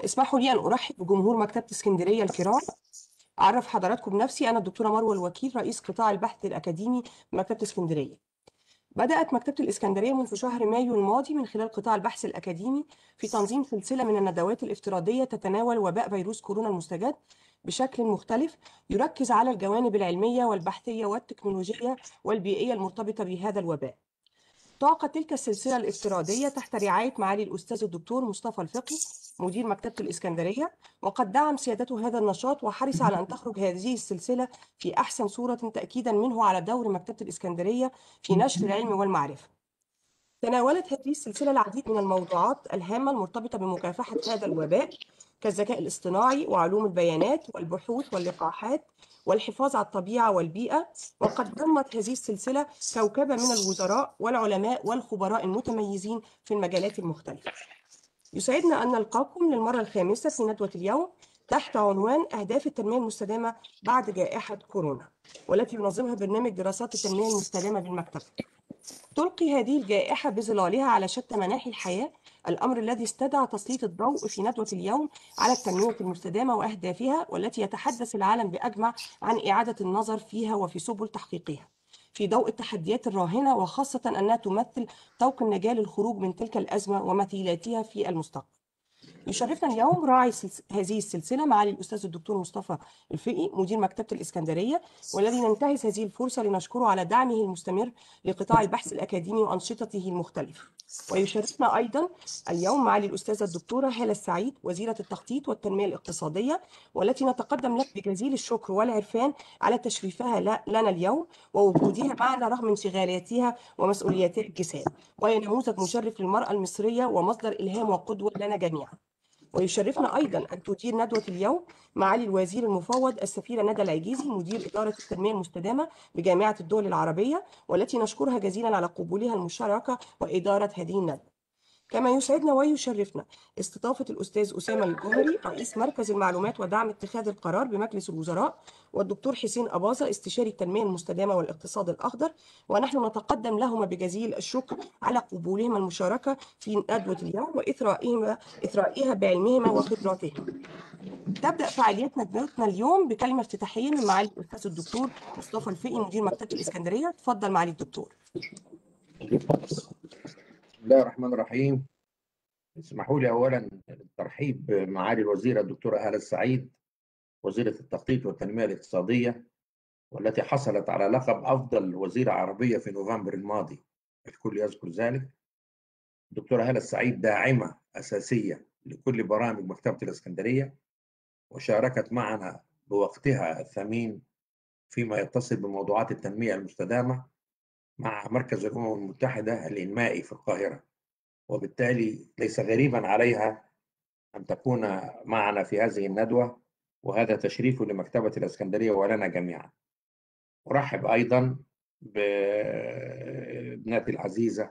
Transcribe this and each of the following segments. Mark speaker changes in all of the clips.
Speaker 1: اسمحوا لي أن أرحب بجمهور مكتبة اسكندرية الكرام أعرف حضراتكم بنفسي أنا الدكتورة مروة الوكيل رئيس قطاع البحث الأكاديمي بمكتبة اسكندرية بدأت مكتبة الإسكندرية منذ شهر مايو الماضي من خلال قطاع البحث الأكاديمي في تنظيم سلسلة من الندوات الافتراضية تتناول وباء فيروس كورونا المستجد بشكل مختلف يركز على الجوانب العلمية والبحثية والتكنولوجية والبيئية المرتبطة بهذا الوباء تعقد تلك السلسلة الافتراضية تحت رعاية معالي الأستاذ الدكتور مصطفى الفقي مدير مكتبة الإسكندرية وقد دعم سيادته هذا النشاط وحرص على أن تخرج هذه السلسلة في أحسن صورة تأكيدا منه على دور مكتبة الإسكندرية في نشر العلم والمعرفة تناولت هذه السلسلة العديد من الموضوعات الهامة المرتبطة بمكافحة هذا الوباء كالذكاء الاصطناعي وعلوم البيانات والبحوث واللقاحات والحفاظ على الطبيعة والبيئة وقد ضمت هذه السلسلة كوكبة من الوزراء والعلماء والخبراء المتميزين في المجالات المختلفة يسعدنا أن نلقاكم للمرة الخامسة في ندوة اليوم تحت عنوان أهداف التنمية المستدامة بعد جائحة كورونا والتي ينظمها برنامج دراسات التنمية المستدامة بالمكتب تلقي هذه الجائحة بظلالها على شتى مناحي الحياة الأمر الذي استدعى تسليط الضوء في ندوة اليوم على التنمية المستدامة وأهدافها والتي يتحدث العالم بأجمع عن إعادة النظر فيها وفي سبل تحقيقها في ضوء التحديات الراهنة وخاصة أنها تمثل طوق النجاة للخروج من تلك الأزمة ومثيلاتها في المستقبل يشرفنا اليوم راعي سلس... هذه السلسلة معالي الأستاذ الدكتور مصطفى الفقي مدير مكتبة الإسكندرية والذي ننتهز هذه الفرصة لنشكره على دعمه المستمر لقطاع البحث الأكاديمي وأنشطته المختلفة ويشرفنا أيضا اليوم معالي الأستاذة الدكتورة هالة السعيد وزيرة التخطيط والتنمية الاقتصادية والتي نتقدم لك بجزيل الشكر والعرفان على تشريفها لنا اليوم ووجودها معنا رغم انشغالاتها ومسؤولياتها الجسام وهي نموذج مشرف للمرأة المصرية ومصدر إلهام وقدوة لنا جميعا ويشرفنا ايضا ان تدير ندوه اليوم معالي الوزير المفوض السفيره ندى العجيزي مدير اداره التنميه المستدامه بجامعه الدول العربيه والتي نشكرها جزيلا على قبولها المشاركه واداره هذه الندوه. كما يسعدنا ويشرفنا استضافة الأستاذ أسامة الجوهري رئيس مركز المعلومات ودعم اتخاذ القرار بمجلس الوزراء والدكتور حسين أباظة استشاري التنمية المستدامة والاقتصاد الأخضر ونحن نتقدم لهما بجزيل الشكر على قبولهما المشاركة في ندوة اليوم وإثرائهما إثرائها بعلمهما وخبراتهما. تبدأ فعاليات ندوتنا اليوم بكلمة افتتاحية من معالي الأستاذ الدكتور مصطفى الفقي مدير مكتبة الإسكندرية تفضل معالي الدكتور.
Speaker 2: بسم الله الرحمن الرحيم اسمحوا لي اولا الترحيب بمعالي الوزيره الدكتوره هاله السعيد وزيره التخطيط والتنميه الاقتصاديه والتي حصلت على لقب افضل وزيره عربيه في نوفمبر الماضي الكل يذكر ذلك الدكتوره هاله السعيد داعمه اساسيه لكل برامج مكتبه الاسكندريه وشاركت معنا بوقتها الثمين فيما يتصل بموضوعات التنميه المستدامه مع مركز الامم المتحده الانمائي في القاهره وبالتالي ليس غريبا عليها ان تكون معنا في هذه الندوه وهذا تشريف لمكتبه الاسكندريه ولنا جميعا. ارحب ايضا بابنتي العزيزه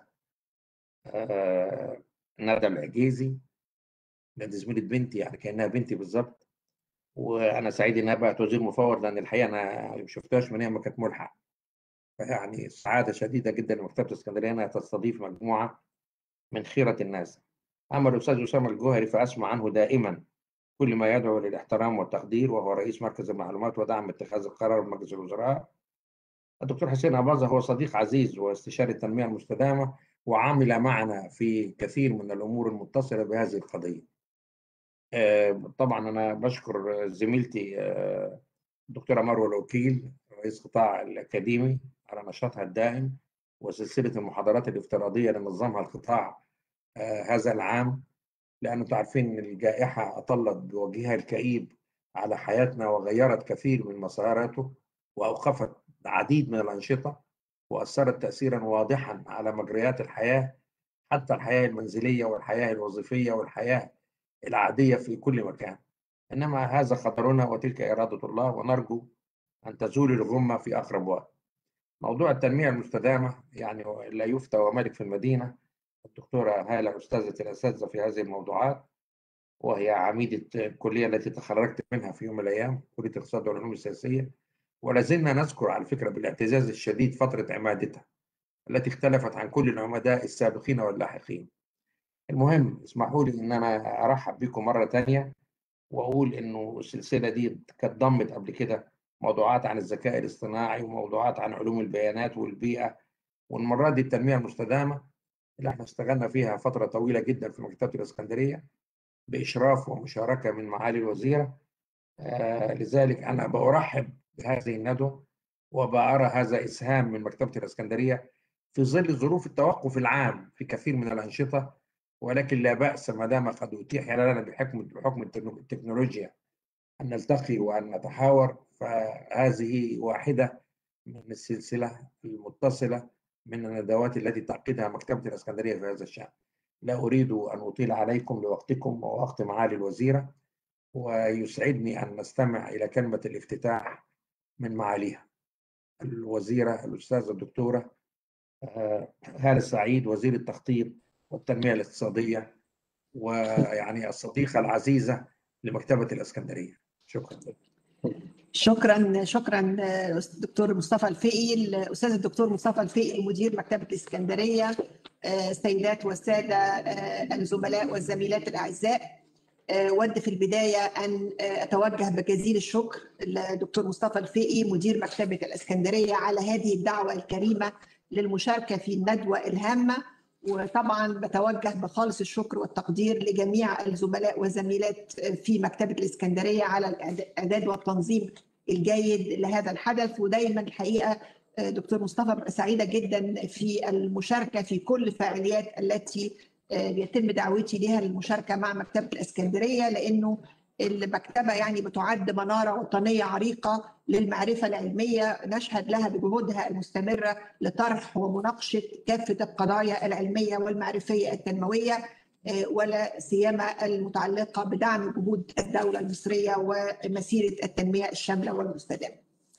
Speaker 2: ندى العجيزي لأن زميلة بنتي يعني كانها بنتي بالظبط وانا سعيد انها بقت وزير مفوض لان الحقيقه انا ما شفتهاش من ايام ما كانت ملحق فيعني سعاده شديده جدا لمكتبه الاسكندريه انها تستضيف مجموعه من خيره الناس. اما الاستاذ اسامه الجوهري فاسمع عنه دائما كل ما يدعو للاحترام والتقدير وهو رئيس مركز المعلومات ودعم اتخاذ القرار بمجلس الوزراء. الدكتور حسين اباظه هو صديق عزيز واستشاري التنميه المستدامه وعمل معنا في كثير من الامور المتصله بهذه القضيه. طبعا انا بشكر زميلتي الدكتوره مروه الوكيل رئيس قطاع الاكاديمي على نشاطها الدائم وسلسله المحاضرات الافتراضيه اللي نظمها القطاع هذا العام لانه تعرفين ان الجائحه اطلت بوجهها الكئيب على حياتنا وغيرت كثير من مساراته واوقفت العديد من الانشطه واثرت تاثيرا واضحا على مجريات الحياه حتى الحياه المنزليه والحياه الوظيفيه والحياه العاديه في كل مكان انما هذا خطرنا وتلك اراده الله ونرجو ان تزول الغمه في اقرب وقت. موضوع التنميه المستدامه يعني لا يفتى وملك في المدينه الدكتوره هاله استاذه الاساتذه في هذه الموضوعات وهي عميده الكليه التي تخرجت منها في يوم من الايام كليه الاقتصاد والعلوم السياسيه ولا زلنا نذكر على فكره بالاعتزاز الشديد فتره عمادتها التي اختلفت عن كل العمداء السابقين واللاحقين. المهم اسمحوا لي ان انا ارحب بكم مره تانية واقول انه السلسله دي كانت ضمت قبل كده موضوعات عن الذكاء الاصطناعي وموضوعات عن علوم البيانات والبيئه والمره دي التنميه المستدامه اللي احنا اشتغلنا فيها فتره طويله جدا في مكتبه الاسكندريه باشراف ومشاركه من معالي الوزيره آه لذلك انا برحب بهذه الندوه وبأرى هذا اسهام من مكتبه الاسكندريه في ظل ظروف التوقف العام في كثير من الانشطه ولكن لا بأس ما دام قد أتيح لنا بحكم بحكم التكنولوجيا أن نلتقي وأن نتحاور فهذه واحدة من السلسلة المتصلة من الندوات التي تعقدها مكتبة الإسكندرية في هذا الشأن. لا أريد أن أطيل عليكم لوقتكم ووقت معالي الوزيرة ويسعدني أن نستمع إلى كلمة الافتتاح من معاليها. الوزيرة الأستاذة الدكتورة هالة سعيد وزير التخطيط والتنمية الاقتصادية ويعني الصديقة العزيزة لمكتبة الإسكندرية شكرا
Speaker 3: شكرا شكرا دكتور مصطفى الفقي الاستاذ الدكتور مصطفى الفقي مدير مكتبه الاسكندريه السيدات والساده الزملاء والزميلات الاعزاء ود في البدايه ان اتوجه بجزيل الشكر للدكتور مصطفى الفقي مدير مكتبه الاسكندريه على هذه الدعوه الكريمه للمشاركه في الندوه الهامه وطبعا بتوجه بخالص الشكر والتقدير لجميع الزملاء والزميلات في مكتبه الاسكندريه على الاعداد والتنظيم الجيد لهذا الحدث ودايما الحقيقه دكتور مصطفى سعيده جدا في المشاركه في كل الفعاليات التي يتم دعوتي لها للمشاركه مع مكتبه الاسكندريه لانه المكتبة يعني بتعد منارة وطنية عريقة للمعرفة العلمية نشهد لها بجهودها المستمرة لطرح ومناقشة كافة القضايا العلمية والمعرفية التنموية ولا سيما المتعلقة بدعم جهود الدولة المصرية ومسيرة التنمية الشاملة والمستدامة.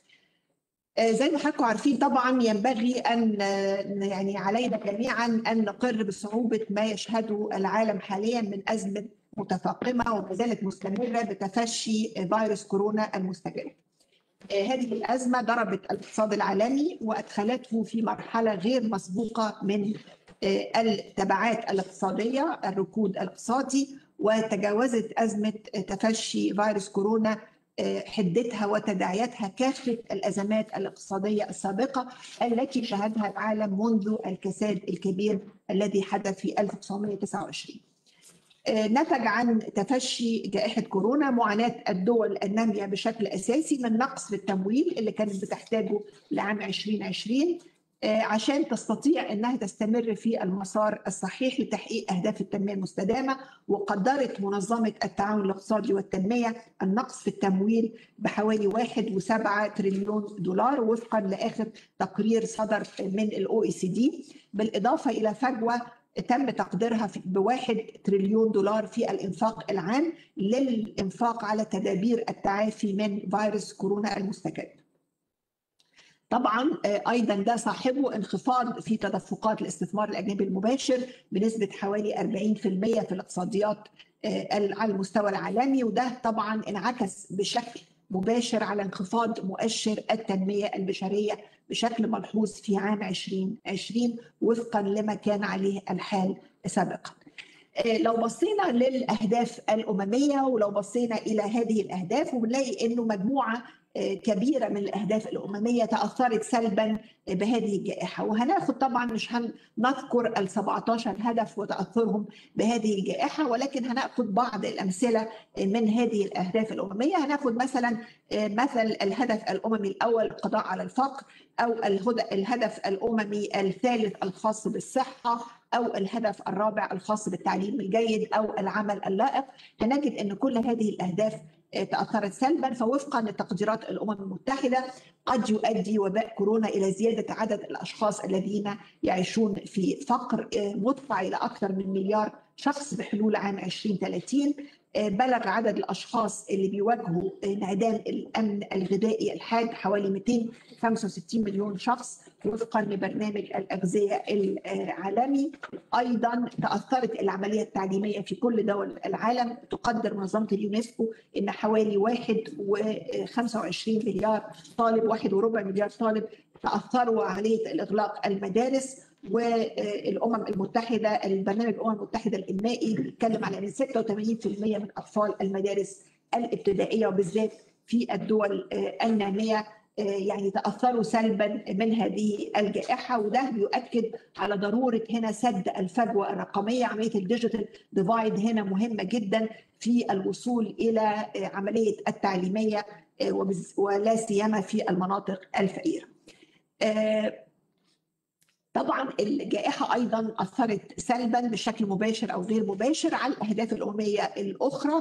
Speaker 3: زي ما حضراتكم عارفين طبعا ينبغي ان يعني علينا جميعا ان نقر بصعوبه ما يشهده العالم حاليا من ازمه متفاقمه وما زالت مستمره بتفشي فيروس كورونا المستجد. هذه الازمه ضربت الاقتصاد العالمي وادخلته في مرحله غير مسبوقه من التبعات الاقتصاديه الركود الاقتصادي وتجاوزت ازمه تفشي فيروس كورونا حدتها وتداعياتها كافه الازمات الاقتصاديه السابقه التي شهدها العالم منذ الكساد الكبير الذي حدث في 1929. نتج عن تفشي جائحة كورونا معاناة الدول النامية بشكل أساسي من نقص في التمويل اللي كانت بتحتاجه لعام 2020 عشان تستطيع انها تستمر في المسار الصحيح لتحقيق اهداف التنميه المستدامه وقدرت منظمه التعاون الاقتصادي والتنميه النقص في التمويل بحوالي 1.7 تريليون دولار وفقا لاخر تقرير صدر من الاو اي سي دي بالاضافه الى فجوه تم تقديرها بواحد تريليون دولار في الانفاق العام للانفاق على تدابير التعافي من فيروس كورونا المستجد. طبعا ايضا ده صاحبه انخفاض في تدفقات الاستثمار الاجنبي المباشر بنسبه حوالي 40% في الاقتصاديات على المستوى العالمي وده طبعا انعكس بشكل مباشر على انخفاض مؤشر التنميه البشريه بشكل ملحوظ في عام 2020 وفقا لما كان عليه الحال سابقا. لو بصينا للاهداف الامميه ولو بصينا الى هذه الاهداف وبنلاقي انه مجموعه كبيره من الاهداف الامميه تاثرت سلبا بهذه الجائحه وهناخد طبعا مش هنذكر ال 17 هدف وتاثرهم بهذه الجائحه ولكن هناخد بعض الامثله من هذه الاهداف الامميه هناخد مثلا مثل الهدف الاممي الاول القضاء على الفقر او الهدف الاممي الثالث الخاص بالصحه او الهدف الرابع الخاص بالتعليم الجيد او العمل اللائق هنجد ان كل هذه الاهداف تاثرت سلبا فوفقا لتقديرات الامم المتحده قد يؤدي وباء كورونا الى زياده عدد الاشخاص الذين يعيشون في فقر مدفع الى اكثر من مليار شخص بحلول عام 2030 بلغ عدد الاشخاص اللي بيواجهوا انعدام الامن الغذائي الحاد حوالي 265 مليون شخص وفقا لبرنامج الاغذيه العالمي ايضا تاثرت العمليه التعليميه في كل دول العالم تقدر منظمه اليونسكو ان حوالي 1.25 مليار طالب واحد وربع مليار طالب تاثروا عمليه الاغلاق المدارس والامم المتحده البرنامج الامم المتحده الانمائي بيتكلم على ان 86% من اطفال المدارس الابتدائيه وبالذات في الدول آه، الناميه آه، يعني تاثروا سلبا من هذه الجائحه وده بيؤكد على ضروره هنا سد الفجوه الرقميه عمليه الديجيتال ديفايد هنا مهمه جدا في الوصول الى آه، عمليه التعليميه آه، وبز- ولا سيما في المناطق الفقيره. آه، طبعا الجائحه ايضا اثرت سلبا بشكل مباشر او غير مباشر على الاهداف الامميه الاخرى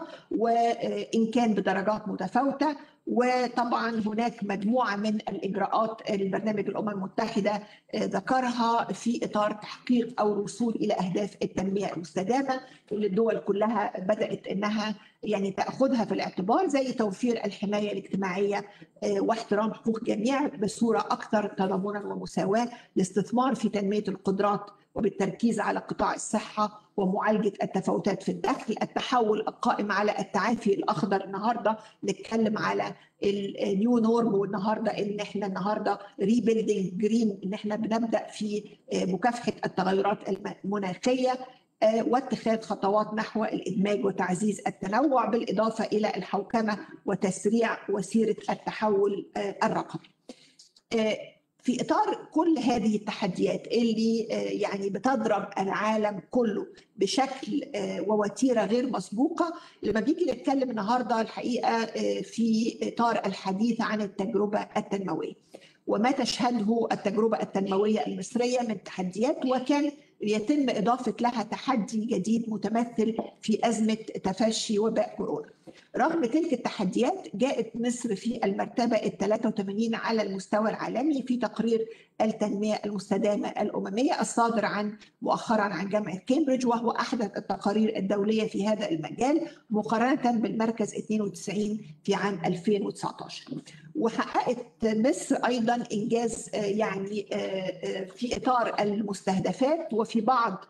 Speaker 3: وان كان بدرجات متفاوته وطبعا هناك مجموعه من الاجراءات البرنامج الامم المتحده آه، ذكرها في اطار تحقيق او الوصول الى اهداف التنميه المستدامه اللي الدول كلها بدات انها يعني تاخذها في الاعتبار زي توفير الحمايه الاجتماعيه آه، واحترام حقوق الجميع بصوره اكثر تضامنا ومساواه الاستثمار في تنميه القدرات وبالتركيز على قطاع الصحه ومعالجه التفاوتات في الدخل، التحول القائم على التعافي الاخضر النهارده نتكلم على النيو نورم والنهارده ان احنا النهارده ريبيلدينج جرين ان احنا بنبدا في آه، مكافحه التغيرات المناخيه آه، واتخاذ خطوات نحو الادماج وتعزيز التنوع بالاضافه الى الحوكمه وتسريع وسيره التحول آه، الرقمي. آه، في اطار كل هذه التحديات اللي آه، يعني بتضرب العالم كله بشكل آه، ووتيره غير مسبوقه لما بيجي نتكلم النهارده الحقيقه آه، في اطار الحديث عن التجربه التنمويه وما تشهده التجربه التنمويه المصريه من تحديات وكان يتم اضافه لها تحدي جديد متمثل في ازمه تفشي وباء كورونا. رغم تلك التحديات جاءت مصر في المرتبه ال 83 على المستوى العالمي في تقرير التنميه المستدامه الامميه الصادر عن مؤخرا عن جامعه كامبريدج وهو احدث التقارير الدوليه في هذا المجال مقارنه بالمركز 92 في عام 2019. وحققت مصر ايضا انجاز آه، يعني آه، آه، في اطار المستهدفات وفي بعض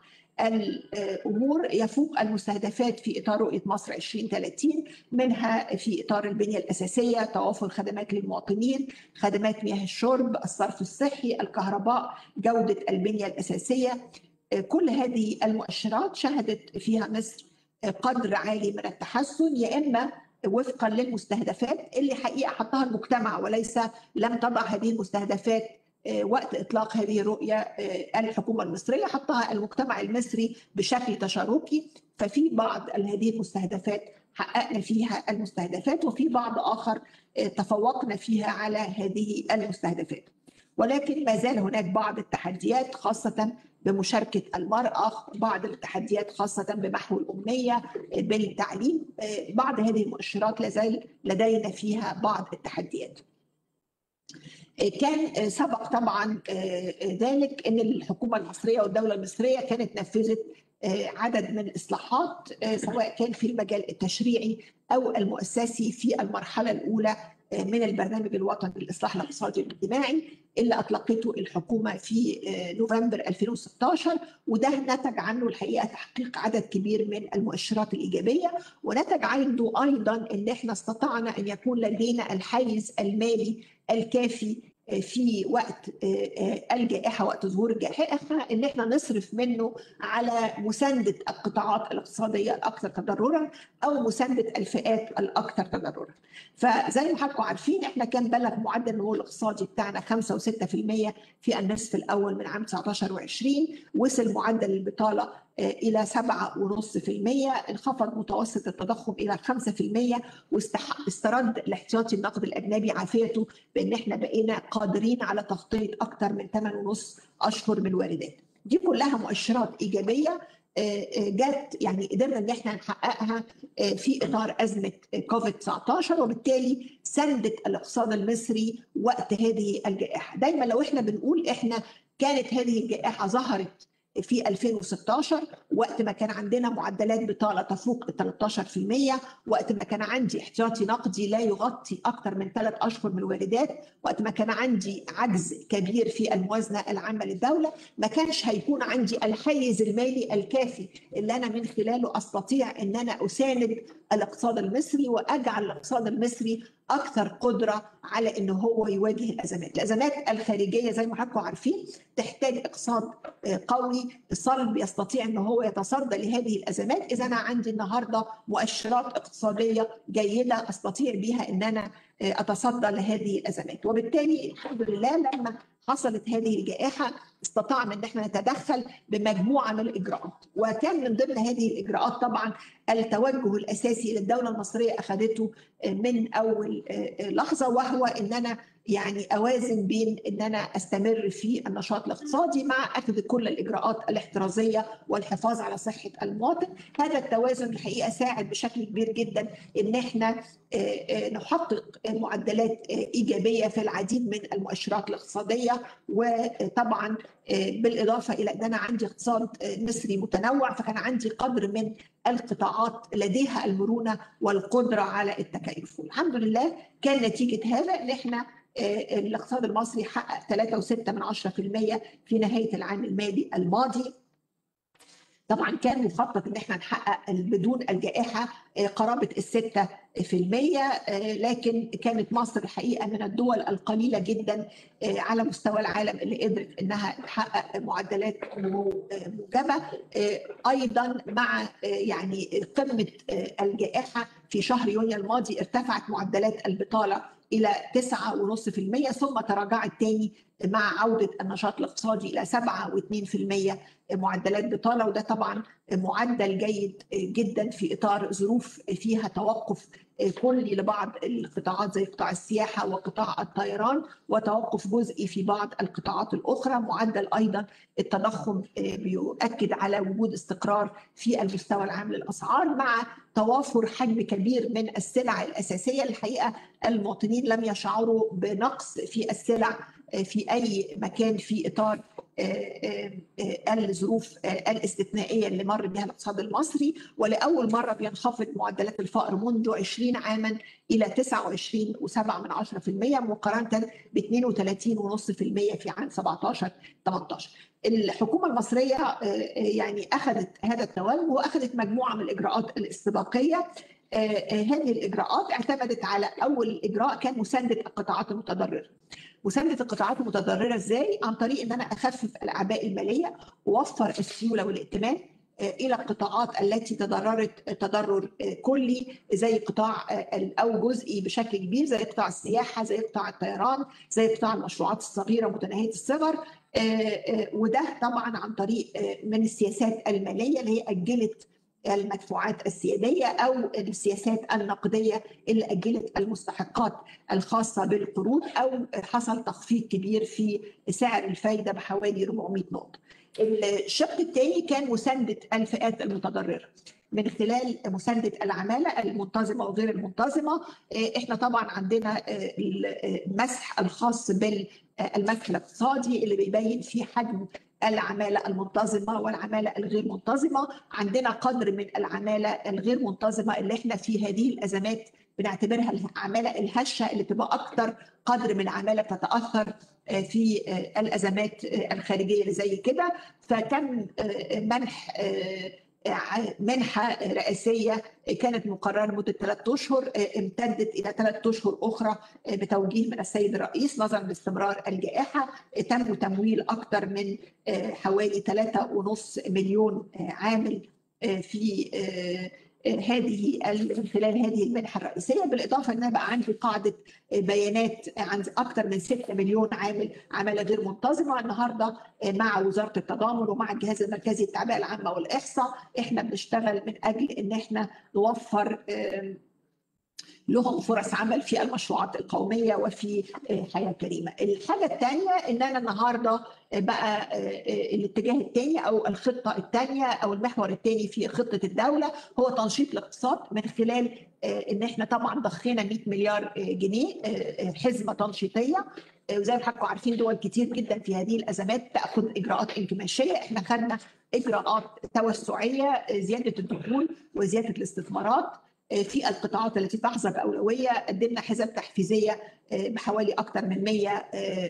Speaker 3: الامور يفوق المستهدفات في اطار رؤيه مصر 2030 منها في اطار البنيه الاساسيه توافر خدمات للمواطنين خدمات مياه الشرب الصرف الصحي الكهرباء جوده البنيه الاساسيه كل هذه المؤشرات شهدت فيها مصر قدر عالي من التحسن يا اما وفقا للمستهدفات اللي حقيقه حطها المجتمع وليس لم تضع هذه المستهدفات آه، وقت اطلاق هذه الرؤيه آه، الحكومه المصريه حطها المجتمع المصري بشكل تشاركي ففي بعض هذه المستهدفات حققنا فيها المستهدفات وفي بعض اخر آه، تفوقنا فيها على هذه المستهدفات ولكن ما زال هناك بعض التحديات خاصه بمشاركه المراه بعض التحديات خاصه بمحو الاميه آه، بالتعليم آه، بعض هذه المؤشرات لا زال لدينا فيها بعض التحديات كان سبق طبعا ذلك ان الحكومه المصريه والدوله المصريه كانت نفذت عدد من الاصلاحات سواء كان في المجال التشريعي او المؤسسي في المرحله الاولى من البرنامج الوطني للاصلاح الاقتصادي والاجتماعي اللي اطلقته الحكومه في نوفمبر 2016 وده نتج عنه الحقيقه تحقيق عدد كبير من المؤشرات الايجابيه ونتج عنه ايضا ان احنا استطعنا ان يكون لدينا الحيز المالي الكافي في وقت الجائحه وقت ظهور الجائحه ان احنا نصرف منه على مسانده القطاعات الاقتصاديه الاكثر تضررا او مسانده الفئات الاكثر تضررا. فزي ما حضراتكم عارفين احنا كان بلغ معدل النمو الاقتصادي بتاعنا 5 و6% في النصف الاول من عام 19 و20 وصل معدل البطاله الى 7.5% انخفض متوسط التضخم الى 5% واسترد الاحتياطي النقد الاجنبي عافيته بان احنا بقينا قادرين على تغطيه اكثر من 8.5 اشهر من الواردات. دي كلها مؤشرات ايجابيه جت يعني قدرنا ان احنا نحققها في اطار ازمه كوفيد 19 وبالتالي سندت الاقتصاد المصري وقت هذه الجائحه، دايما لو احنا بنقول احنا كانت هذه الجائحه ظهرت في 2016 وقت ما كان عندنا معدلات بطاله تفوق ال 13% وقت ما كان عندي احتياطي نقدي لا يغطي اكثر من ثلاث اشهر من الواردات وقت ما كان عندي عجز كبير في الموازنه العامه للدوله ما كانش هيكون عندي الحيز المالي الكافي اللي انا من خلاله استطيع ان انا اساند الاقتصاد المصري واجعل الاقتصاد المصري اكثر قدره على ان هو يواجه الازمات، الازمات الخارجيه زي ما حضراتكم عارفين تحتاج اقتصاد قوي صلب يستطيع ان هو يتصدى لهذه الازمات، اذا انا عندي النهارده مؤشرات اقتصاديه جيده استطيع بها ان انا اتصدى لهذه الازمات، وبالتالي الحمد لله لما حصلت هذه الجائحه استطعنا ان احنا نتدخل بمجموعه من الاجراءات وكان من ضمن هذه الاجراءات طبعا التوجه الاساسي اللي الدوله المصريه اخذته من اول لحظه وهو ان انا يعني اوازن بين ان انا استمر في النشاط الاقتصادي مع اخذ كل الاجراءات الاحترازيه والحفاظ على صحه المواطن، هذا التوازن الحقيقه ساعد بشكل كبير جدا ان احنا نحقق معدلات ايجابيه في العديد من المؤشرات الاقتصاديه وطبعا بالاضافه الى ان انا عندي اقتصاد مصري متنوع فكان عندي قدر من القطاعات لديها المرونه والقدره على التكيف والحمد لله كان نتيجه هذا ان احنا الاقتصاد المصري حقق 3.6 من 10% في نهايه العام المالي الماضي طبعا كان مخطط ان احنا نحقق بدون الجائحه قرابه الستة في المية لكن كانت مصر الحقيقة من الدول القليلة جدا على مستوى العالم اللي قدرت انها تحقق معدلات موجبة ايضا مع يعني قمة الجائحة في شهر يونيو الماضي ارتفعت معدلات البطالة الى 9.5% ثم تراجعت تاني مع عوده النشاط الاقتصادي الى 7.2% معدلات بطاله وده طبعا معدل جيد جدا في اطار ظروف فيها توقف كلي لبعض القطاعات زي قطاع السياحه وقطاع الطيران وتوقف جزئي في بعض القطاعات الاخرى معدل ايضا التضخم بيؤكد على وجود استقرار في المستوى العام للاسعار مع توافر حجم كبير من السلع الاساسيه الحقيقه المواطنين لم يشعروا بنقص في السلع في اي مكان في اطار الظروف الاستثنائيه اللي مر بها الاقتصاد المصري ولاول مره بينخفض معدلات الفقر منذ 20 عاما الى 29.7 من 10% مقارنه ب 32.5% في عام 17 18 الحكومه المصريه يعني اخذت هذا التوجه واخذت مجموعه من الاجراءات الاستباقيه هذه الاجراءات اعتمدت على اول اجراء كان مسانده القطاعات المتضرره مسانده القطاعات المتضرره ازاي عن طريق ان انا اخفف الاعباء الماليه واوفر السيوله والائتمان الى القطاعات التي تضررت تضرر كلي زي قطاع او جزئي بشكل كبير زي قطاع السياحه زي قطاع الطيران زي قطاع المشروعات الصغيره متناهيه الصغر وده طبعا عن طريق من السياسات الماليه اللي هي اجلت المدفوعات السياديه او السياسات النقديه اللي اجلت المستحقات الخاصه بالقروض او حصل تخفيض كبير في سعر الفايده بحوالي 400 نقطه. الشق الثاني كان مسانده الفئات المتضرره. من خلال مسانده العماله المنتظمه وغير المنتظمه احنا طبعا عندنا المسح الخاص بالمسح الاقتصادي اللي بيبين فيه حجم العماله المنتظمه والعماله الغير منتظمه عندنا قدر من العماله الغير منتظمه اللي احنا في هذه الازمات بنعتبرها العماله الهشه اللي تبقى اكثر قدر من عماله تتاثر في الازمات الخارجيه اللي زي كده فكان منح منحة رئاسية كانت مقررة لمدة ثلاثة أشهر امتدت إلى ثلاثة أشهر أخرى بتوجيه من السيد الرئيس نظرا لاستمرار الجائحة تم تمويل أكثر من حوالي 3.5 مليون عامل في هذه من خلال هذه المنحه الرئيسيه بالاضافه ان بقى عندي قاعده بيانات عن اكثر من 6 مليون عامل عماله غير منتظمه النهارده مع وزاره التضامن ومع الجهاز المركزي للتعبئه العامه والاحصاء احنا بنشتغل من اجل ان احنا نوفر لهم فرص عمل في المشروعات القوميه وفي حياه كريمه. الحاجه الثانيه ان انا النهارده بقى الاتجاه الثاني او الخطه الثانيه او المحور الثاني في خطه الدوله هو تنشيط الاقتصاد من خلال ان احنا طبعا ضخينا 100 مليار جنيه حزمه تنشيطيه وزي ما حضراتكم عارفين دول كتير جدا في هذه الازمات تاخذ اجراءات انكماشيه احنا خدنا اجراءات توسعيه زياده الدخول وزياده الاستثمارات في القطاعات التي تحظى باولويه قدمنا حزم تحفيزيه بحوالي اكثر من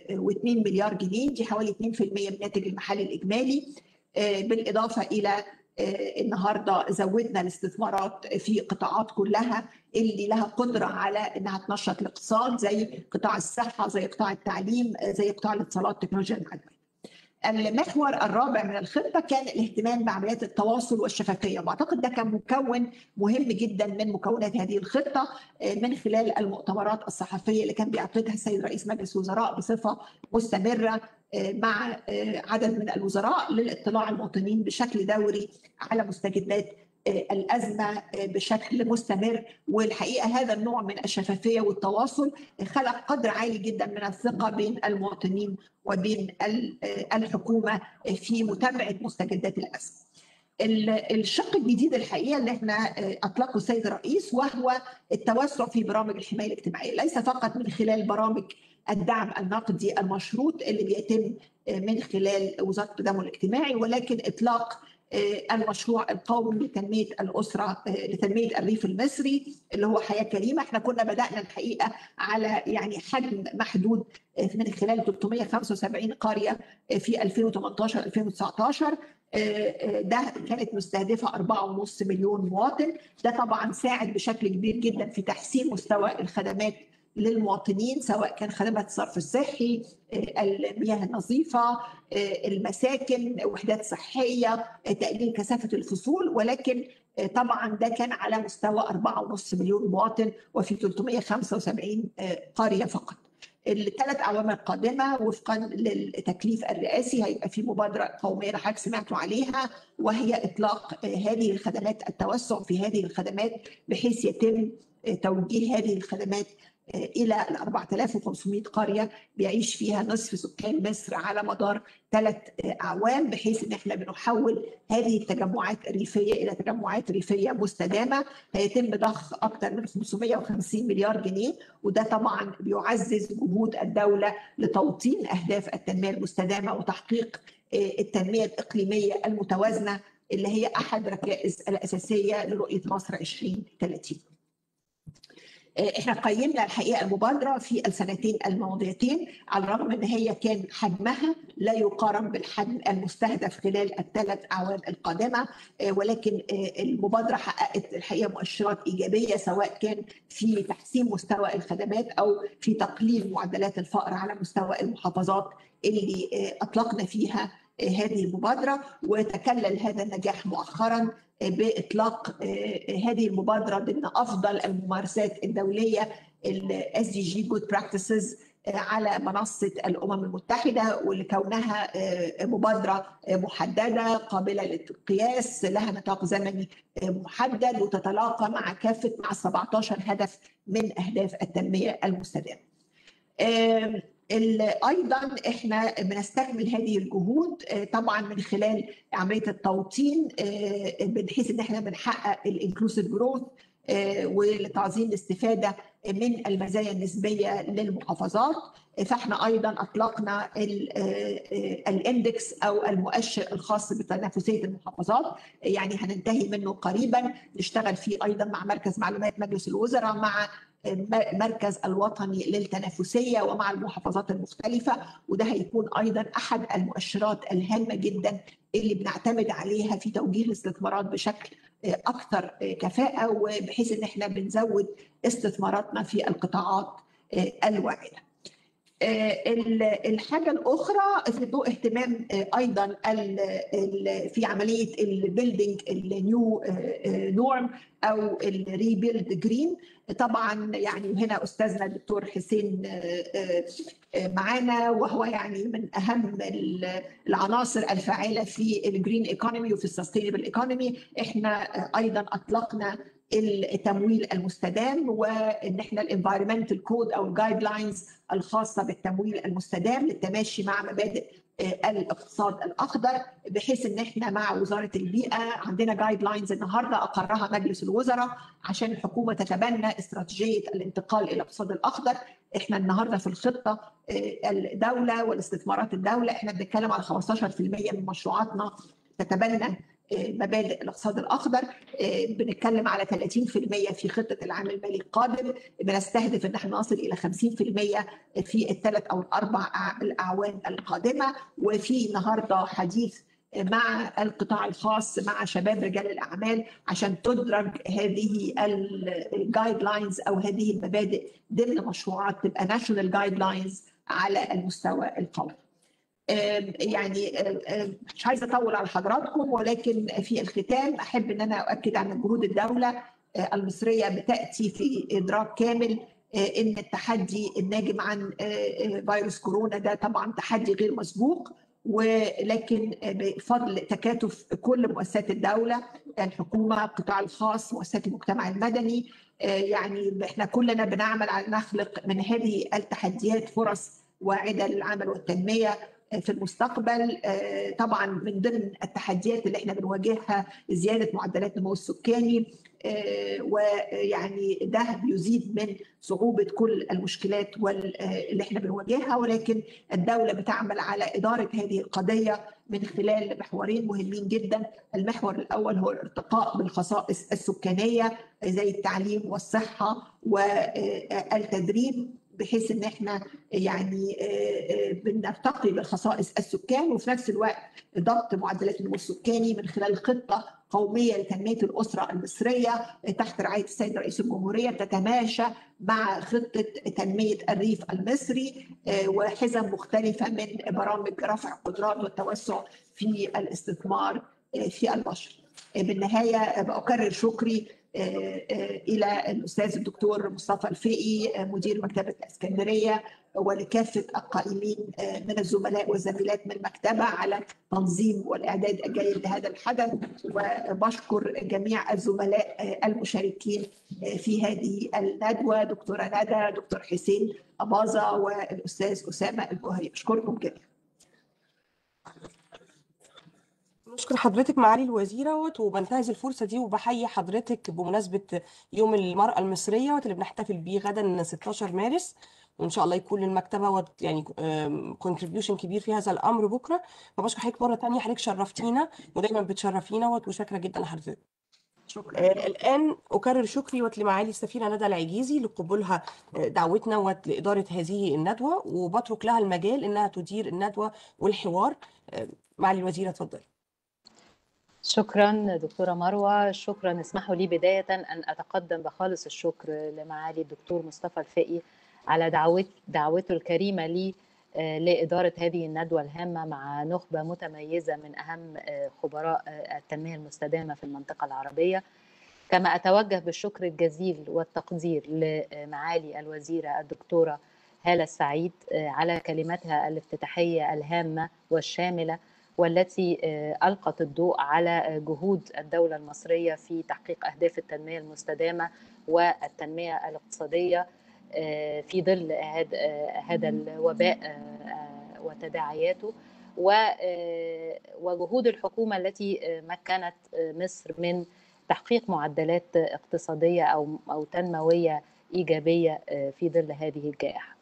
Speaker 3: 102 مليار جنيه دي حوالي 2% من الناتج المحلي الاجمالي بالاضافه الى آه، النهارده زودنا الاستثمارات في قطاعات كلها اللي لها قدره على انها تنشط الاقتصاد زي قطاع الصحه زي قطاع التعليم آه، زي قطاع الاتصالات تكنولوجيا المعلومات. المحور الرابع من الخطه كان الاهتمام بعمليات التواصل والشفافيه واعتقد ده كان مكون مهم جدا من مكونات هذه الخطه آه، من خلال المؤتمرات الصحفيه اللي كان بيعقدها السيد رئيس مجلس الوزراء بصفه مستمره آه، مع آه، عدد من الوزراء للاطلاع المواطنين بشكل دوري على مستجدات آه، الازمه آه، بشكل مستمر والحقيقه هذا النوع من الشفافيه والتواصل خلق قدر عالي جدا من الثقه بين المواطنين وبين ال- آه، الحكومه في متابعه مستجدات الازمه. ال- الشق الجديد الحقيقه اللي احنا آه، اطلقه السيد الرئيس وهو التوسع في برامج الحمايه الاجتماعيه، ليس فقط من خلال برامج الدعم النقدي المشروط اللي بيتم آه، من خلال وزاره التضامن الاجتماعي ولكن اطلاق آه، المشروع القومي لتنميه الاسره آه، لتنميه الريف المصري اللي هو حياه كريمه، احنا كنا بدانا الحقيقه على يعني حجم محدود آه، من خلال 375 قريه آه، في 2018 2019 ده كانت مستهدفه 4.5 مليون مواطن ده طبعا ساعد بشكل كبير جدا في تحسين مستوى الخدمات للمواطنين سواء كان خدمات الصرف الصحي المياه النظيفه المساكن وحدات صحيه تقليل كثافه الفصول ولكن طبعا ده كان على مستوى 4.5 مليون مواطن وفي 375 قريه فقط الثلاث اعوام القادمه وفقا للتكليف الرئاسي هيبقى في مبادره قوميه اللي حضرتك سمعتوا عليها وهي اطلاق هذه الخدمات التوسع في هذه الخدمات بحيث يتم توجيه هذه الخدمات الى ال 4500 قريه بيعيش فيها نصف سكان مصر على مدار ثلاث اعوام بحيث ان احنا بنحول هذه التجمعات الريفيه الى تجمعات ريفيه مستدامه هيتم ضخ اكثر من 550 مليار جنيه وده طبعا بيعزز جهود الدوله لتوطين اهداف التنميه المستدامه وتحقيق التنميه الاقليميه المتوازنه اللي هي احد ركائز الاساسيه لرؤيه مصر 2030. احنا قيمنا الحقيقه المبادره في السنتين الماضيتين على الرغم ان هي كان حجمها لا يقارن بالحجم المستهدف خلال الثلاث اعوام القادمه ولكن المبادره حققت الحقيقه مؤشرات ايجابيه سواء كان في تحسين مستوى الخدمات او في تقليل معدلات الفقر على مستوى المحافظات اللي اطلقنا فيها هذه المبادره وتكلل هذا النجاح مؤخرا باطلاق هذه المبادره ضمن افضل الممارسات الدوليه الاس دي جي جود براكتسز على منصه الامم المتحده ولكونها مبادره محدده قابله للقياس لها نطاق زمني محدد وتتلاقى مع كافه مع 17 هدف من اهداف التنميه المستدامه. ايضا احنا بنستكمل هذه الجهود طبعا من خلال عمليه التوطين بحيث ان احنا بنحقق الانكلوسيف جروث ولتعظيم الاستفاده من المزايا النسبيه للمحافظات فاحنا ايضا اطلقنا الاندكس او المؤشر الخاص بتنافسيه المحافظات يعني هننتهي منه قريبا نشتغل فيه ايضا مع مركز معلومات مجلس الوزراء مع المركز الوطني للتنافسيه ومع المحافظات المختلفه وده هيكون ايضا احد المؤشرات الهامه جدا اللي بنعتمد عليها في توجيه الاستثمارات بشكل اكثر كفاءه وبحيث ان احنا بنزود استثماراتنا في القطاعات الواعده. الحاجه الاخرى في ضوء اهتمام ايضا في عمليه البيلدينج النيو نورم او الريبيلد جرين طبعا يعني هنا استاذنا الدكتور حسين معانا وهو يعني من اهم العناصر الفاعله في الجرين ايكونومي وفي السستينبل ايكونومي احنا ايضا اطلقنا التمويل المستدام وان احنا الانفايرمنتال كود او الجايد لاينز الخاصه بالتمويل المستدام للتماشي مع مبادئ الاقتصاد الاخضر بحيث ان احنا مع وزاره البيئه عندنا جايد لاينز النهارده اقرها مجلس الوزراء عشان الحكومه تتبنى استراتيجيه الانتقال الى الاقتصاد الاخضر احنا النهارده في الخطه الدوله والاستثمارات الدوله احنا بنتكلم على 15% من مشروعاتنا تتبنى مبادئ الاقتصاد الاخضر بنتكلم على 30% في خطه العام المالي القادم بنستهدف ان احنا نصل الى 50% في الثلاث او الاربع الاعوام القادمه وفي النهارده حديث مع القطاع الخاص مع شباب رجال الاعمال عشان تدرج هذه الجايد لاينز او هذه المبادئ ضمن مشروعات تبقى ناشونال جايد لاينز على المستوى القومي. يعني مش عايزه اطول على حضراتكم ولكن في الختام احب ان انا اؤكد على جهود الدوله المصريه بتاتي في ادراك كامل ان التحدي الناجم عن فيروس كورونا ده طبعا تحدي غير مسبوق ولكن بفضل تكاتف كل مؤسسات الدوله الحكومه القطاع الخاص مؤسسات المجتمع المدني يعني احنا كلنا بنعمل على نخلق من هذه التحديات فرص واعده للعمل والتنميه في المستقبل طبعا من ضمن التحديات اللي احنا بنواجهها زياده معدلات النمو السكاني ويعني ده بيزيد من صعوبه كل المشكلات اللي احنا بنواجهها ولكن الدوله بتعمل على اداره هذه القضيه من خلال محورين مهمين جدا المحور الاول هو الارتقاء بالخصائص السكانيه زي التعليم والصحه والتدريب بحيث ان احنا يعني بنرتقي بالخصائص السكان وفي نفس الوقت ضبط معدلات النمو السكاني من خلال خطه قوميه لتنميه الاسره المصريه تحت رعايه السيد رئيس الجمهوريه تتماشى مع خطه تنميه الريف المصري وحزم مختلفه من برامج رفع القدرات والتوسع في الاستثمار في البشر. بالنهايه بأكرر شكري الى الاستاذ الدكتور مصطفى الفقي مدير مكتبه الاسكندريه ولكافه القائمين من الزملاء والزميلات من المكتبه على تنظيم والاعداد الجيد لهذا الحدث وبشكر جميع الزملاء المشاركين في هذه الندوه دكتوره ندى دكتور حسين اباظه والاستاذ اسامه الجوهري اشكركم جدا
Speaker 1: نشكر حضرتك معالي الوزيرة وبنتهز الفرصة دي وبحيي حضرتك بمناسبة يوم المرأة المصرية اللي بنحتفل بيه غدا 16 مارس وإن شاء الله يكون للمكتبة يعني كونتريبيوشن كبير في هذا الأمر بكرة فبشكر حضرتك مرة تانية حضرتك شرفتينا ودايما بتشرفينا وشاكرة جدا لحضرتك
Speaker 3: شكرا
Speaker 1: آه الآن أكرر شكري لمعالي السفيرة ندى العجيزي لقبولها دعوتنا ولإدارة هذه الندوة وبترك لها المجال إنها تدير الندوة والحوار آه معالي الوزيرة اتفضلي
Speaker 4: شكرا دكتورة مروة شكرا اسمحوا لي بداية أن أتقدم بخالص الشكر لمعالي الدكتور مصطفى الفقي على دعوت دعوته الكريمة لي لإدارة هذه الندوة الهامة مع نخبة متميزة من أهم خبراء التنمية المستدامة في المنطقة العربية كما أتوجه بالشكر الجزيل والتقدير لمعالي الوزيرة الدكتورة هالة السعيد على كلماتها الافتتاحية الهامة والشاملة والتي ألقت الضوء على جهود الدولة المصرية في تحقيق أهداف التنمية المستدامة والتنمية الاقتصادية في ظل هذا الوباء وتداعياته وجهود الحكومة التي مكنت مصر من تحقيق معدلات اقتصادية أو أو تنموية إيجابية في ظل هذه الجائحة.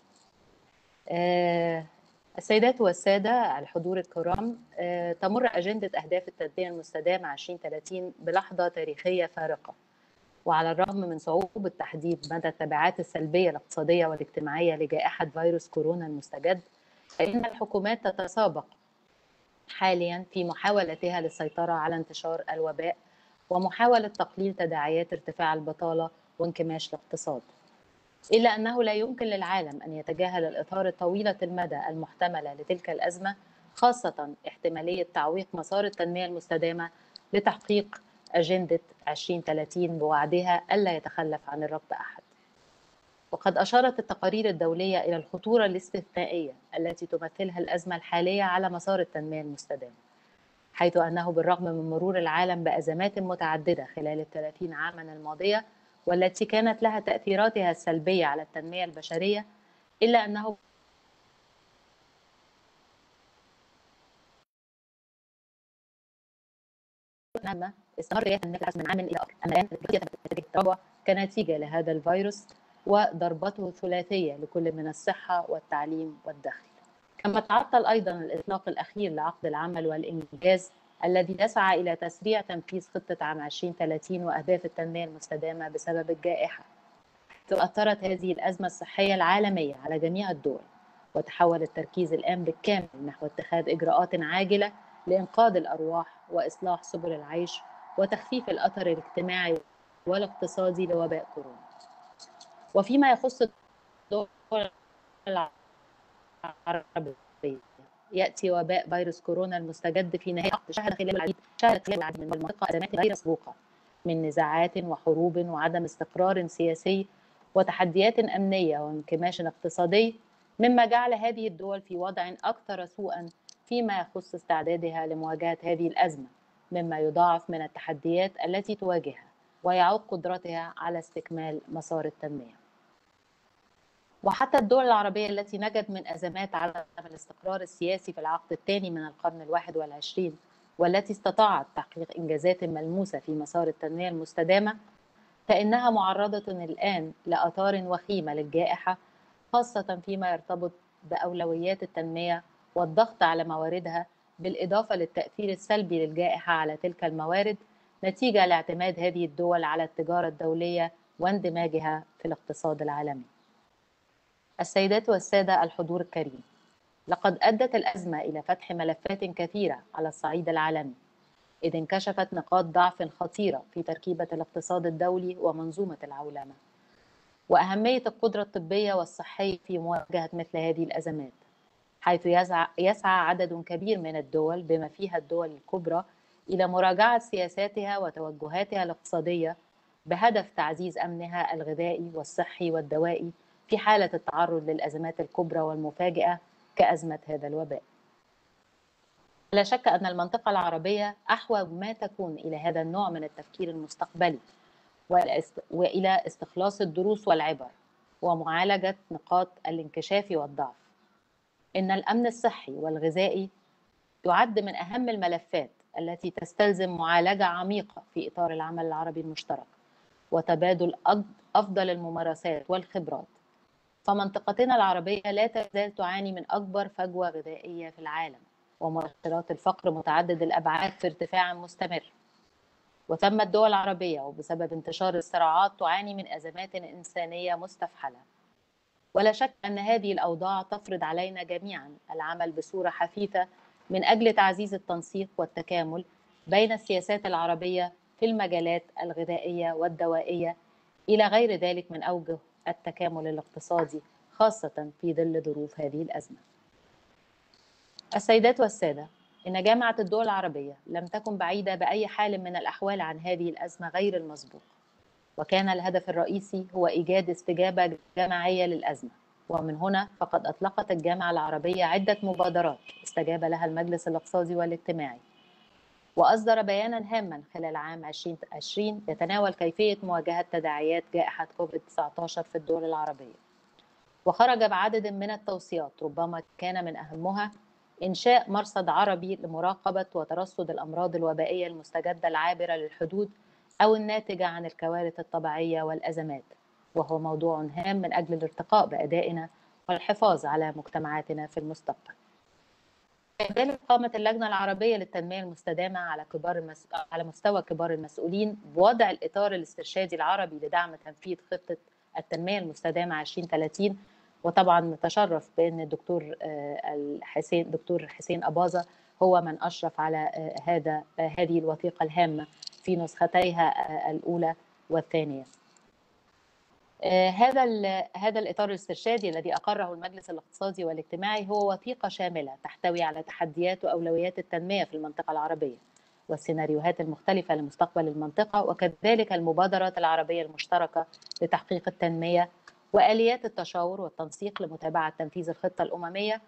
Speaker 4: السيدات والسادة الحضور الكرام تمر أجندة أهداف التنمية المستدامة 2030 بلحظة تاريخية فارقة وعلى الرغم من صعوبة تحديد مدى التبعات السلبية الاقتصادية والاجتماعية لجائحة فيروس كورونا المستجد فإن الحكومات تتسابق حاليا في محاولتها للسيطرة على انتشار الوباء ومحاولة تقليل تداعيات ارتفاع البطالة وانكماش الاقتصاد إلا أنه لا يمكن للعالم أن يتجاهل الإطار طويلة المدى المحتملة لتلك الأزمة خاصة احتمالية تعويق مسار التنمية المستدامة لتحقيق أجندة 2030 بوعدها ألا يتخلف عن الربط أحد وقد أشارت التقارير الدولية إلى الخطورة الاستثنائية التي تمثلها الأزمة الحالية على مسار التنمية المستدامة حيث أنه بالرغم من مرور العالم بأزمات متعددة خلال الثلاثين عاما الماضية والتي كانت لها تأثيراتها السلبية على التنمية البشرية إلا أنه نعمة استمر النفس من عام إلى آخر أما الآن كنتيجة لهذا الفيروس وضربته الثلاثية لكل من الصحة والتعليم والدخل كما تعطل أيضا الإطلاق الأخير لعقد العمل والإنجاز الذي يسعى إلى تسريع تنفيذ خطة عام 2030 وأهداف التنمية المستدامة بسبب الجائحة أثرت هذه الأزمة الصحية العالمية على جميع الدول وتحول التركيز الآن بالكامل نحو اتخاذ إجراءات عاجلة لإنقاذ الأرواح وإصلاح سبل العيش وتخفيف الأثر الاجتماعي والاقتصادي لوباء كورونا وفيما يخص الدول العربية يأتي وباء فيروس كورونا المستجد في نهاية شهد خلال العديد شهد خلال العديد من المنطقة أزمات غير مسبوقة من نزاعات وحروب وعدم استقرار سياسي وتحديات أمنية وانكماش اقتصادي مما جعل هذه الدول في وضع أكثر سوءا فيما يخص استعدادها لمواجهة هذه الأزمة مما يضاعف من التحديات التي تواجهها ويعوق قدرتها على استكمال مسار التنمية وحتى الدول العربية التي نجت من أزمات عدم الاستقرار السياسي في العقد الثاني من القرن الواحد والعشرين والتي استطاعت تحقيق إنجازات ملموسة في مسار التنمية المستدامة فإنها معرضة الآن لآثار وخيمة للجائحة خاصة فيما يرتبط بأولويات التنمية والضغط على مواردها بالإضافة للتأثير السلبي للجائحة على تلك الموارد نتيجة لاعتماد هذه الدول على التجارة الدولية واندماجها في الاقتصاد العالمي. السيدات والسادة الحضور الكريم، لقد أدت الأزمة إلى فتح ملفات كثيرة على الصعيد العالمي، إذ انكشفت نقاط ضعف خطيرة في تركيبة الاقتصاد الدولي ومنظومة العولمة. وأهمية القدرة الطبية والصحية في مواجهة مثل هذه الأزمات. حيث يسعى, يسعى عدد كبير من الدول بما فيها الدول الكبرى الى مراجعه سياساتها وتوجهاتها الاقتصاديه بهدف تعزيز امنها الغذائي والصحي والدوائي في حاله التعرض للازمات الكبرى والمفاجئه كازمه هذا الوباء. لا شك ان المنطقه العربيه احوج ما تكون الى هذا النوع من التفكير المستقبلي والى استخلاص الدروس والعبر ومعالجه نقاط الانكشاف والضعف. إن الأمن الصحي والغذائي يعد من أهم الملفات التي تستلزم معالجة عميقة في إطار العمل العربي المشترك وتبادل أفضل الممارسات والخبرات فمنطقتنا العربية لا تزال تعاني من أكبر فجوة غذائية في العالم ومؤشرات الفقر متعدد الأبعاد في ارتفاع مستمر وتم الدول العربية وبسبب انتشار الصراعات تعاني من أزمات إنسانية مستفحلة ولا شك أن هذه الأوضاع تفرض علينا جميعا العمل بصورة حثيثة من أجل تعزيز التنسيق والتكامل بين السياسات العربية في المجالات الغذائية والدوائية إلى غير ذلك من أوجه التكامل الاقتصادي خاصة في ظل ظروف هذه الأزمة. السيدات والسادة، إن جامعة الدول العربية لم تكن بعيدة بأي حال من الأحوال عن هذه الأزمة غير المسبوقة. وكان الهدف الرئيسي هو إيجاد استجابة جماعية للأزمة ومن هنا فقد أطلقت الجامعة العربية عدة مبادرات استجاب لها المجلس الاقتصادي والاجتماعي وأصدر بيانا هاما خلال عام 2020 يتناول كيفية مواجهة تداعيات جائحة كوفيد-19 في الدول العربية وخرج بعدد من التوصيات ربما كان من أهمها إنشاء مرصد عربي لمراقبة وترصد الأمراض الوبائية المستجدة العابرة للحدود أو الناتجة عن الكوارث الطبيعية والأزمات وهو موضوع هام من أجل الارتقاء بأدائنا والحفاظ على مجتمعاتنا في المستقبل كذلك قامت اللجنة العربية للتنمية المستدامة على كبار المس... على مستوى كبار المسؤولين بوضع الإطار الاسترشادي العربي لدعم تنفيذ خطة التنمية المستدامة 2030 وطبعا نتشرف بأن الدكتور الحسين دكتور حسين أباظة هو من أشرف على هذا هذه الوثيقة الهامة في نسختيها الأولى والثانية. هذا هذا الإطار الاسترشادي الذي أقره المجلس الاقتصادي والاجتماعي هو وثيقة شاملة تحتوي على تحديات وأولويات التنمية في المنطقة العربية والسيناريوهات المختلفة لمستقبل المنطقة وكذلك المبادرات العربية المشتركة لتحقيق التنمية وآليات التشاور والتنسيق لمتابعة تنفيذ الخطة الأممية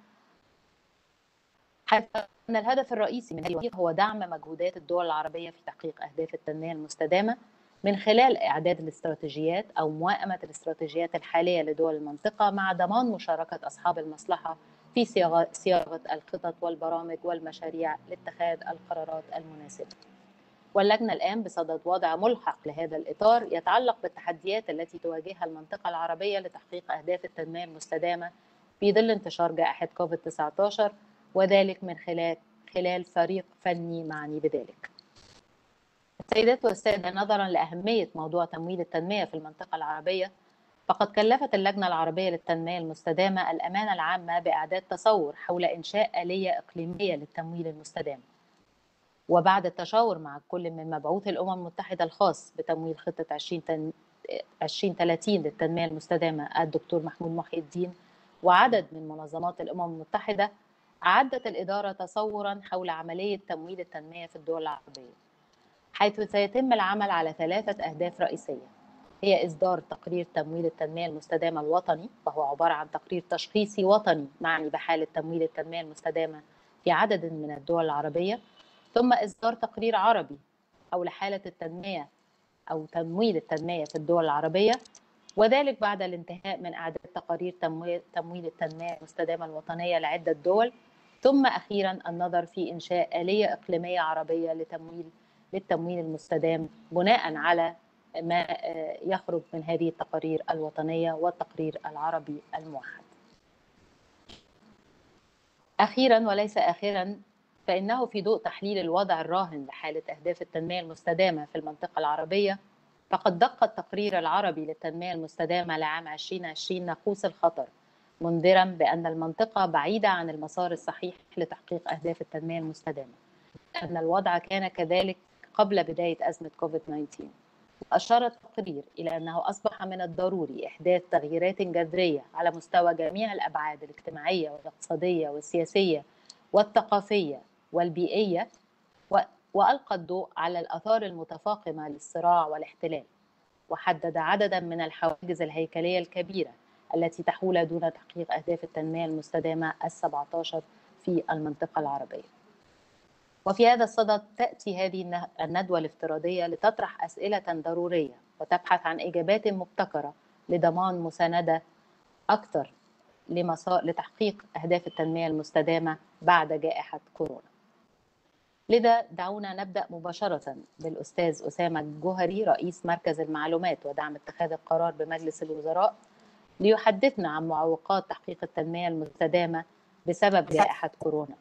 Speaker 4: حيث أن الهدف الرئيسي من هذه الوثيقة هو دعم مجهودات الدول العربية في تحقيق أهداف التنمية المستدامة من خلال إعداد الاستراتيجيات أو موائمة الاستراتيجيات الحالية لدول المنطقة مع ضمان مشاركة أصحاب المصلحة في صياغة الخطط والبرامج والمشاريع لاتخاذ القرارات المناسبة. واللجنة الآن بصدد وضع ملحق لهذا الإطار يتعلق بالتحديات التي تواجهها المنطقة العربية لتحقيق أهداف التنمية المستدامة في ظل انتشار جائحة كوفيد-19 وذلك من خلال خلال فريق فني معني بذلك. السيدات والسادة نظرا لأهمية موضوع تمويل التنمية في المنطقة العربية فقد كلفت اللجنة العربية للتنمية المستدامة الأمانة العامة بإعداد تصور حول إنشاء آلية إقليمية للتمويل المستدام وبعد التشاور مع كل من مبعوث الأمم المتحدة الخاص بتمويل خطة 20 تن... 2030 للتنمية المستدامة الدكتور محمود محي الدين وعدد من منظمات الأمم المتحدة أعدت الإدارة تصورا حول عملية تمويل التنمية في الدول العربية حيث سيتم العمل على ثلاثة أهداف رئيسية هي إصدار تقرير تمويل التنمية المستدامة الوطني وهو عبارة عن تقرير تشخيصي وطني معني بحالة تمويل التنمية المستدامة في عدد من الدول العربية ثم إصدار تقرير عربي حول حالة التنمية أو تمويل التنمية في الدول العربية وذلك بعد الانتهاء من إعداد تقارير تمويل, تمويل التنمية المستدامة الوطنية لعدة دول ثم أخيرا النظر في إنشاء آلية إقليمية عربية لتمويل للتمويل المستدام بناء على ما يخرج من هذه التقارير الوطنية والتقرير العربي الموحد أخيرا وليس آخرا فإنه في ضوء تحليل الوضع الراهن لحالة أهداف التنمية المستدامة في المنطقة العربية فقد دق التقرير العربي للتنمية المستدامة لعام 2020 ناقوس الخطر منذرا بأن المنطقة بعيدة عن المسار الصحيح لتحقيق أهداف التنمية المستدامة أن الوضع كان كذلك قبل بداية أزمة كوفيد-19 أشار التقرير إلى أنه أصبح من الضروري إحداث تغييرات جذرية على مستوى جميع الأبعاد الاجتماعية والاقتصادية والسياسية والثقافية والبيئية وألقى الضوء على الآثار المتفاقمة للصراع والاحتلال وحدد عددا من الحواجز الهيكلية الكبيرة التي تحول دون تحقيق أهداف التنمية المستدامة ال17 في المنطقة العربية وفي هذا الصدد تأتي هذه الندوة الافتراضية لتطرح أسئلة ضرورية وتبحث عن إجابات مبتكرة لضمان مساندة أكثر لمسار لتحقيق أهداف التنمية المستدامة بعد جائحة كورونا لذا دعونا نبدأ مباشرة بالأستاذ أسامة الجوهري رئيس مركز المعلومات ودعم اتخاذ القرار بمجلس الوزراء ليحدثنا عن معوقات تحقيق التنمية المستدامة بسبب جائحة كورونا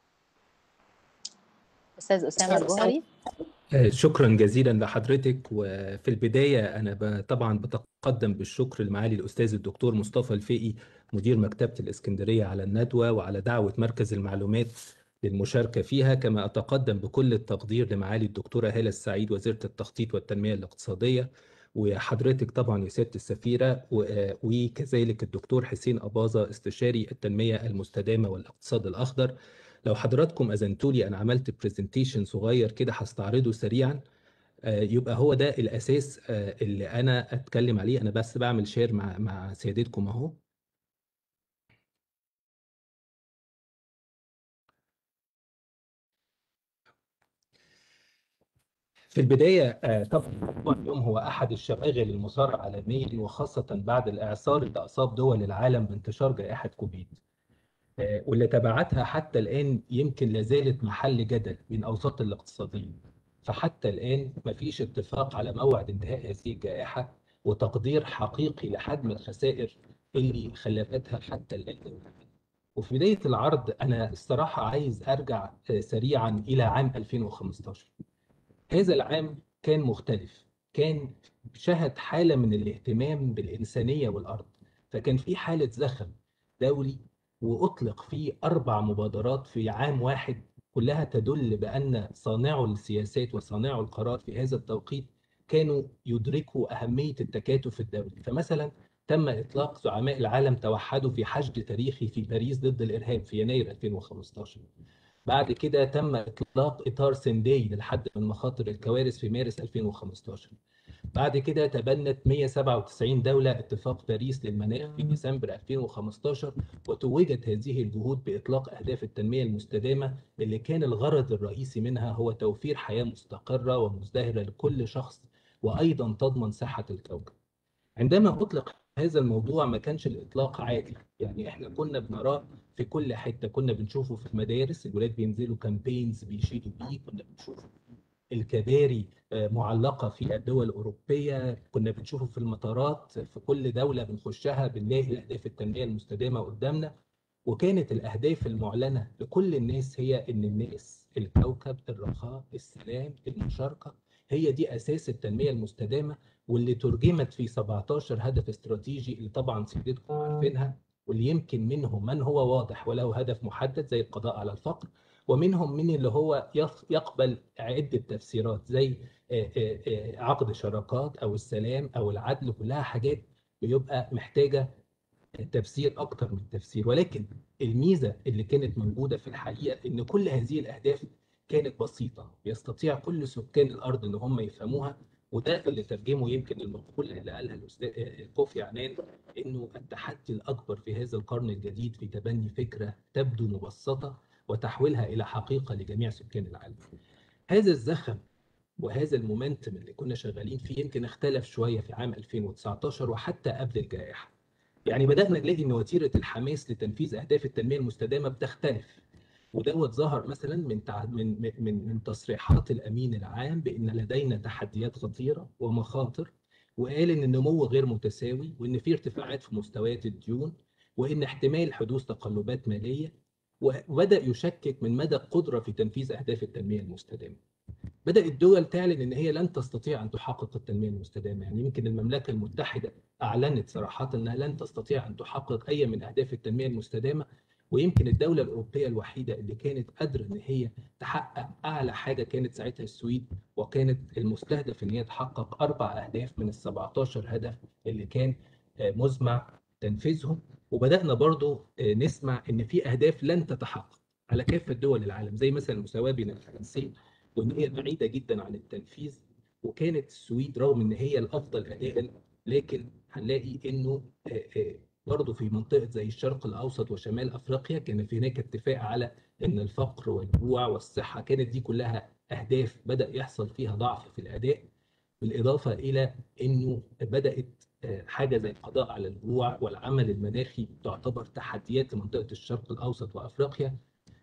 Speaker 4: أستاذ أسامة الجوهري
Speaker 5: شكرا جزيلا لحضرتك وفي البداية أنا طبعا بتقدم بالشكر لمعالي الأستاذ الدكتور مصطفى الفقي مدير مكتبة الإسكندرية على الندوة وعلى دعوة مركز المعلومات للمشاركة فيها كما أتقدم بكل التقدير لمعالي الدكتورة هالة السعيد وزيرة التخطيط والتنمية الاقتصادية وحضرتك طبعا يا سيادة السفيرة وكذلك الدكتور حسين أباظة استشاري التنمية المستدامة والاقتصاد الأخضر لو حضراتكم أذنتوا لي أنا عملت برزنتيشن صغير كده هستعرضه سريعا يبقى هو ده الأساس اللي أنا أتكلم عليه أنا بس بعمل شير مع مع سيادتكم أهو في البداية طبعا اليوم هو أحد الشواغل المصارعة عالميا وخاصة بعد الإعصار اللي أصاب دول العالم بانتشار جائحة كوفيد واللي تبعاتها حتى الآن يمكن لازالت محل جدل بين أوساط الاقتصاديين فحتى الآن مفيش اتفاق على موعد انتهاء هذه الجائحة وتقدير حقيقي لحجم الخسائر اللي خلفتها حتى الآن وفي بداية العرض أنا الصراحة عايز أرجع سريعا إلى عام 2015 هذا العام كان مختلف كان شهد حالة من الاهتمام بالإنسانية والأرض فكان في حالة زخم دولي وأطلق فيه أربع مبادرات في عام واحد كلها تدل بأن صانعو السياسات وصانعو القرار في هذا التوقيت كانوا يدركوا أهمية التكاتف الدولي فمثلا تم إطلاق زعماء العالم توحدوا في حشد تاريخي في باريس ضد الإرهاب في يناير 2015 بعد كده تم إطلاق إطار سنداي للحد من مخاطر الكوارث في مارس 2015 بعد كده تبنت 197 دولة اتفاق باريس للمناخ في ديسمبر 2015 وتوجت هذه الجهود بإطلاق أهداف التنمية المستدامة اللي كان الغرض الرئيسي منها هو توفير حياة مستقرة ومزدهرة لكل شخص وأيضا تضمن صحة الكوكب عندما أطلق هذا الموضوع ما كانش الإطلاق عادي يعني إحنا كنا بنراه في كل حتة كنا بنشوفه في المدارس الولاد بينزلوا كامبينز بيشيدوا بيه كنا بنشوفه الكباري معلقة في الدول الأوروبية كنا بنشوفه في المطارات في كل دولة بنخشها بنلاقي أهداف التنمية المستدامة قدامنا وكانت الأهداف المعلنة لكل الناس هي إن الناس الكوكب الرخاء السلام المشاركة هي دي أساس التنمية المستدامة واللي ترجمت في 17 هدف استراتيجي اللي طبعا سيادتكم عارفينها واللي يمكن منهم من هو واضح وله هدف محدد زي القضاء على الفقر ومنهم من اللي هو يق- يقبل عدة تفسيرات زي آه، آه، آه، عقد شراكات أو السلام أو العدل كلها حاجات بيبقى محتاجة تفسير أكتر من تفسير ولكن الميزة اللي كانت موجودة في الحقيقة إن كل هذه الأهداف كانت بسيطة يستطيع كل سكان الأرض إن هم يفهموها وده اللي ترجمه يمكن المقولة اللي قالها الأستاذ آه، كوفي عنان إنه التحدي الأكبر في هذا القرن الجديد في تبني فكرة تبدو مبسطة وتحويلها إلى حقيقة لجميع سكان العالم. هذا الزخم وهذا المومنتم اللي كنا شغالين فيه يمكن اختلف شوية في عام 2019 وحتى قبل الجائحة. يعني بدأنا نلاقي إن وتيرة الحماس لتنفيذ أهداف التنمية المستدامة بتختلف. ودوت ظهر مثلا من تع... من من من تصريحات الامين العام بان لدينا تحديات خطيره ومخاطر وقال ان النمو غير متساوي وان في ارتفاعات في مستويات الديون وان احتمال حدوث تقلبات ماليه وبدا يشكك من مدى القدره في تنفيذ اهداف التنميه المستدامه. بدات الدول تعلن ان هي لن تستطيع ان تحقق التنميه المستدامه، يعني يمكن المملكه المتحده اعلنت صراحه انها لن تستطيع ان تحقق اي من اهداف التنميه المستدامه ويمكن الدولة الأوروبية الوحيدة اللي كانت قادرة إن هي تحقق أعلى حاجة كانت ساعتها السويد وكانت المستهدف إن هي تحقق أربع أهداف من ال 17 هدف اللي كان آه، مزمع تنفيذهم وبدأنا برضو آه، نسمع إن في أهداف لن تتحقق على كافة دول العالم زي مثلا المساواة بين الجنسين وإن هي بعيدة جدا عن التنفيذ وكانت السويد رغم إن هي الأفضل أداء لكن هنلاقي إنه آه، آه، برضه في منطقة زي الشرق الأوسط وشمال أفريقيا كان في هناك اتفاق على أن الفقر والجوع والصحة كانت دي كلها أهداف بدأ يحصل فيها ضعف في الأداء بالإضافة إلى أنه بدأت آه، حاجة زي القضاء على الجوع والعمل المناخي تعتبر تحديات لمنطقة الشرق الأوسط وأفريقيا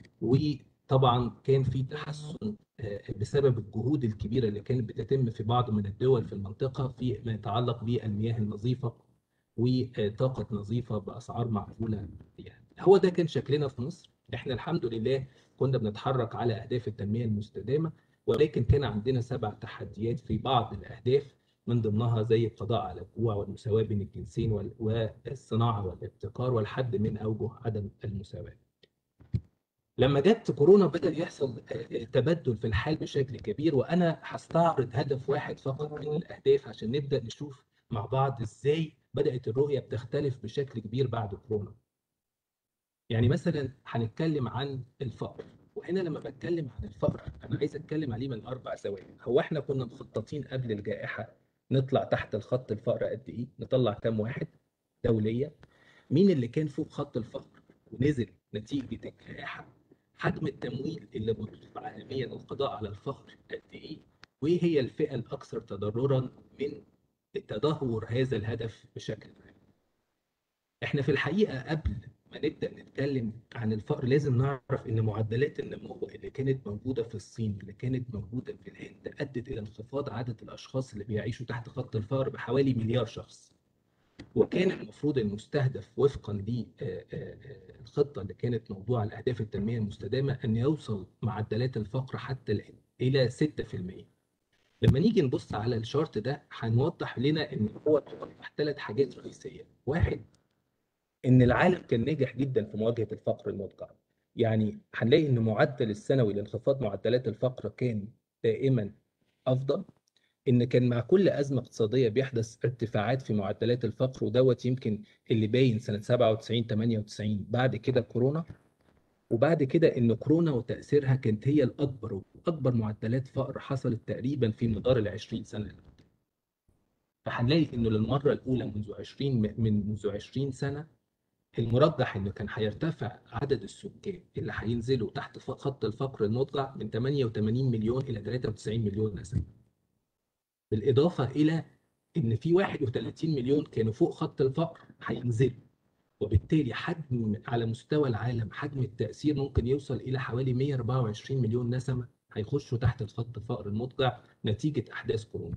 Speaker 5: وطبعا كان في تحسن آه، بسبب الجهود الكبيرة اللي كانت بتتم في بعض من الدول في المنطقة فيما يتعلق بالمياه النظيفة وطاقة نظيفة بأسعار معقولة يعني هو ده كان شكلنا في مصر احنا الحمد لله كنا بنتحرك على أهداف التنمية المستدامة ولكن كان عندنا سبع تحديات في بعض الأهداف من ضمنها زي القضاء على الجوع والمساواة بين الجنسين وال- والصناعة والابتكار والحد من أوجه عدم المساواة لما جت كورونا بدأ يحصل آه، تبدل في الحال بشكل كبير وأنا هستعرض هدف واحد فقط من الأهداف عشان نبدأ نشوف مع بعض إزاي بدأت الرؤية بتختلف بشكل كبير بعد كورونا. يعني مثلا هنتكلم عن الفقر وهنا لما بتكلم عن الفقر أنا عايز أتكلم عليه من أربع زوايا. هو إحنا كنا مخططين قبل الجائحة نطلع تحت الخط الفقر قد إيه؟ نطلع كام واحد دولية؟ مين اللي كان فوق خط الفقر ونزل نتيجة الجائحة؟ حجم التمويل اللي مطلوب عالميا للقضاء على الفقر قد ايه؟ وايه هي الفئة الأكثر تضررا من تدهور هذا الهدف بشكل عام؟ احنا في الحقيقة قبل ما نبدأ نتكلم عن الفقر لازم نعرف ان معدلات النمو اللي كانت موجودة في الصين اللي كانت موجودة في الهند أدت إلى انخفاض عدد الأشخاص اللي بيعيشوا تحت خط الفقر بحوالي مليار شخص. وكان المفروض المستهدف وفقا للخطه اللي كانت موضوعه لاهداف التنميه المستدامه ان يوصل معدلات الفقر حتى الان الى 6%. لما نيجي نبص على الشارت ده هنوضح لنا ان هو توضح ثلاث حاجات رئيسيه، واحد ان العالم كان ناجح جدا في مواجهه الفقر المدقع. يعني هنلاقي ان معدل السنوي لانخفاض معدلات الفقر كان دائما افضل ان كان مع كل ازمه اقتصاديه بيحدث ارتفاعات في معدلات الفقر ودوت يمكن اللي باين سنه 97 98 بعد كده كورونا وبعد كده ان كورونا وتاثيرها كانت هي الاكبر واكبر معدلات فقر حصلت تقريبا في مدار ال 20 سنه اللي فاتت. فهنلاقي انه للمره الاولى منذ 20 من منذ 20 سنه المرجح انه كان هيرتفع عدد السكان اللي هينزلوا تحت خط الفقر المدقع من 88 مليون الى 93 مليون نسمه. بالإضافة إلى إن في 31 مليون كانوا فوق خط الفقر هينزلوا وبالتالي حجم على مستوى العالم حجم التأثير ممكن يوصل إلى حوالي 124 مليون نسمة هيخشوا تحت الخط الفقر المدقع نتيجة أحداث كورونا.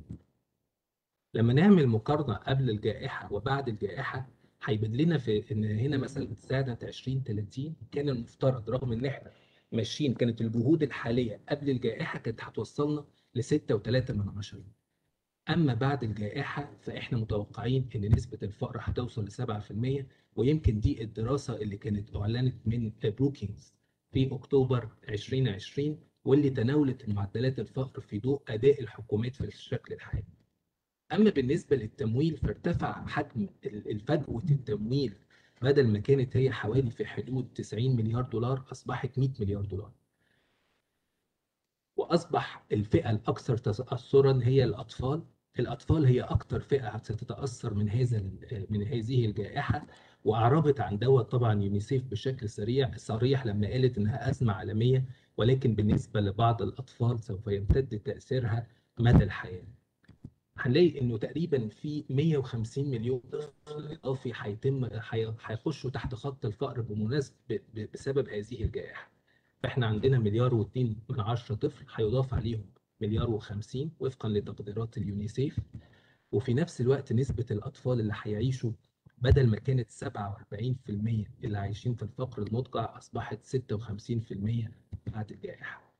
Speaker 5: لما نعمل مقارنة قبل الجائحة وبعد الجائحة هيبان لنا في إن هنا مثلا سنة 2030 كان المفترض رغم إن إحنا ماشيين كانت الجهود الحالية قبل الجائحة كانت هتوصلنا ل 6.3 من عشرة. أما بعد الجائحة فإحنا متوقعين إن نسبة الفقر هتوصل ل 7% ويمكن دي الدراسة اللي كانت أعلنت من بروكينجز في أكتوبر 2020 واللي تناولت معدلات الفقر في ضوء أداء الحكومات في الشكل الحالي. أما بالنسبة للتمويل فارتفع حجم ال- الفجوة التمويل بدل ما كانت هي حوالي في حدود 90 مليار دولار أصبحت 100 مليار دولار. وأصبح الفئة الأكثر تأثرا هي الأطفال الأطفال هي أكثر فئة ستتأثر من هذا ال- من هذه الجائحة وأعربت عن دوت طبعا يونيسيف بشكل سريع صريح لما قالت إنها أزمة عالمية ولكن بالنسبة لبعض الأطفال سوف يمتد تأثيرها مدى الحياة. هنلاقي إنه تقريبا في 150 مليون طفل إضافي هيتم هي- هيخشوا تحت خط الفقر بمناسبة بسبب هذه الجائحة. فإحنا عندنا مليار واثنين من عشرة طفل هيضاف عليهم مليار وخمسين وفقا لتقديرات اليونيسيف وفي نفس الوقت نسبة الأطفال اللي هيعيشوا بدل ما كانت 47% اللي عايشين في الفقر المدقع أصبحت 56% بعد الجائحة.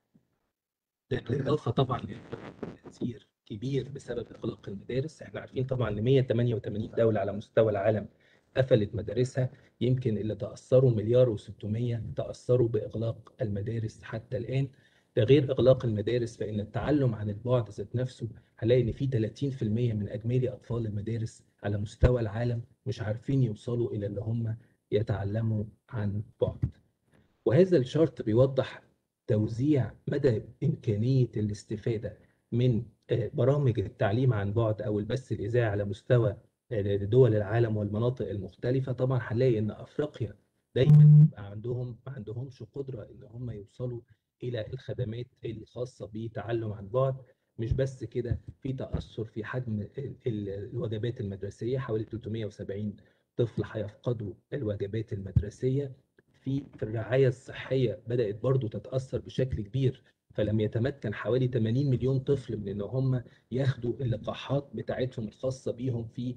Speaker 5: ده بالإضافة طبعا لتأثير كبير بسبب إغلاق المدارس، إحنا عارفين طبعا إن 188 دولة على مستوى العالم قفلت مدارسها، يمكن اللي تأثروا مليار و600 تأثروا بإغلاق المدارس حتى الآن. ده غير إغلاق المدارس فإن التعلم عن البعد ذات نفسه هنلاقي إن في 30% من إجمالي أطفال المدارس على مستوى العالم مش عارفين يوصلوا إلى اللي هم يتعلموا عن بعد. وهذا الشرط بيوضح توزيع مدى إمكانية الاستفادة من آه، برامج التعليم عن بعد أو البث الإذاعي على مستوى آه، دول العالم والمناطق المختلفة طبعا هنلاقي إن أفريقيا دايما بيبقى عندهم ما عندهمش قدرة إن هم يوصلوا إلى الخدمات الخاصة بتعلم عن بعد مش بس كده في تأثر في حجم ال- ال- الوجبات المدرسية حوالي 370 طفل هيفقدوا الوجبات المدرسية في في الرعاية الصحية بدأت برضو تتأثر بشكل كبير فلم يتمكن حوالي 80 مليون طفل من ان هم ياخدوا اللقاحات بتاعتهم الخاصة بيهم في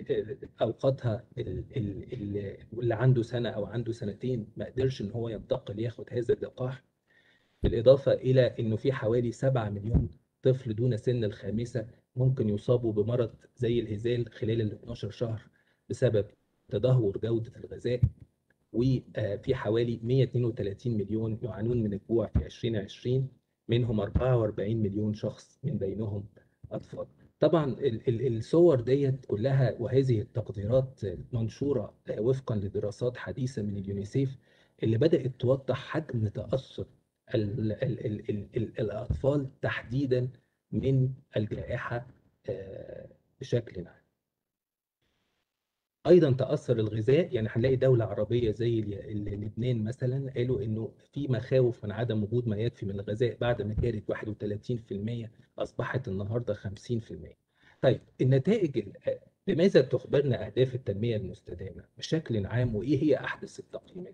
Speaker 5: اوقاتها ال- ال- ال- اللي عنده سنة او عنده سنتين ما قدرش ان هو ينتقل ياخد هذا اللقاح بالإضافة إلى إنه في حوالي 7 مليون طفل دون سن الخامسة ممكن يصابوا بمرض زي الهزال خلال ال 12 شهر بسبب تدهور جودة الغذاء وفي حوالي 132 مليون يعانون من الجوع في 2020 منهم 44 مليون شخص من بينهم أطفال طبعا ال- ال- الصور ديت كلها وهذه التقديرات منشورة وفقا لدراسات حديثة من اليونيسيف اللي بدأت توضح حجم تأثر ال ال ال ال ال الأطفال تحديدا من الجائحة آه، بشكل عام. ايضا تاثر الغذاء يعني هنلاقي دوله عربيه زي ال- ال- لبنان مثلا قالوا انه في مخاوف من عدم وجود ما يكفي من الغذاء بعد ما كانت 31% اصبحت النهارده 50%. طيب النتائج ال- لماذا تخبرنا اهداف التنميه المستدامه بشكل عام وايه هي احدث التقييمات؟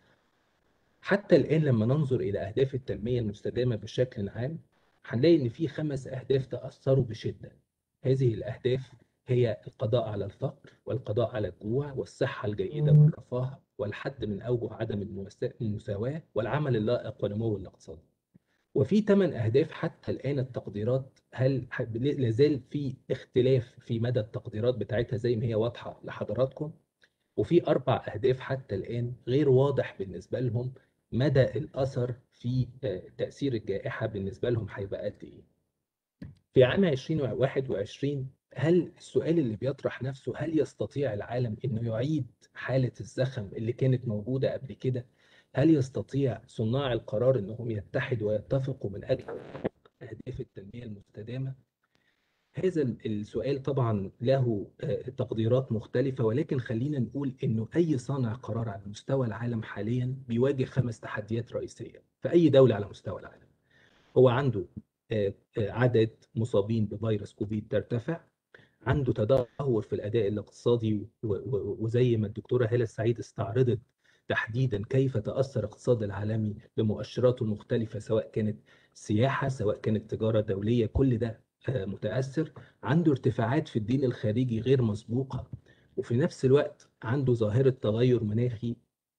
Speaker 5: حتى الآن لما ننظر إلى أهداف التنمية المستدامة بشكل عام هنلاقي إن في خمس أهداف تأثروا بشدة. هذه الأهداف هي القضاء على الفقر والقضاء على الجوع والصحة الجيدة والرفاه والحد من أوجه عدم المواساة- المساواة والعمل اللائق ونمو الاقتصاد. وفي ثمان أهداف حتى الآن التقديرات هل ح- لازال في اختلاف في مدى التقديرات بتاعتها زي ما هي واضحة لحضراتكم وفي أربع أهداف حتى الآن غير واضح بالنسبة لهم مدى الأثر في آه، تأثير الجائحة بالنسبة لهم هيبقى قد إيه. في عام 2021 هل السؤال اللي بيطرح نفسه هل يستطيع العالم إنه يعيد حالة الزخم اللي كانت موجودة قبل كده؟ هل يستطيع صناع القرار إنهم يتحدوا ويتفقوا من أجل أهداف التنمية المستدامة؟ هذا السؤال طبعا له آه، تقديرات مختلفة ولكن خلينا نقول إنه أي صانع قرار على مستوى العالم حاليا بيواجه خمس تحديات رئيسية في أي دولة على مستوى العالم. هو عنده آه، آه، عدد مصابين بفيروس كوفيد ترتفع عنده تدهور في الأداء الاقتصادي و- و- وزي ما الدكتورة هالة السعيد استعرضت تحديدا كيف تأثر الاقتصاد العالمي بمؤشراته المختلفة سواء كانت سياحة سواء كانت تجارة دولية كل ده آه، متأثر عنده ارتفاعات في الدين الخارجي غير مسبوقة وفي نفس الوقت عنده ظاهرة تغير مناخي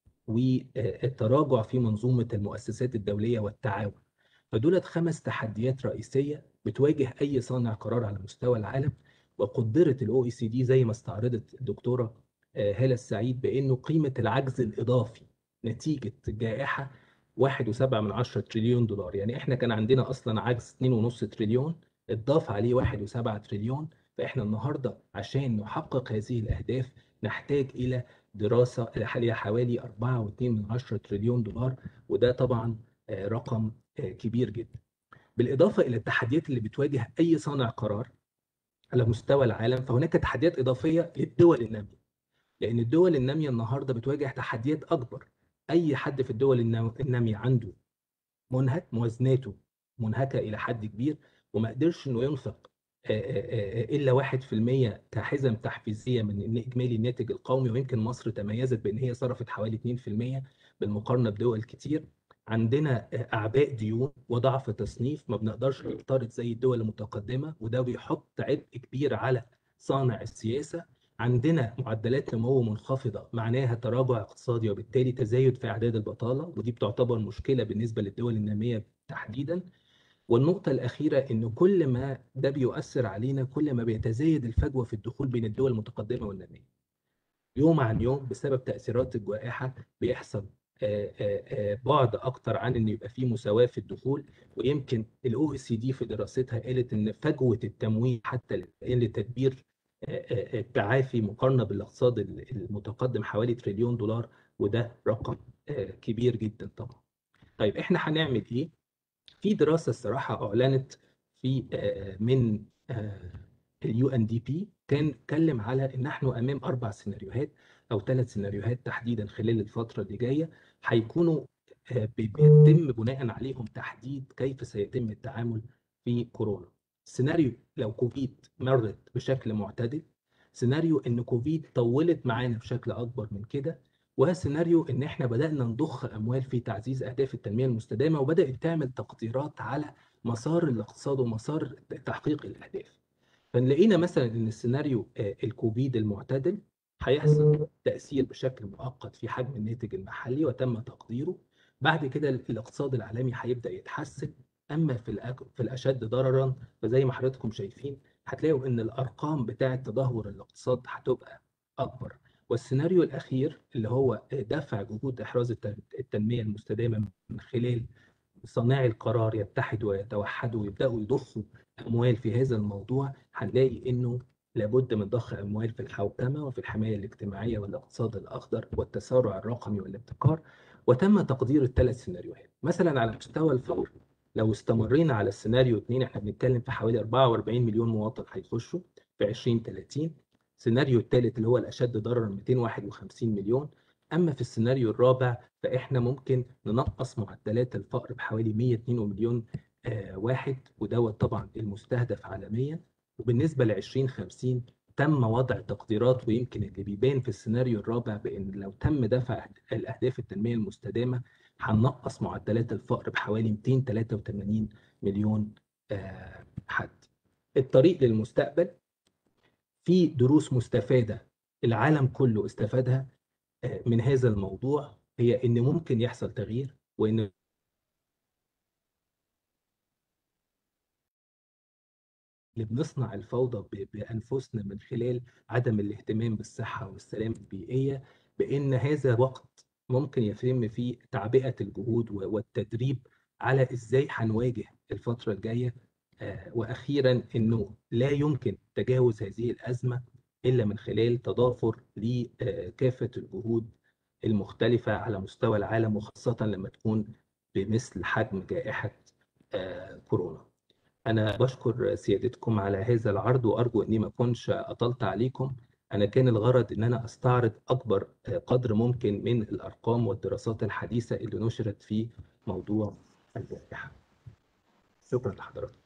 Speaker 5: والتراجع في منظومة المؤسسات الدولية والتعاون فدولت خمس تحديات رئيسية بتواجه أي صانع قرار على مستوى العالم وقدرت الاو اي سي دي زي ما استعرضت الدكتورة آه، هالة السعيد بأنه قيمة العجز الإضافي نتيجة الجائحة 1.7 من 10 تريليون دولار يعني احنا كان عندنا اصلا عجز 2.5 تريليون اتضاف عليه 1.7 تريليون فاحنا النهارده عشان نحقق هذه الاهداف نحتاج الى دراسه اللي حوالي 4.2 من 10 تريليون دولار وده طبعا آه، رقم آه، كبير جدا بالاضافه الى التحديات اللي بتواجه اي صانع قرار على مستوى العالم فهناك تحديات اضافيه للدول الناميه لان الدول الناميه النهارده بتواجه تحديات اكبر اي حد في الدول النا- الناميه عنده منهك موازناته منهكه الى حد كبير وما قدرش انه ينفق آه، آه، آه، الا 1% كحزم تحفيزيه من الن- اجمالي الناتج القومي ويمكن مصر تميزت بان هي صرفت حوالي 2% بالمقارنه بدول كتير عندنا آه، اعباء ديون وضعف تصنيف ما بنقدرش نقترض زي الدول المتقدمه وده بيحط عبء كبير على صانع السياسه عندنا معدلات نمو منخفضه معناها تراجع اقتصادي وبالتالي تزايد في اعداد البطاله ودي بتعتبر مشكله بالنسبه للدول الناميه تحديدا والنقطة الأخيرة إن كل ما ده بيؤثر علينا كل ما بيتزايد الفجوة في الدخول بين الدول المتقدمة والنامية. يوم عن يوم بسبب تأثيرات الجائحة بيحصل آه، آه، آه، بعد أكتر عن إن يبقى في مساواة في الدخول ويمكن الأو إي سي دي في دراستها قالت إن فجوة التمويل حتى لتدبير آه، آه، التعافي مقارنة بالاقتصاد المتقدم حوالي تريليون دولار وده رقم آه، كبير جدا طبعا. طيب إحنا هنعمل إيه؟ في دراسه الصراحه اعلنت في آه، من اليو ان دي بي كان اتكلم على ان نحن امام اربع سيناريوهات او ثلاث سيناريوهات تحديدا خلال الفتره اللي جايه هيكونوا آه، بي- بيتم بناء عليهم تحديد كيف سيتم التعامل في كورونا. سيناريو لو كوفيد مرت بشكل معتدل سيناريو ان كوفيد طولت معانا بشكل اكبر من كده وسيناريو ان احنا بدانا نضخ اموال في تعزيز اهداف التنميه المستدامه وبدات تعمل تقديرات على مسار الاقتصاد ومسار تحقيق الاهداف. فنلاقينا مثلا ان السيناريو آه، الكوفيد المعتدل هيحصل تاثير بشكل مؤقت في حجم الناتج المحلي وتم تقديره بعد كده الاقتصاد العالمي هيبدا يتحسن اما في الأك- في الاشد ضررا فزي ما حضراتكم شايفين هتلاقوا ان الارقام بتاعه تدهور الاقتصاد هتبقى اكبر والسيناريو الاخير اللي هو دفع جهود احراز الت- التنميه المستدامه من خلال صانعي القرار يتحدوا ويتوحدوا ويبداوا يضخوا اموال في هذا الموضوع هنلاقي انه لابد من ضخ اموال في الحوكمه وفي الحمايه الاجتماعيه والاقتصاد الاخضر والتسارع الرقمي والابتكار وتم تقدير الثلاث سيناريوهات مثلا على مستوى الفقر لو استمرينا على السيناريو 2 احنا بنتكلم في حوالي 44 مليون مواطن هيخشوا في 2030 السيناريو الثالث اللي هو الاشد ضررا 251 مليون اما في السيناريو الرابع فاحنا ممكن ننقص معدلات الفقر بحوالي 102 مليون آه، واحد ودوت طبعا المستهدف عالميا وبالنسبه ل 2050 تم وضع تقديرات ويمكن اللي بيبان في السيناريو الرابع بان لو تم دفع الاهداف التنميه المستدامه هننقص معدلات الفقر بحوالي 283 مليون آه، حد. الطريق للمستقبل في دروس مستفاده العالم كله استفادها آه، من هذا الموضوع هي ان ممكن يحصل تغيير وان اللي بنصنع الفوضى ب- بانفسنا من خلال عدم الاهتمام بالصحه والسلامه البيئيه بان هذا وقت ممكن يتم فيه تعبئه الجهود و- والتدريب على ازاي هنواجه الفتره الجايه آه، واخيرا انه لا يمكن تجاوز هذه الازمه الا من خلال تضافر لكافه الجهود المختلفه على مستوى العالم وخاصه لما تكون بمثل حجم جائحه آه، كورونا. أنا بشكر سيادتكم على هذا العرض وأرجو إني ما أكونش أطلت عليكم أنا كان الغرض إن أنا أستعرض أكبر قدر ممكن من الأرقام والدراسات الحديثة اللي نشرت في موضوع الجائحة شكرا لحضراتكم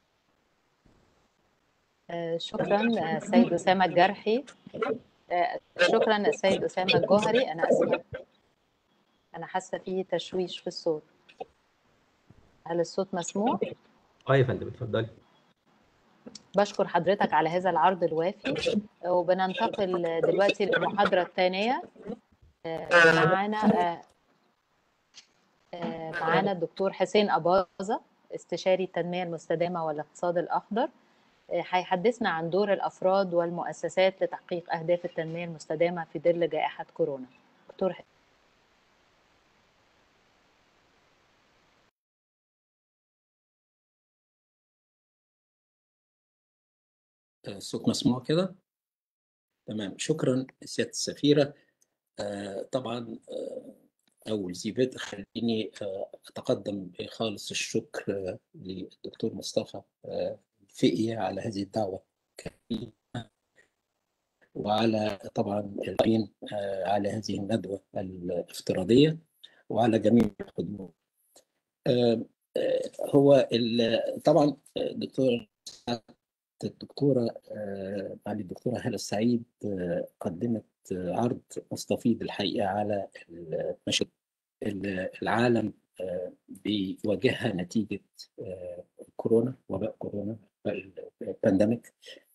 Speaker 4: آه، شكرا آه، سيد أسامة الجرحي آه، شكرا السيد أسامة الجوهري أنا أسفة أنا حاسة فيه تشويش في الصوت هل الصوت مسموع؟
Speaker 5: أه يا فندم اتفضلي
Speaker 4: بشكر حضرتك على هذا العرض الوافي وبننتقل دلوقتي للمحاضرة الثانية آه، معانا آه، آه، معانا الدكتور حسين أباظة استشاري التنمية المستدامة والاقتصاد الأخضر آه، هيحدثنا عن دور الأفراد والمؤسسات لتحقيق أهداف التنمية المستدامة في ظل جائحة كورونا دكتور
Speaker 6: آه، الصوت مسموع كده تمام شكرا سيادة السفيرة آه، طبعا آه، أول ذي بدء خليني آه، أتقدم بخالص الشكر آه، للدكتور مصطفى آه، فقي على هذه الدعوة الكريمة وعلى طبعا القائمين آه، على هذه الندوة الافتراضية وعلى جميع الحضور آه، آه، هو ال- طبعا الدكتور الدكتورة آه، معالي الدكتورة هالة السعيد آه، قدمت آه، عرض مستفيض الحقيقة على المشاكل اللي العالم آه، بيواجهها نتيجة آه، كورونا وباء كورونا البانديميك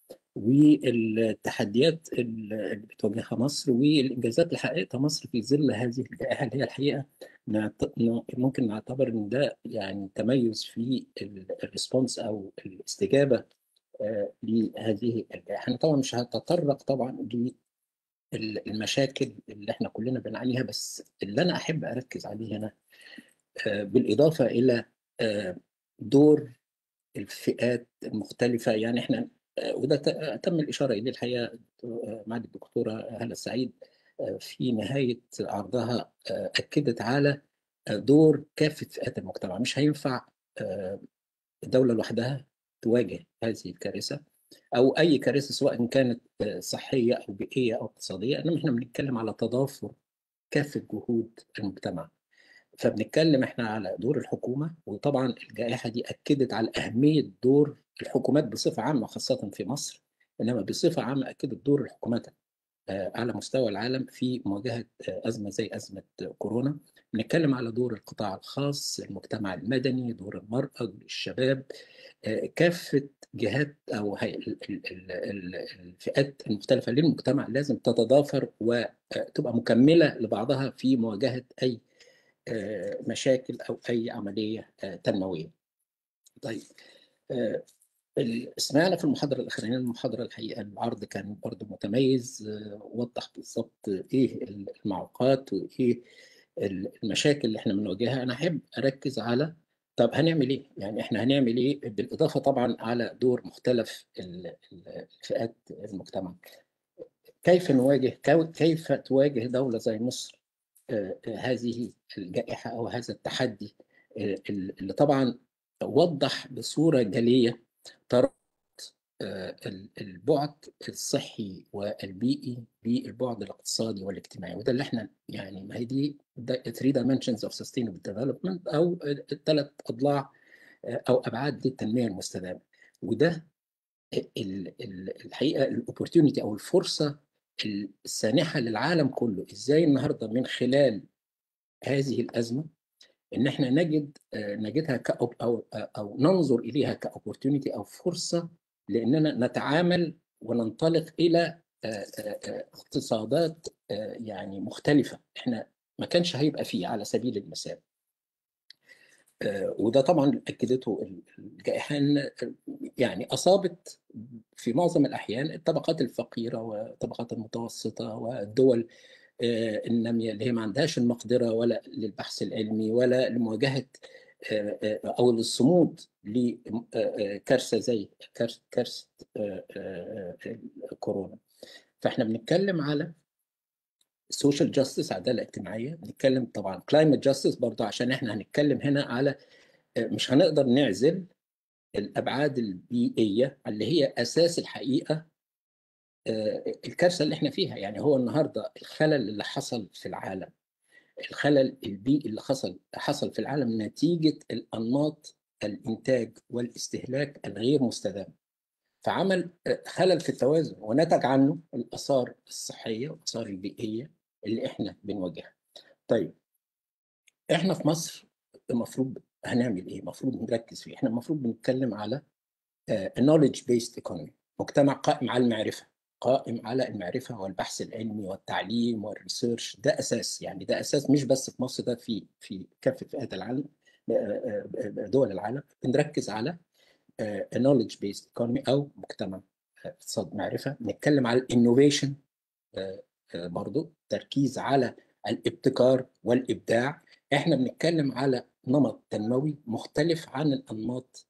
Speaker 6: والتحديات اللي بتواجهها مصر والانجازات اللي حققتها مصر في ظل هذه الجائحه اللي هي الحقيقه نعت- ممكن نعتبر ان ده يعني تميز في الريسبونس او الاستجابه آه، لهذه الجائحه انا طبعا مش هتطرق طبعا للمشاكل اللي احنا كلنا بنعانيها بس اللي انا احب اركز عليه هنا آه، بالاضافه الى آه، دور الفئات المختلفة يعني احنا آه، وده ت- تم الإشارة إليه الحقيقة آه، معالي الدكتورة هالة السعيد آه، في نهاية عرضها آه، أكدت على آه، دور كافة فئات المجتمع مش هينفع آه، الدولة لوحدها تواجه هذه الكارثة أو أي كارثة سواء كانت آه، صحية أو بيئية أو اقتصادية إنما احنا بنتكلم على تضافر كافة جهود المجتمع فبنتكلم احنا على دور الحكومه وطبعا الجائحه دي اكدت على اهميه دور الحكومات بصفه عامه خاصه في مصر انما بصفه عامه اكدت دور الحكومات آه، على مستوى العالم في مواجهه آه، ازمه زي ازمه كورونا بنتكلم على دور القطاع الخاص المجتمع المدني دور المراه دور الشباب آه، كافه جهات او هي ال- ال- ال- ال- الفئات المختلفه للمجتمع لازم تتضافر وتبقى مكمله لبعضها في مواجهه اي آه، مشاكل او اي عمليه آه، تنمويه. طيب آه، ال- سمعنا في المحاضره الاخرانيه المحاضره الحقيقه العرض كان برضو متميز آه، وضح بالظبط ايه المعوقات وايه ال- المشاكل اللي احنا بنواجهها انا احب اركز على طب هنعمل ايه؟ يعني احنا هنعمل ايه بالاضافه طبعا على دور مختلف ال- ال- الفئات المجتمع. كيف نواجه كو- كيف تواجه دوله زي مصر آه، آه، هذه الجائحة أو هذا التحدي آه، اللي طبعا وضح بصورة جلية ترابط آه، ال- البعد الصحي والبيئي بالبعد الاقتصادي والاجتماعي وده اللي احنا يعني ما هي دي 3 dimensions of sustainable development أو الثلاث أضلاع آه، أو أبعاد للتنمية المستدامة وده ال- ال- الحقيقه الاوبورتيونيتي او الفرصه السانحه للعالم كله ازاي النهارده من خلال هذه الازمه ان احنا نجد آه، نجدها كأو او او ننظر اليها كاوبورتيونيتي او فرصه لاننا نتعامل وننطلق الى آه، آه، آه، اقتصادات آه، يعني مختلفه احنا ما كانش هيبقى فيه على سبيل المثال آه، وده طبعا اكدته الجائحه إن يعني اصابت في معظم الاحيان الطبقات الفقيره والطبقات المتوسطه والدول آه، الناميه اللي هي ما عندهاش المقدره ولا للبحث العلمي ولا لمواجهه آه، آه، او للصمود لكارثه زي كارث- كارثه آه، آه، آه، كورونا فاحنا بنتكلم على السوشيال جاستس عداله اجتماعيه بنتكلم طبعا كلايمت جاستس برضه عشان احنا هنتكلم هنا على مش هنقدر نعزل الابعاد البيئيه اللي هي اساس الحقيقه آه، الكارثه اللي احنا فيها يعني هو النهارده الخلل اللي حصل في العالم الخلل البيئي اللي حصل حصل في العالم نتيجه الانماط الانتاج والاستهلاك الغير مستدام فعمل آه، خلل في التوازن ونتج عنه الاثار الصحيه والاثار البيئيه اللي احنا بنواجهها طيب احنا في مصر المفروض هنعمل ايه؟ المفروض نركز فيه، احنا المفروض بنتكلم على knowledge based economy، مجتمع قائم على المعرفه، قائم على المعرفه والبحث العلمي والتعليم والريسيرش ده اساس يعني ده اساس مش بس في مصر ده في في كافه فئات العالم آه، آه، آه، دول العالم بنركز على آه، knowledge based economy او مجتمع آه، اقتصاد معرفه، بنتكلم على الانوفيشن برضو تركيز على الابتكار والابداع احنا بنتكلم على نمط تنموي مختلف عن الانماط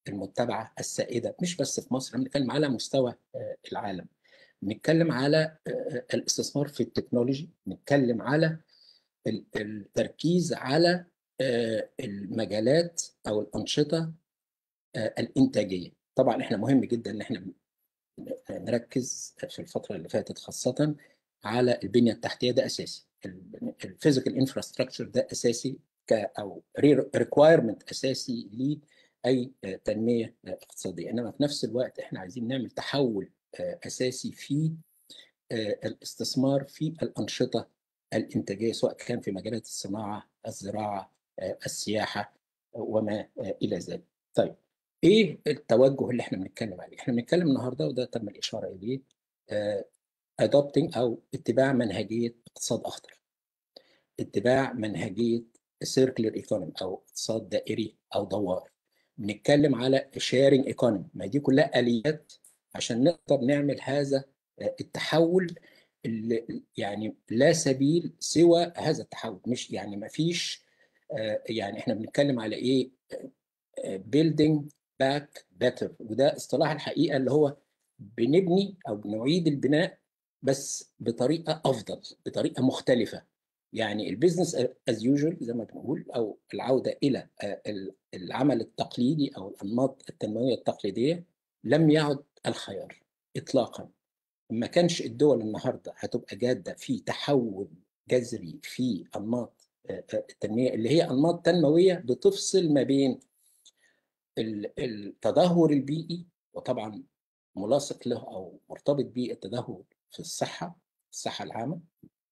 Speaker 6: المتبعه السائده مش بس في مصر بنتكلم على مستوى آه، العالم بنتكلم على آه، الاستثمار في التكنولوجي بنتكلم على ال- التركيز على آه، المجالات او الانشطه آه، الانتاجيه طبعا احنا مهم جدا ان احنا نركز في الفتره اللي فاتت خاصه على البنيه التحتيه ده اساسي الفيزيكال انفراستراكشر ده اساسي ك او ريكوايرمنت اساسي لاي آه، تنميه آه، اقتصاديه انما في نفس الوقت احنا عايزين نعمل تحول آه، اساسي في آه، الاستثمار في الانشطه الانتاجيه سواء كان في مجالات الصناعه، الزراعه، آه، السياحه آه، وما آه، الى ذلك. طيب ايه التوجه اللي احنا بنتكلم عليه؟ احنا بنتكلم النهارده وده تم الاشاره اليه ادوبتنج او اتباع منهجيه اقتصاد اخضر. اتباع منهجيه سيركلر ايكونومي او اقتصاد دائري او دوار. بنتكلم على شيرنج ايكونومي، ما دي كلها اليات عشان نقدر نعمل هذا آه، التحول اللي يعني لا سبيل سوى هذا التحول مش يعني ما فيش آه، يعني احنا بنتكلم على ايه building back better وده اصطلاح الحقيقه اللي هو بنبني او بنعيد البناء بس بطريقه افضل بطريقه مختلفه يعني البيزنس از يوجوال زي ما بنقول او العوده الى آه، ال- العمل التقليدي او الانماط التنمويه التقليديه لم يعد الخيار اطلاقا ما كانش الدول النهارده هتبقى جاده في تحول جذري في انماط آه، آه، التنميه اللي هي انماط تنمويه بتفصل ما بين ال- التدهور البيئي وطبعا ملاصق له او مرتبط به التدهور في الصحه الصحه العامه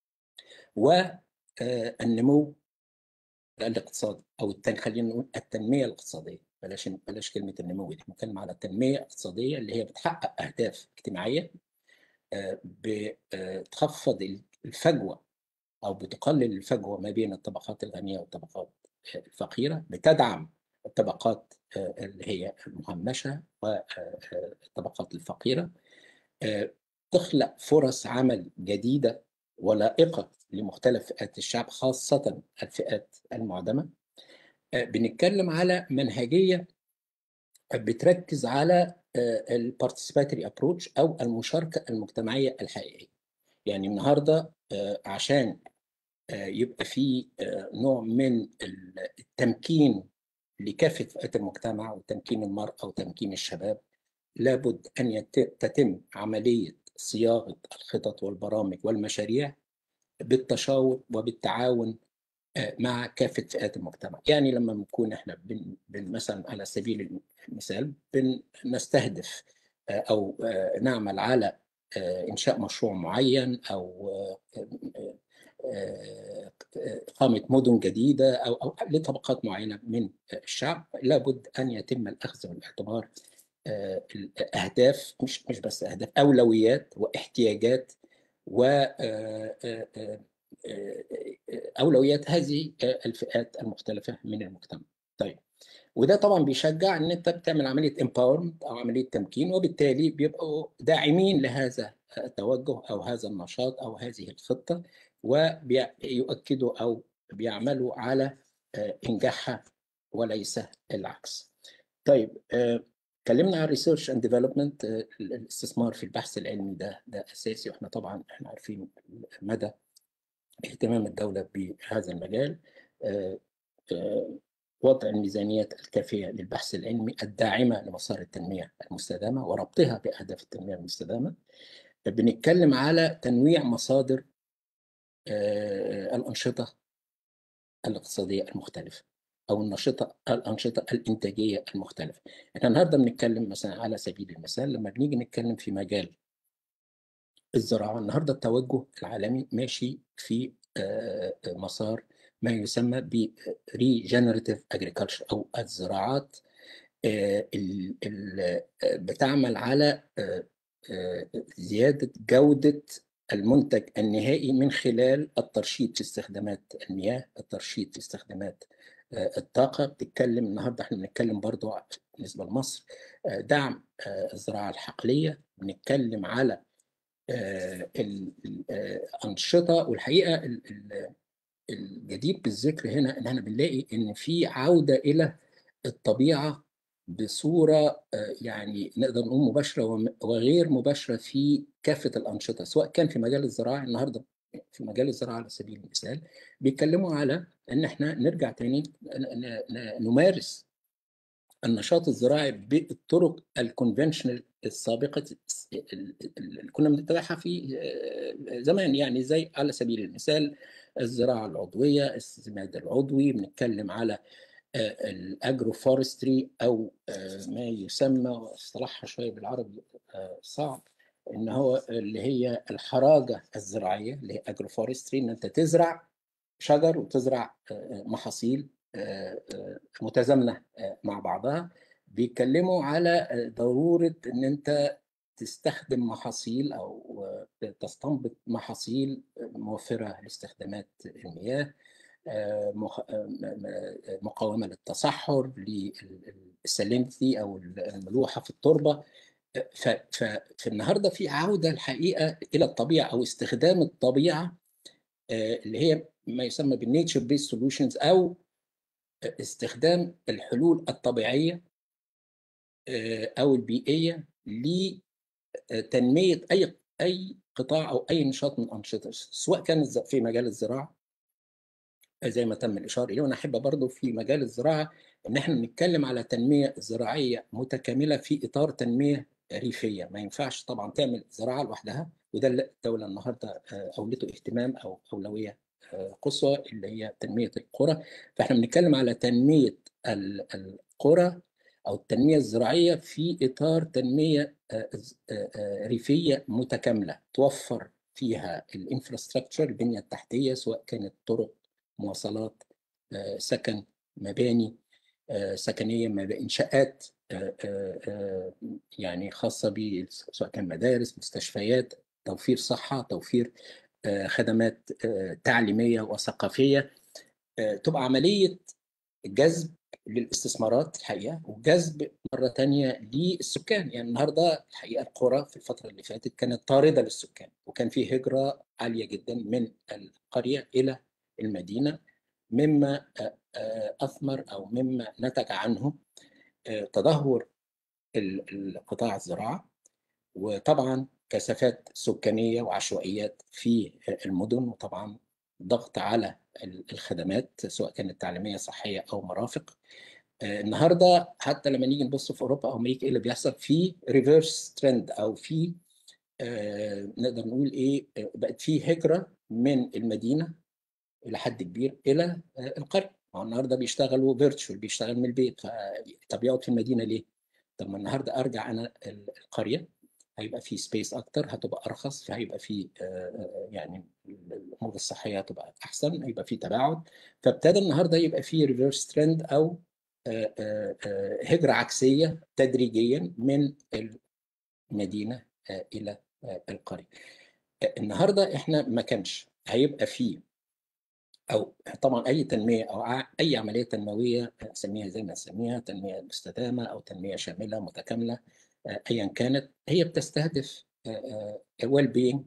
Speaker 6: والنمو الاقتصادي او التن... خلينا نقول التنميه الاقتصاديه بلاش بلاش كلمه النمو دي بنتكلم على التنميه الاقتصاديه اللي هي بتحقق اهداف اجتماعيه آه، بتخفض الفجوه او بتقلل الفجوه ما بين الطبقات الغنيه والطبقات آه، الفقيره بتدعم الطبقات آه، اللي هي المهمشه والطبقات الفقيره آه، تخلق فرص عمل جديده ولائقه لمختلف فئات الشعب خاصه الفئات المعدمه آه، بنتكلم على منهجيه بتركز على البارتيسيباتوري ابروتش او المشاركه المجتمعيه الحقيقيه يعني النهارده آه، عشان آه، يبقى في آه، نوع من التمكين لكافه فئات المجتمع وتمكين المراه وتمكين الشباب لابد ان يت- تتم عمليه صياغه الخطط والبرامج والمشاريع بالتشاور وبالتعاون آه، مع كافه فئات المجتمع يعني لما بنكون احنا بن بن مثلا على سبيل المثال بنستهدف آه، او آه، نعمل على آه، انشاء مشروع معين او آه، آه، آه، اقامه مدن جديده او او لطبقات معينه من الشعب لابد ان يتم الاخذ بالاعتبار آه، الاهداف مش مش بس اهداف اولويات واحتياجات و آه، آه، آه، آه، اولويات هذه الفئات المختلفه من المجتمع. طيب وده طبعا بيشجع ان انت بتعمل عمليه امباورمنت او عمليه تمكين وبالتالي بيبقوا داعمين لهذا التوجه او هذا النشاط او هذه الخطه وبيؤكدوا او بيعملوا على آه، انجاحها وليس العكس. طيب آه، اتكلمنا عن ريسيرش اند ديفلوبمنت الاستثمار في البحث العلمي ده ده اساسي واحنا طبعا احنا عارفين مدى اهتمام الدوله بهذا المجال آه، آه، وضع الميزانيات الكافيه للبحث العلمي الداعمه لمسار التنميه المستدامه وربطها باهداف التنميه المستدامه بنتكلم على تنويع مصادر آه، الانشطه الاقتصاديه المختلفه او النشطه الانشطه الانتاجيه المختلفه. احنا النهارده بنتكلم مثلا على سبيل المثال لما بنيجي نتكلم في مجال الزراعه النهارده التوجه العالمي ماشي في آه، مسار ما يسمى ب regenerative agriculture او الزراعات آه، ال- ال- آه، بتعمل على آه، آه، زياده جوده المنتج النهائي من خلال الترشيد في استخدامات المياه، الترشيد في استخدامات آه، الطاقه، بتتكلم النهارده احنا بنتكلم برضو بالنسبه لمصر آه، دعم آه، الزراعه الحقليه، بنتكلم على آه، ال- ال- آه، الانشطه والحقيقه ال- ال- الجديد بالذكر هنا ان احنا بنلاقي ان في عوده الى الطبيعه بصوره آه، يعني نقدر نقول مباشره وم- وغير مباشره في كافه الانشطه سواء كان في مجال الزراعه النهارده في مجال الزراعه على سبيل المثال بيتكلموا على ان احنا نرجع تاني ن- ن- ن- نمارس النشاط الزراعي بالطرق الكونفنشنال السابقه اللي كنا بنتبعها في آه، زمان يعني زي على سبيل المثال الزراعه العضويه السماد العضوي بنتكلم على الاجرو فورستري او آه، ما يسمى واصطلاحها شويه بالعربي آه، صعب ان هو اللي هي الحراجه الزراعيه اللي هي اجرو فورستري ان انت تزرع شجر وتزرع آه، محاصيل آه، آه، متزامنه آه، مع بعضها بيتكلموا على آه، ضروره ان انت تستخدم محاصيل او آه، تستنبط محاصيل موفره لاستخدامات المياه آه، مخ- آه، م- م- مقاومه للتصحر للسالينتي او الملوحه في التربه ف- ف- فالنهارده في عوده الحقيقه الى الطبيعه او استخدام الطبيعه آه، اللي هي ما يسمى بالنيتشر بيست سولوشنز او استخدام الحلول الطبيعيه آه، او البيئيه لتنميه اي اي قطاع او اي نشاط من انشطه سواء كان الز- في مجال الزراعه زي ما تم الاشاره اليه وانا احب برضه في مجال الزراعه ان احنا نتكلم على تنميه زراعيه متكامله في اطار تنميه ريفيه ما ينفعش طبعا تعمل زراعه لوحدها وده اللي الدوله النهارده آه، اولته اهتمام او اولويه آه، قصوى اللي هي تنميه القرى فاحنا بنتكلم على تنميه ال- القرى او التنميه الزراعيه في اطار تنميه آه، آه، آه، ريفيه متكامله توفر فيها الانفراستراكشر البنيه التحتيه سواء كانت طرق مواصلات آه، سكن مباني آه، سكنيه مب- انشاءات آه، آه، آه، يعني خاصه ب سواء كان مدارس مستشفيات توفير صحه توفير آه، خدمات آه، تعليميه وثقافيه آه، تبقى عمليه جذب للاستثمارات الحقيقه وجذب مره تانية للسكان يعني النهارده الحقيقه القرى في الفتره اللي فاتت كانت طارده للسكان وكان في هجره عاليه جدا من القريه الى المدينه مما آه، آه، اثمر او مما نتج عنه آه، تدهور ال- القطاع الزراعه وطبعا كثافات سكانيه وعشوائيات في المدن وطبعا ضغط على ال- الخدمات سواء كانت تعليميه صحيه او مرافق آه، النهارده حتى لما نيجي نبص في اوروبا او امريكا ايه اللي بيحصل في ريفيرس ترند او في آه، نقدر نقول ايه آه، بقت في هجره من المدينه الى حد كبير الى آه، القريه ما هو النهارده بيشتغلوا فيرتشوال بيشتغل من البيت ف- طب يقعد في المدينه ليه؟ طب ما النهارده ارجع انا ال- القريه هيبقى في سبيس اكتر هتبقى ارخص فهيبقى في آه، آه، يعني الامور الصحيه هتبقى احسن هيبقى في تباعد فابتدى النهارده يبقى في ريفيرس ترند او آه، آه، آه، هجره عكسيه تدريجيا من المدينه آه، الى آه، القريه آه، النهارده احنا ما كانش هيبقى فيه او طبعا اي تنميه او ع- اي عمليه تنمويه نسميها زي ما نسميها تنميه مستدامه او تنميه شامله متكامله آه، ايا كانت هي بتستهدف ويل بينج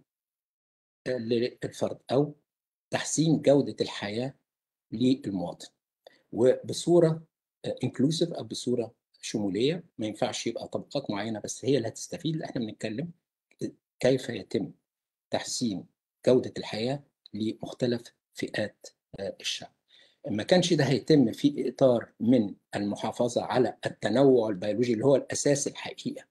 Speaker 6: للفرد او تحسين جوده الحياه للمواطن وبصوره انكلوسيف او بصوره شموليه ما ينفعش يبقى طبقات معينه بس هي اللي هتستفيد لا، احنا بنتكلم كيف يتم تحسين جوده الحياه لمختلف فئات آه، الشعب. ما كانش ده هيتم في اطار من المحافظه على التنوع البيولوجي اللي هو الاساس الحقيقه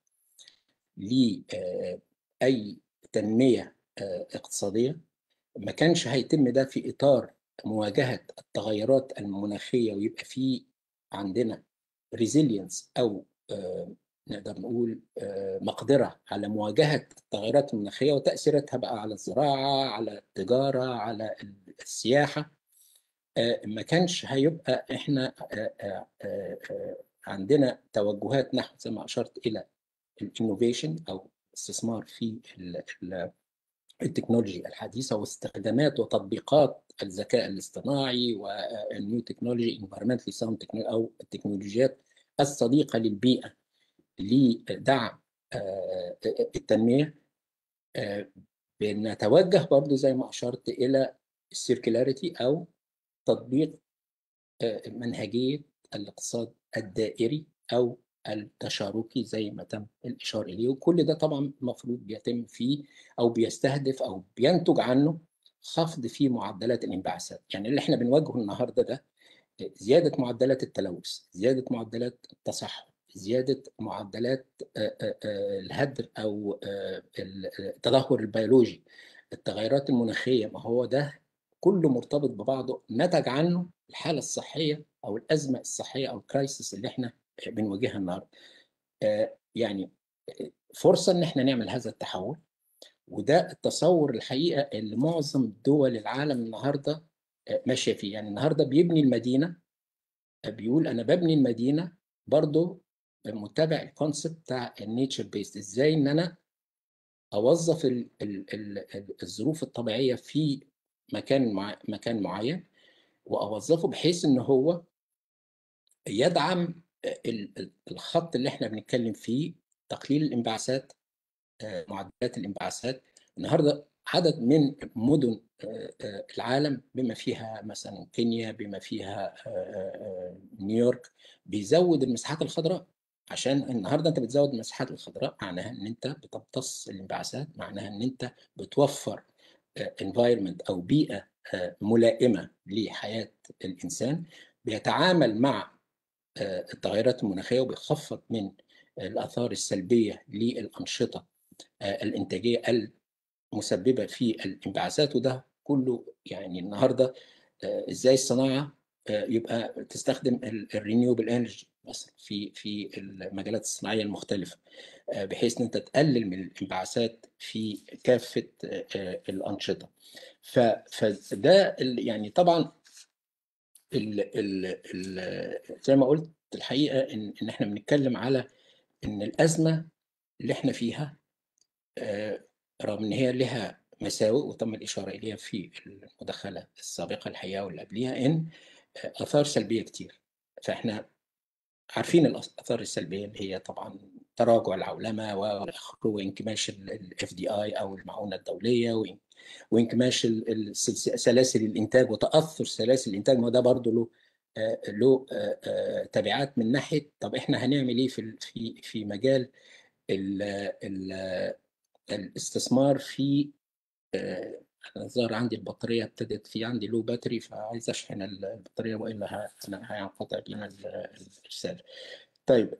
Speaker 6: لاي تنميه آه، اقتصاديه ما كانش هيتم ده في اطار مواجهه التغيرات المناخيه ويبقى في عندنا ريزيلينس او آه، نقدر نقول آه، مقدره على مواجهه التغيرات المناخيه وتاثيراتها بقى على الزراعه على التجاره على السياحه آه، ما كانش هيبقى احنا آه، آه، آه، آه، عندنا توجهات نحو زي ما اشرت الى الانوفيشن او استثمار في ال- ال- التكنولوجيا الحديثه واستخدامات وتطبيقات الذكاء الاصطناعي والنيو تكنولوجي انفيرمنتلي ساوند تكنولوجي او التكنولوجيات الصديقه للبيئه لدعم آه، التنميه آه، بنتوجه برضو زي ما اشرت الى السيركلاريتي او تطبيق آه، منهجيه الاقتصاد الدائري او التشاركي زي ما تم الاشاره اليه وكل ده طبعا المفروض بيتم فيه او بيستهدف او بينتج عنه خفض في معدلات الانبعاثات يعني اللي احنا بنواجهه النهارده ده زياده معدلات التلوث زياده معدلات التصحر زياده معدلات الهدر او التدهور البيولوجي التغيرات المناخيه ما هو ده كله مرتبط ببعضه نتج عنه الحاله الصحيه او الازمه الصحيه او الكرايسيس اللي احنا بنواجهها النهارده يعني فرصه ان احنا نعمل هذا التحول وده التصور الحقيقه اللي معظم دول العالم النهارده ماشيه فيه يعني النهارده بيبني المدينه بيقول انا ببني المدينه برضه متبع الكونسبت بتاع النيتشر بيست ازاي ان انا اوظف ال ال ال الظروف الطبيعيه في مكان مع مكان معين واوظفه بحيث ان هو يدعم الخط اللي احنا بنتكلم فيه تقليل الانبعاثات معدلات الانبعاثات النهارده عدد من مدن العالم بما فيها مثلا كينيا بما فيها نيويورك بيزود المساحات الخضراء عشان النهارده انت بتزود المساحات الخضراء معناها ان انت بتمتص الانبعاثات معناها ان انت بتوفر environment او بيئه ملائمه لحياه الانسان بيتعامل مع التغيرات المناخيه وبيخفض من الاثار السلبيه للانشطه الانتاجيه المسببه في الانبعاثات وده كله يعني النهارده ازاي الصناعه يبقى تستخدم الرينيوبل انرجي مثلا في في المجالات الصناعيه المختلفه بحيث ان انت تقلل من الانبعاثات في كافه الانشطه فده يعني طبعا ال ال ال زي ما قلت الحقيقه ان ان احنا بنتكلم على ان الازمه اللي احنا فيها رغم ان هي لها مساوئ وتم الاشاره اليها في المداخله السابقه الحقيقه واللي قبليها ان اثار سلبيه كتير فاحنا عارفين الاثار السلبيه اللي هي طبعا تراجع العولمه وانكماش الاف دي اي او المعونه الدوليه وانكماش سلاسل الانتاج وتاثر سلاسل الانتاج ما ده برضه له له تبعات من ناحيه طب احنا هنعمل ايه في في في مجال ال ال الاستثمار في انا الظاهر عندي البطاريه ابتدت في عندي لو باتري فعايز اشحن البطاريه والا هينقطع بينا الارسال طيب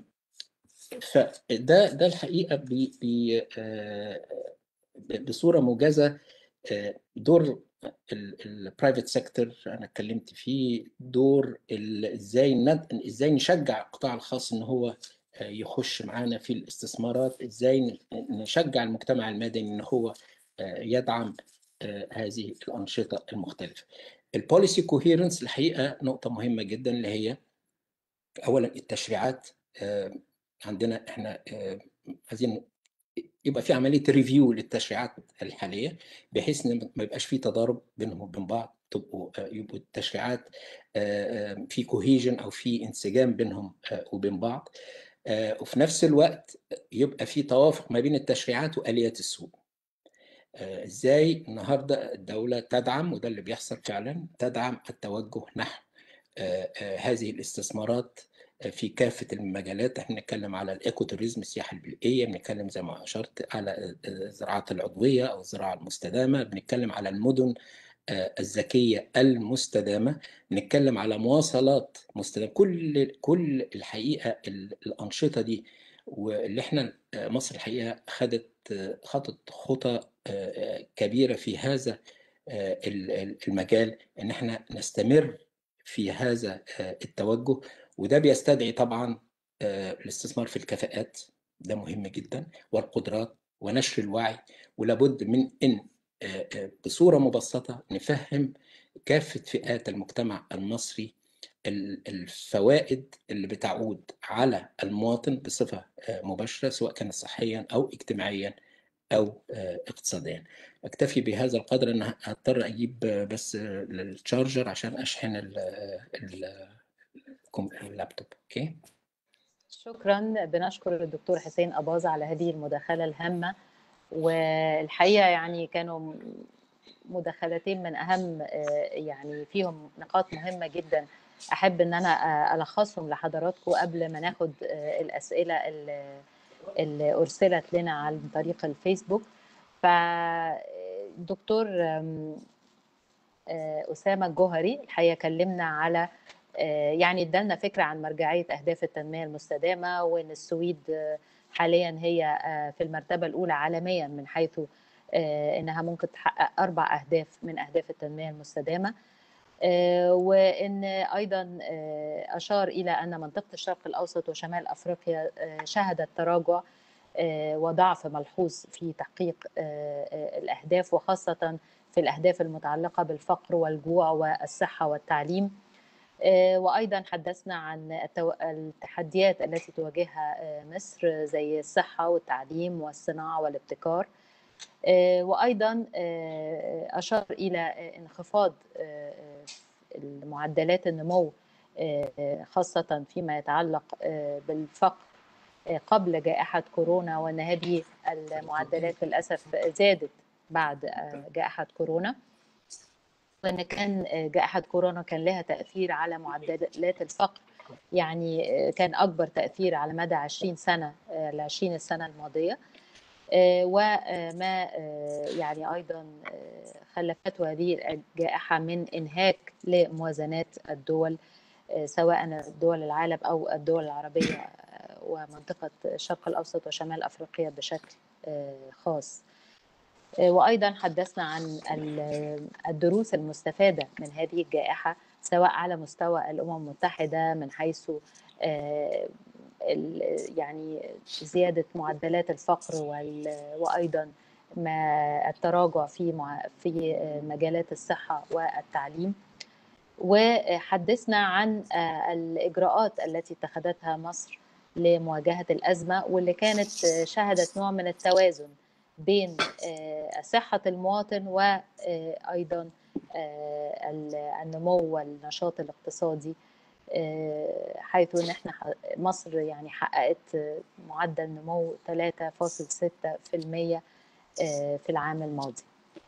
Speaker 6: فده ده الحقيقه بي بي بصوره موجزه دور البرايفت سيكتور انا اتكلمت فيه دور ازاي ازاي نشجع القطاع الخاص ان هو يخش معانا في الاستثمارات ازاي نشجع المجتمع المدني ان هو يدعم هذه الانشطه المختلفه البوليسي كوهيرنس الحقيقه نقطه مهمه جدا اللي هي اولا التشريعات عندنا احنا عايزين يبقى في عمليه ريفيو للتشريعات الحاليه بحيث ان ما يبقاش في تضارب بينهم وبين بعض تبقوا يبقوا التشريعات في كوهيجن او في انسجام بينهم وبين بعض وفي نفس الوقت يبقى في توافق ما بين التشريعات واليات السوق ازاي النهارده الدوله تدعم وده اللي بيحصل فعلا تدعم التوجه نحو هذه الاستثمارات في كافه المجالات احنا بنتكلم على الايكو توريزم السياحه البيئيه بنتكلم زي ما اشرت على الزراعات العضويه او الزراعه المستدامه بنتكلم على المدن الذكيه المستدامه نتكلم على مواصلات مستدامه كل كل الحقيقه الانشطه دي واللي احنا مصر الحقيقه خدت خطت خطى كبيره في هذا المجال ان احنا نستمر في هذا التوجه وده بيستدعي طبعا الاستثمار في الكفاءات ده مهم جدا والقدرات ونشر الوعي ولابد من ان بصوره مبسطه نفهم كافه فئات المجتمع المصري الفوائد اللي بتعود على المواطن بصفه مباشره سواء كانت صحيا او اجتماعيا او اقتصاديا اكتفي بهذا القدر ان هضطر اجيب بس الشارجر عشان اشحن اللابتوب اوكي
Speaker 4: شكرا بنشكر الدكتور حسين اباظه على هذه المداخله الهامه والحقيقه يعني كانوا مداخلتين من اهم يعني فيهم نقاط مهمه جدا احب ان انا آه، الخصهم لحضراتكم قبل ما ناخد آه، الاسئله اللي اللي ارسلت لنا عن طريق الفيسبوك فالدكتور اسامه الجوهري الحقيقه كلمنا على آه، يعني ادالنا فكره عن مرجعيه اهداف التنميه المستدامه وان السويد آه، حاليا هي آه، في المرتبه الاولى عالميا من حيث آه، انها ممكن تحقق اربع اهداف من اهداف التنميه المستدامه آه، وان ايضا آه، اشار الى ان منطقه الشرق الاوسط وشمال افريقيا آه، شهدت تراجع آه، وضعف ملحوظ في تحقيق آه، آه، الاهداف وخاصه في الاهداف المتعلقه بالفقر والجوع والصحه والتعليم آه، وايضا حدثنا عن التو- التحديات التي تواجهها آه، مصر زي الصحه والتعليم والصناعه والابتكار آه، وايضا آه، اشار الى آه، انخفاض آه، آه، معدلات النمو آه، خاصه فيما يتعلق آه، بالفقر آه، قبل جائحه كورونا وان هذه المعدلات للاسف زادت بعد آه، جائحه كورونا وان كان آه، جائحه كورونا كان لها تاثير على معدلات الفقر يعني آه، كان اكبر تاثير على مدى 20 سنه آه، ال 20 السنه الماضيه آه، وما آه، يعني ايضا آه، خلفته هذه الجائحه من انهاك لموازنات الدول آه، سواء دول العالم او الدول العربيه آه، ومنطقه الشرق الاوسط وشمال افريقيا بشكل آه، خاص آه، وايضا حدثنا عن ال- الدروس المستفاده من هذه الجائحه سواء على مستوى الامم المتحده من حيث آه، ال- يعني زياده معدلات الفقر وال- وايضا ما التراجع في مع- في آه، مجالات الصحه والتعليم وحدثنا عن آه، الاجراءات التي اتخذتها مصر لمواجهه الازمه واللي كانت آه، شهدت نوع من التوازن بين آه، صحه المواطن وايضا آه، ال- النمو والنشاط الاقتصادي آه، حيث ان احنا ح- مصر يعني حققت آه، معدل نمو 3.6% آه، في العام الماضي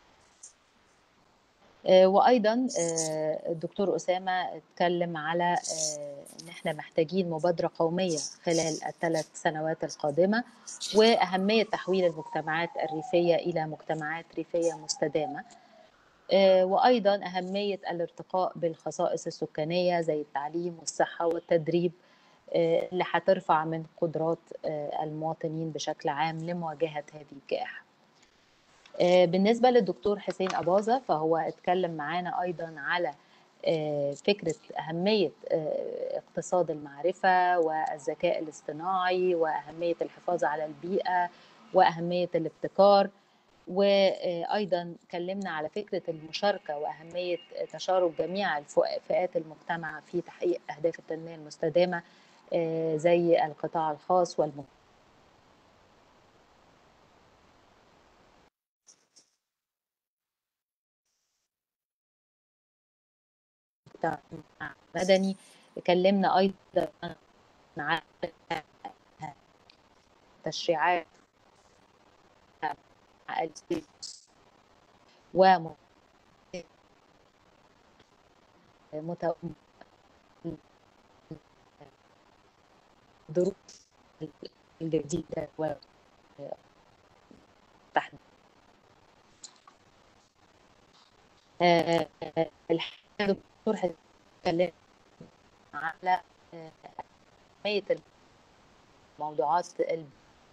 Speaker 4: آه، وايضا آه، الدكتور اسامه اتكلم على آه، ان احنا محتاجين مبادره قوميه خلال الثلاث سنوات القادمه واهميه تحويل المجتمعات الريفيه الى مجتمعات ريفيه مستدامه آه، وايضا اهميه الارتقاء بالخصائص السكانيه زي التعليم والصحه والتدريب آه، اللي هترفع من قدرات آه، المواطنين بشكل عام لمواجهه هذه الجائحه. آه، بالنسبه للدكتور حسين اباظه فهو اتكلم معانا ايضا على آه، فكره اهميه آه، اقتصاد المعرفه والذكاء الاصطناعي واهميه الحفاظ على البيئه واهميه الابتكار وايضا اتكلمنا على فكره المشاركه واهميه تشارك جميع الفئ- فئات المجتمع في تحقيق اهداف التنميه المستدامه آه، زي القطاع الخاص والمجتمع مدني اتكلمنا ايضا عن تشريعات و مت- ظروف الجديدة و تحت آه، الحقيقة الدكتور هيتكلم على آه، أهمية الموضوعات ال-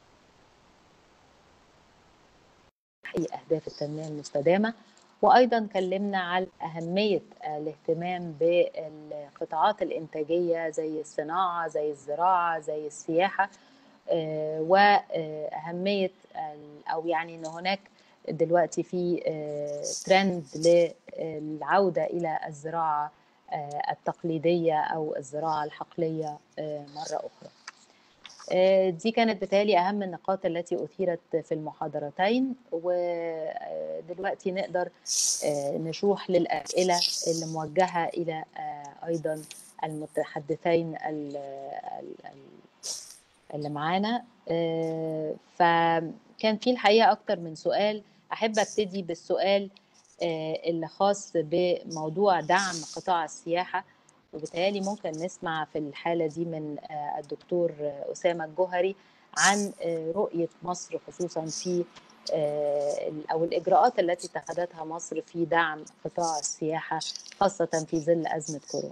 Speaker 4: تحقيق أهداف التنمية المستدامة وأيضا كلمنا على أهمية الاهتمام بالقطاعات الإنتاجية زي الصناعة زي الزراعة زي السياحة آه، وأهمية ال- أو يعني أن هناك دلوقتي في آه، ترند للعودة إلى الزراعة آه، التقليدية أو الزراعة الحقلية آه، مرة أخرى آه، دي كانت بالتالي أهم النقاط التي أثيرت في المحاضرتين ودلوقتي نقدر آه، نشوح للأسئلة اللي موجهة إلى آه، أيضا المتحدثين ال- ال- ال- اللي معانا آه، فكان في الحقيقة أكتر من سؤال أحب أبتدي بالسؤال آه، اللي خاص بموضوع دعم قطاع السياحة وبالتالي ممكن نسمع في الحالة دي من الدكتور أسامة الجوهري عن رؤية مصر خصوصا في أو الإجراءات التي اتخذتها مصر في دعم قطاع السياحة خاصة في ظل أزمة كورونا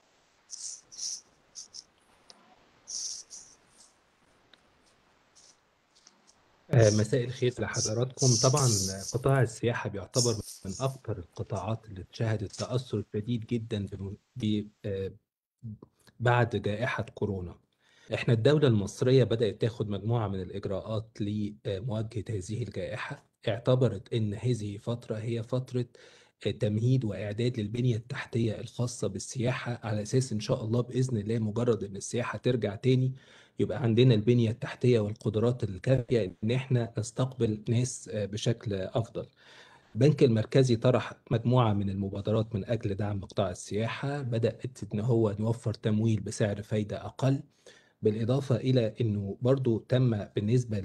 Speaker 5: مساء الخير لحضراتكم طبعا قطاع السياحة بيعتبر من أكثر القطاعات اللي شهدت تأثر شديد جدا ب بعد جائحة كورونا احنا الدولة المصرية بدأت تاخد مجموعة من الإجراءات لمواجهة هذه الجائحة اعتبرت أن هذه فترة هي فترة تمهيد وإعداد للبنية التحتية الخاصة بالسياحة على أساس إن شاء الله بإذن الله مجرد إن السياحة ترجع تاني يبقى عندنا البنية التحتية والقدرات الكافية إن إحنا نستقبل ناس بشكل أفضل. البنك المركزي طرح مجموعة من المبادرات من أجل دعم قطاع السياحة بدأت إن هو يوفر تمويل بسعر فايدة أقل بالإضافة إلى أنه برضو تم بالنسبة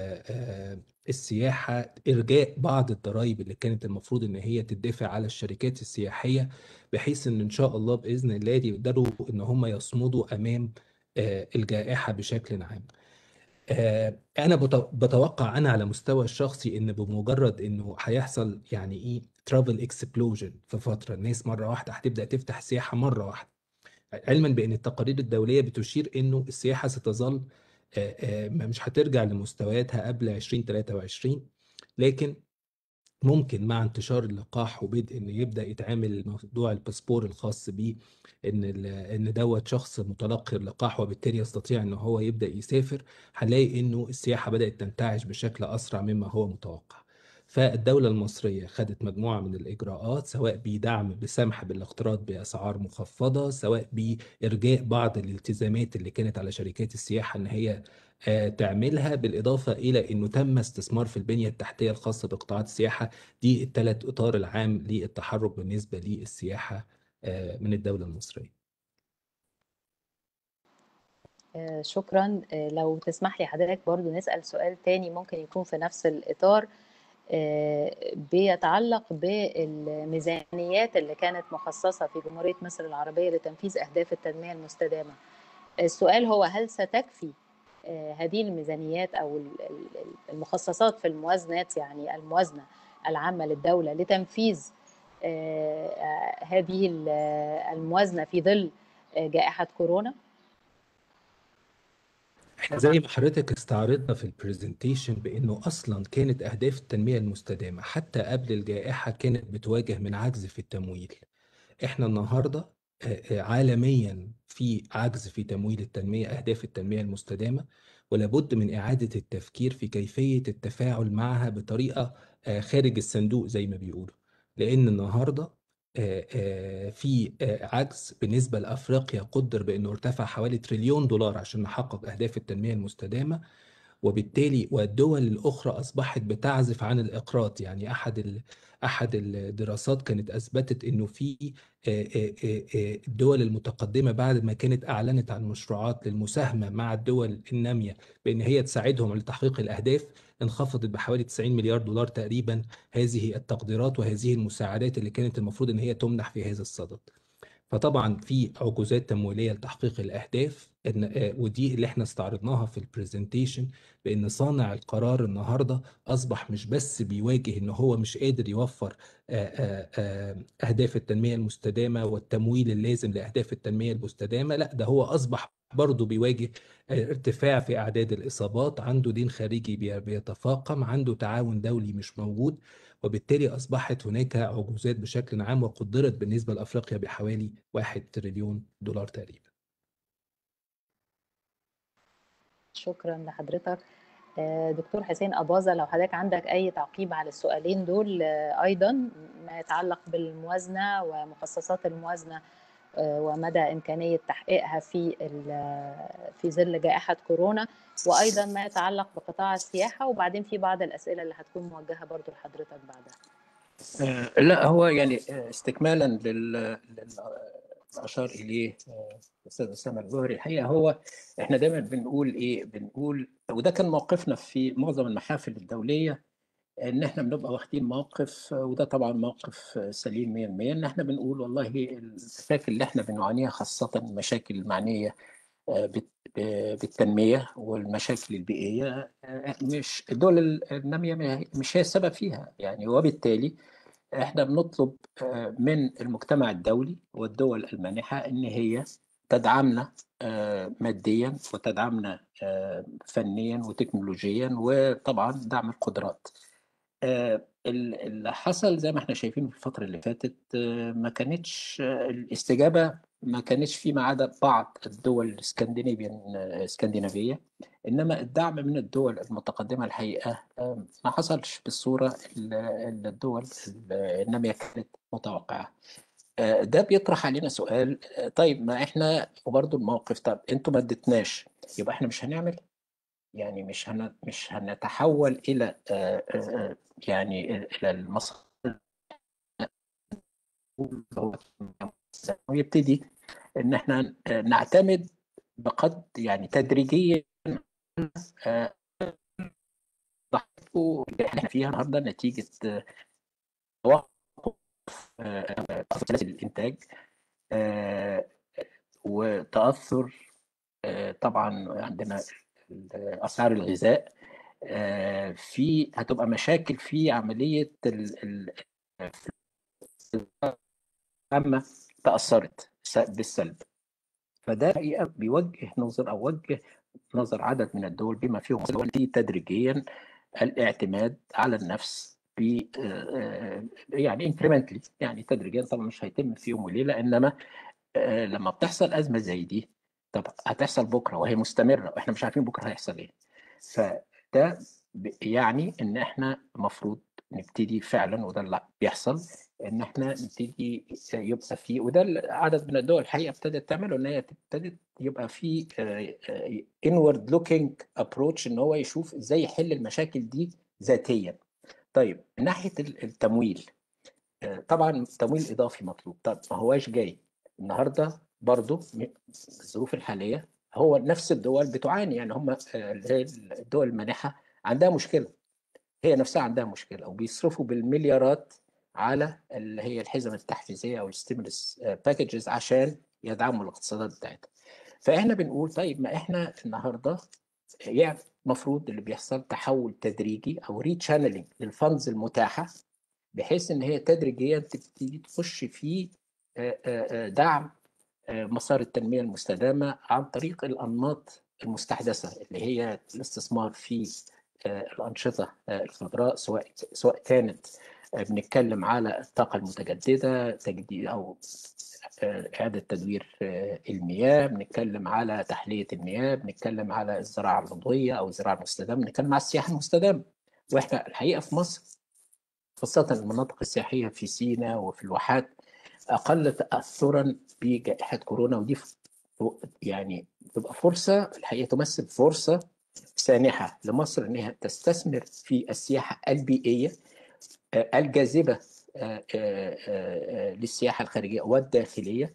Speaker 5: للسياحة إرجاء بعض الضرائب اللي كانت المفروض أن هي تدفع على الشركات السياحية بحيث أن إن شاء الله بإذن الله يقدروا أن هم يصمدوا أمام الجائحة بشكل عام أنا بتوقع أنا على مستوى الشخصي إن بمجرد إنه هيحصل يعني إيه ترافل اكسبلوجن في فترة الناس مرة واحدة هتبدأ تفتح سياحة مرة واحدة علما بان التقارير الدوليه بتشير انه السياحه ستظل مش هترجع لمستوياتها قبل 2023 لكن ممكن مع انتشار اللقاح وبدء ان يبدا يتعامل موضوع الباسبور الخاص بيه ان ان دوت شخص متلقي اللقاح وبالتالي يستطيع ان هو يبدا يسافر هنلاقي انه السياحه بدات تنتعش بشكل اسرع مما هو متوقع. فالدولة المصرية خدت مجموعة من الإجراءات سواء بدعم بسمح بالاقتراض بأسعار مخفضة سواء بإرجاء بعض الالتزامات اللي كانت على شركات السياحة إن هي تعملها بالإضافة إلى أنه تم استثمار في البنية التحتية الخاصة بقطاعات السياحة دي الثلاث إطار العام للتحرك بالنسبة للسياحة من الدولة المصرية
Speaker 4: شكرا لو تسمح لي حضرتك برضو نسأل سؤال تاني ممكن يكون في نفس الإطار بيتعلق بالميزانيات اللي كانت مخصصة في جمهورية مصر العربية لتنفيذ أهداف التنمية المستدامة السؤال هو هل ستكفي هذه الميزانيات أو المخصصات في الموازنات يعني الموازنة العامة للدولة لتنفيذ هذه الموازنة في ظل جائحة كورونا؟
Speaker 5: احنا زي ما حضرتك استعرضنا في البرزنتيشن بانه اصلا كانت اهداف التنميه المستدامه حتى قبل الجائحه كانت بتواجه من عجز في التمويل احنا النهارده عالميا في عجز في تمويل التنميه اهداف التنميه المستدامه ولابد من اعاده التفكير في كيفيه التفاعل معها بطريقه خارج الصندوق زي ما بيقولوا لان النهارده في عجز بالنسبة لأفريقيا قدر بأنه ارتفع حوالي تريليون دولار عشان نحقق أهداف التنمية المستدامة وبالتالي والدول الأخرى أصبحت بتعزف عن الإقراض يعني أحد أحد الدراسات كانت أثبتت أنه في الدول المتقدمة بعد ما كانت أعلنت عن مشروعات للمساهمة مع الدول النامية بأن هي تساعدهم لتحقيق الأهداف انخفضت بحوالي 90 مليار دولار تقريبا هذه التقديرات وهذه المساعدات اللي كانت المفروض ان هي تمنح في هذا الصدد فطبعا في عجوزات تمويليه لتحقيق الاهداف إن ودي اللي احنا استعرضناها في البرزنتيشن بان صانع القرار النهارده اصبح مش بس بيواجه ان هو مش قادر يوفر اهداف التنميه المستدامه والتمويل اللازم لاهداف التنميه المستدامه لا ده هو اصبح برضه بيواجه ارتفاع في اعداد الاصابات عنده دين خارجي بيتفاقم عنده تعاون دولي مش موجود وبالتالي اصبحت هناك عجوزات بشكل عام وقدرت بالنسبه لافريقيا بحوالي 1 تريليون دولار تقريبا
Speaker 4: شكرا لحضرتك دكتور حسين أباظة لو حضرتك عندك أي تعقيب على السؤالين دول أيضا ما يتعلق بالموازنة ومخصصات الموازنة ومدى إمكانية تحقيقها في في ظل جائحة كورونا وأيضا ما يتعلق بقطاع السياحة وبعدين في بعض الأسئلة اللي هتكون موجهة برضو لحضرتك بعدها
Speaker 6: لا هو يعني استكمالا لل اشار اليه الاستاذ اسامه الزهري الحقيقه هو احنا دايما بنقول ايه بنقول وده كان موقفنا في معظم المحافل الدوليه ان احنا بنبقى واخدين موقف وده طبعا موقف سليم 100% ان احنا بنقول والله المشاكل اللي احنا بنعانيها خاصه المشاكل المعنيه بت- بالتنميه والمشاكل البيئيه مش الدول الناميه مش هي السبب فيها يعني وبالتالي احنا بنطلب آه، من المجتمع الدولي والدول المانحة ان هي تدعمنا آه، ماديا وتدعمنا آه، فنيا وتكنولوجيا وطبعا دعم القدرات آه، ال- اللي حصل زي ما احنا شايفين في الفترة اللي فاتت آه، ما كانتش آه، الاستجابة ما كانتش فيما عدا بعض الدول الاسكندنافيان آه، اسكندنافية انما الدعم من الدول المتقدمة الحقيقة آه، ما حصلش بالصورة اللي اللي الدول النامية كانت متوقعة آه، ده بيطرح علينا سؤال آه، طيب ما احنا وبرضه الموقف طب انتوا ما اديتناش يبقى احنا مش هنعمل يعني مش هن مش هنتحول الى آه، آه، آه، يعني الى المصر ويبتدي ان احنا نعتمد بقد يعني تدريجيا آه، ضحكوا اللي احنا فيها النهارده نتيجه آه، توقف آه، سلاسل الانتاج آه، وتاثر آه، طبعا عندنا اسعار الغذاء آه، في هتبقى مشاكل في عمليه ال- ال- العامه تاثرت س- بالسلب فده حقيقه بيوجه نظر او وجه نظر عدد من الدول بما فيهم مصر التي تدريجيا الاعتماد على النفس ب يعني انكريمنتلي يعني تدريجيا طبعا مش هيتم في يوم وليله انما آه، لما بتحصل ازمه زي دي طب هتحصل بكره وهي مستمره واحنا مش عارفين بكره هيحصل ايه فده ب- يعني ان احنا المفروض نبتدي فعلا وده اللي بيحصل ان احنا نبتدي يبقى في وده اللي عدد من الدول الحقيقه ابتدت تعمله ان هي ابتدت يبقى في انورد لوكينج ابروتش ان هو يشوف ازاي يحل المشاكل دي ذاتيا طيب من ناحيه ال- التمويل آه، طبعا تمويل اضافي مطلوب طب ما هواش جاي النهارده برضو م- الظروف الحاليه هو نفس الدول بتعاني يعني هم آه، اللي هي الدول المانحه عندها مشكله هي نفسها عندها مشكله وبيصرفوا بالمليارات على اللي هي الحزم التحفيزيه او الستيمولس باكجز عشان يدعموا الاقتصادات بتاعتها فاحنا بنقول طيب ما احنا النهارده يعني المفروض اللي بيحصل تحول تدريجي او ريتشانلينج للفندز المتاحه بحيث ان هي تدريجيا تبتدي تخش في آه، آه، آه، دعم آه، مسار التنميه المستدامه عن طريق الانماط المستحدثه اللي هي الاستثمار في آه، الانشطه آه، الخضراء سواء سواء كانت آه، بنتكلم على الطاقه المتجدده تجديد او آه، اعاده تدوير آه، المياه بنتكلم على تحليه المياه بنتكلم على الزراعه العضويه او الزراعه المستدامه بنتكلم على السياحه المستدامه واحنا الحقيقه في مصر خاصة المناطق السياحية في سيناء وفي الواحات أقل تأثرا بجائحة كورونا ودي ف- يعني تبقى فرصة الحقيقة تمثل فرصة سانحة لمصر إنها تستثمر في السياحة البيئية آه، الجاذبة آه، آه، آه، للسياحة الخارجية والداخلية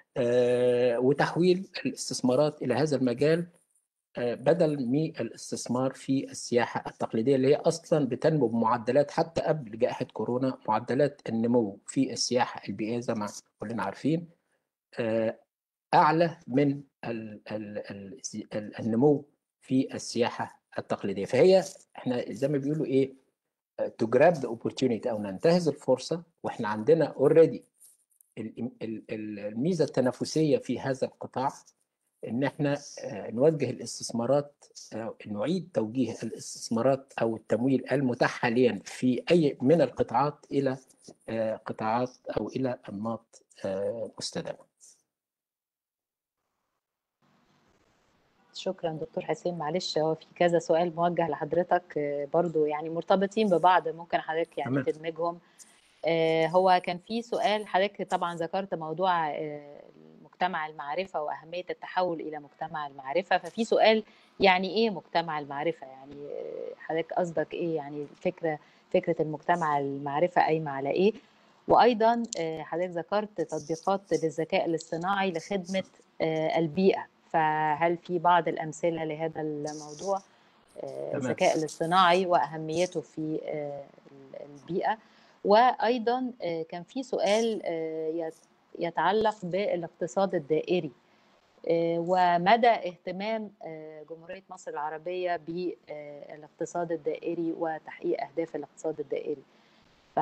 Speaker 6: آه، وتحويل الاستثمارات إلى هذا المجال آه، بدل من الاستثمار في السياحة التقليدية اللي هي أصلا بتنمو بمعدلات حتى قبل جائحة كورونا معدلات النمو في السياحة البيئية زي ما كلنا عارفين آه، أعلى من ال- ال- ال- ال- النمو في السياحة التقليدية فهي احنا زي ما بيقولوا ايه to grab the opportunity أو ننتهز الفرصة واحنا عندنا already ال- ال- ال- الميزة التنافسية في هذا القطاع ان احنا آه، نوجه الاستثمارات آه، نعيد توجيه الاستثمارات او التمويل المتاح حاليا في اي من القطاعات الى آه، قطاعات او الى انماط آه، مستدامه.
Speaker 4: شكرا دكتور حسين معلش هو في كذا سؤال موجه لحضرتك آه، برضو يعني مرتبطين ببعض ممكن حضرتك يعني
Speaker 6: تمام.
Speaker 4: تدمجهم آه، هو كان في سؤال حضرتك طبعا ذكرت موضوع آه، مجتمع المعرفة وأهمية التحول إلى مجتمع المعرفة ففي سؤال يعني إيه مجتمع المعرفة يعني آه، حضرتك قصدك إيه يعني الفكرة فكرة المجتمع المعرفة قايمة على إيه وأيضا آه، حضرتك ذكرت تطبيقات للذكاء الاصطناعي لخدمة آه، البيئة فهل في بعض الأمثلة لهذا الموضوع آه،
Speaker 6: تمام.
Speaker 4: الذكاء الاصطناعي واهميته في آه، البيئه وايضا آه، كان في سؤال آه، يت- يتعلق بالاقتصاد الدائري آه، ومدى اهتمام آه، جمهوريه مصر العربيه بالاقتصاد الدائري وتحقيق اهداف الاقتصاد الدائري ف...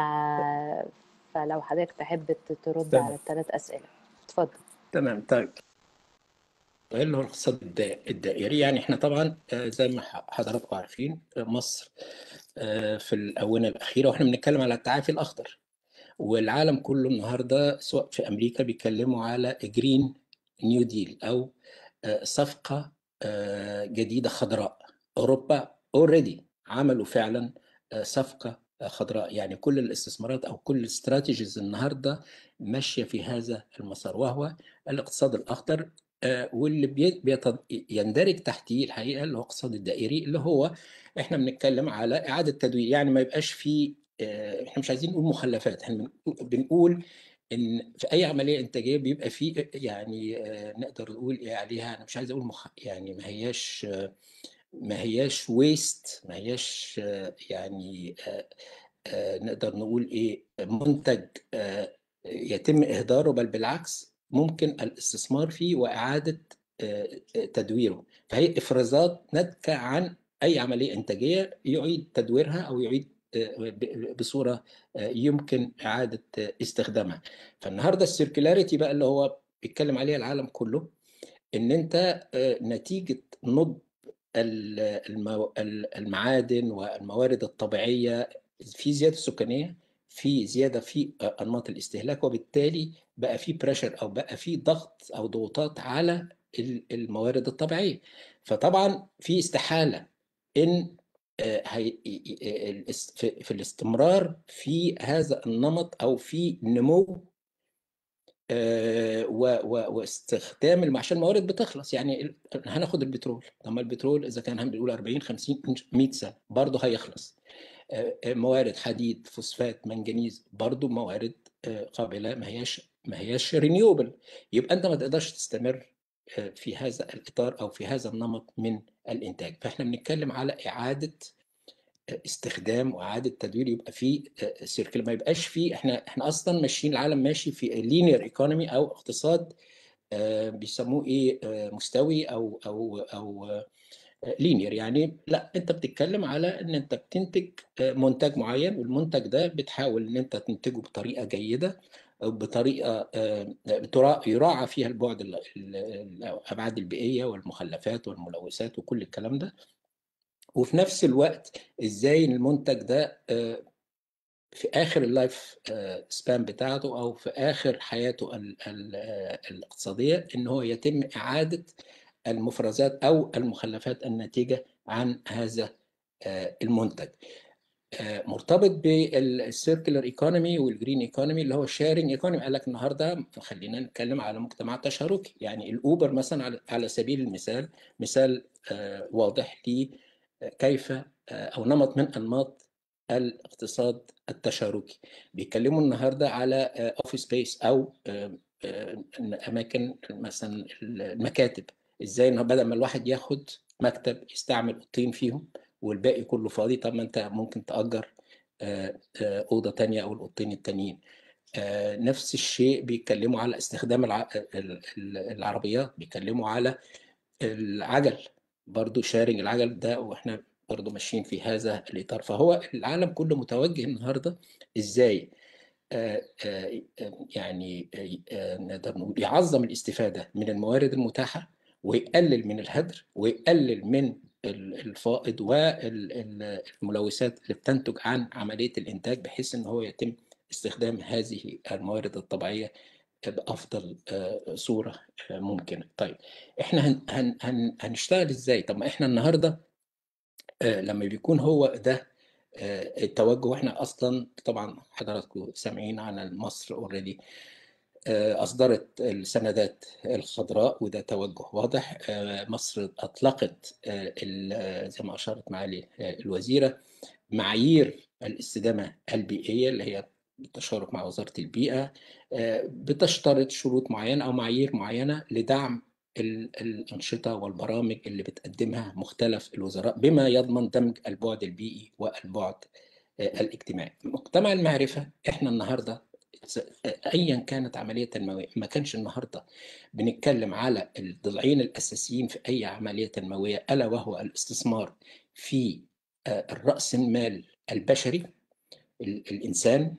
Speaker 4: فلو حضرتك تحب ترد
Speaker 6: تمام.
Speaker 4: على الثلاث اسئله اتفضل
Speaker 6: تمام طيب اللي هو الاقتصاد الدا- الدائري يعني احنا طبعا آه، زي ما ح- حضراتكم عارفين آه، مصر آه، في الآونة الأخيرة واحنا بنتكلم على التعافي الأخضر والعالم كله النهارده سواء في أمريكا بيتكلموا على جرين نيو ديل أو آه، صفقة آه، جديدة خضراء أوروبا اوريدي عملوا فعلا آه، صفقة آه، خضراء يعني كل الاستثمارات أو كل الاستراتيجيز النهارده ماشية في هذا المسار وهو الاقتصاد الأخضر آه، واللي بي- بيت- يندرج تحتيه الحقيقة اللي هو الاقتصاد الدائري اللي هو احنا بنتكلم على إعادة تدوير يعني ما يبقاش في آه، احنا مش عايزين نقول مخلفات احنا بن- بنقول ان في اي عمليه انتاجيه بيبقى في يعني آه، نقدر نقول ايه عليها انا مش عايز اقول مخ... يعني ما هياش آه، ما هياش ويست ما هياش آه، يعني آه، آه، نقدر نقول ايه منتج آه، يتم اهداره بل بالعكس ممكن الاستثمار فيه واعاده آه، آه، تدويره فهي افرازات ناتجه عن اي عمليه انتاجيه يعيد تدويرها او يعيد آه، ب- بصوره آه، يمكن اعاده آه، استخدامها فالنهارده السيركولاريتي بقى اللي هو بيتكلم عليها العالم كله ان انت آه، نتيجه نضج ال- المو- ال- المعادن والموارد الطبيعيه في زياده سكانيه في زياده في انماط الاستهلاك وبالتالي بقى في بريشر او بقى في ضغط او ضغوطات على ال- الموارد الطبيعيه فطبعا في استحاله ان آه، هي- الاس- في في الاستمرار في هذا النمط او في نمو آه، و- و- واستخدام الم- عشان الموارد بتخلص يعني ال- هناخد البترول طب ما البترول اذا كان هنقول 40 50 100 سنه برضه هيخلص آه، آه، موارد حديد فوسفات منجنيز برضه موارد آه، قابله ما هياش ما هياش رينيوبل يبقى انت ما تقدرش تستمر آه، في هذا الاطار او في هذا النمط من الانتاج فاحنا بنتكلم على اعاده استخدام واعاده تدوير يبقى في سيركل ما يبقاش في احنا احنا اصلا ماشيين العالم ماشي في لينير ايكونومي او اقتصاد آه، بيسموه ايه آه، مستوي او او او لينير يعني لا انت بتتكلم على ان انت بتنتج آه، منتج معين والمنتج ده بتحاول ان انت تنتجه بطريقه جيده او بطريقه آه، بترا- يراعى فيها البعد ال- ال- الابعاد البيئيه والمخلفات والملوثات وكل الكلام ده وفي نفس الوقت ازاي المنتج ده آه، في اخر اللايف سبان بتاعته او في اخر حياته ال- ال- آه، الاقتصاديه ان هو يتم اعاده المفرزات او المخلفات الناتجه عن هذا آه، المنتج آه، مرتبط بالسيركلر ايكونومي والجرين ايكونومي اللي هو الشيرنج ايكونومي قال لك النهارده خلينا نتكلم على مجتمع تشاركي يعني الاوبر مثلا على- على سبيل المثال مثال آه، واضح لي كيف او نمط من انماط الاقتصاد التشاركي بيتكلموا النهارده على اوفيس سبيس او آه، آه، اماكن مثلا المكاتب ازاي ان بدل ما الواحد ياخد مكتب يستعمل اوضتين فيهم والباقي كله فاضي طب ما انت ممكن تأجر آه، آه، اوضه تانية او الاوضتين التانيين آه، نفس الشيء بيتكلموا على استخدام الع- ال- ال- العربيات بيتكلموا على العجل برضو شارنج العجل ده واحنا برضو ماشيين في هذا الإطار فهو العالم كله متوجه النهاردة إزاي آه، آه، آه، يعني آه، آه، نقدر نقول يعظم الاستفادة من الموارد المتاحة ويقلل من الهدر ويقلل من ال- الفائض والملوثات اللي بتنتج عن عملية الإنتاج بحيث إن هو يتم استخدام هذه الموارد الطبيعية بأفضل آه، صورة آه، ممكنة طيب احنا هن هن هن هنشتغل ازاي طب ما احنا النهارده آه، لما بيكون هو ده آه، التوجه واحنا اصلا طبعا حضراتكم سامعين عن مصر اوريدي اصدرت السندات الخضراء وده توجه واضح آه، مصر اطلقت آه، ال- زي ما اشارت معالي آه، الوزيره معايير الاستدامه البيئيه اللي هي بالتشارك مع وزاره البيئه آه، بتشترط شروط معينه او معايير معينه لدعم ال- الأنشطة والبرامج اللي بتقدمها مختلف الوزراء بما يضمن دمج البعد البيئي والبعد آه، الاجتماعي مجتمع المعرفة احنا النهاردة س- ايا كانت عملية تنموية ما كانش النهاردة بنتكلم على الضلعين الأساسيين في أي عملية تنموية ألا وهو الاستثمار في آه، الرأس المال البشري ال- الإنسان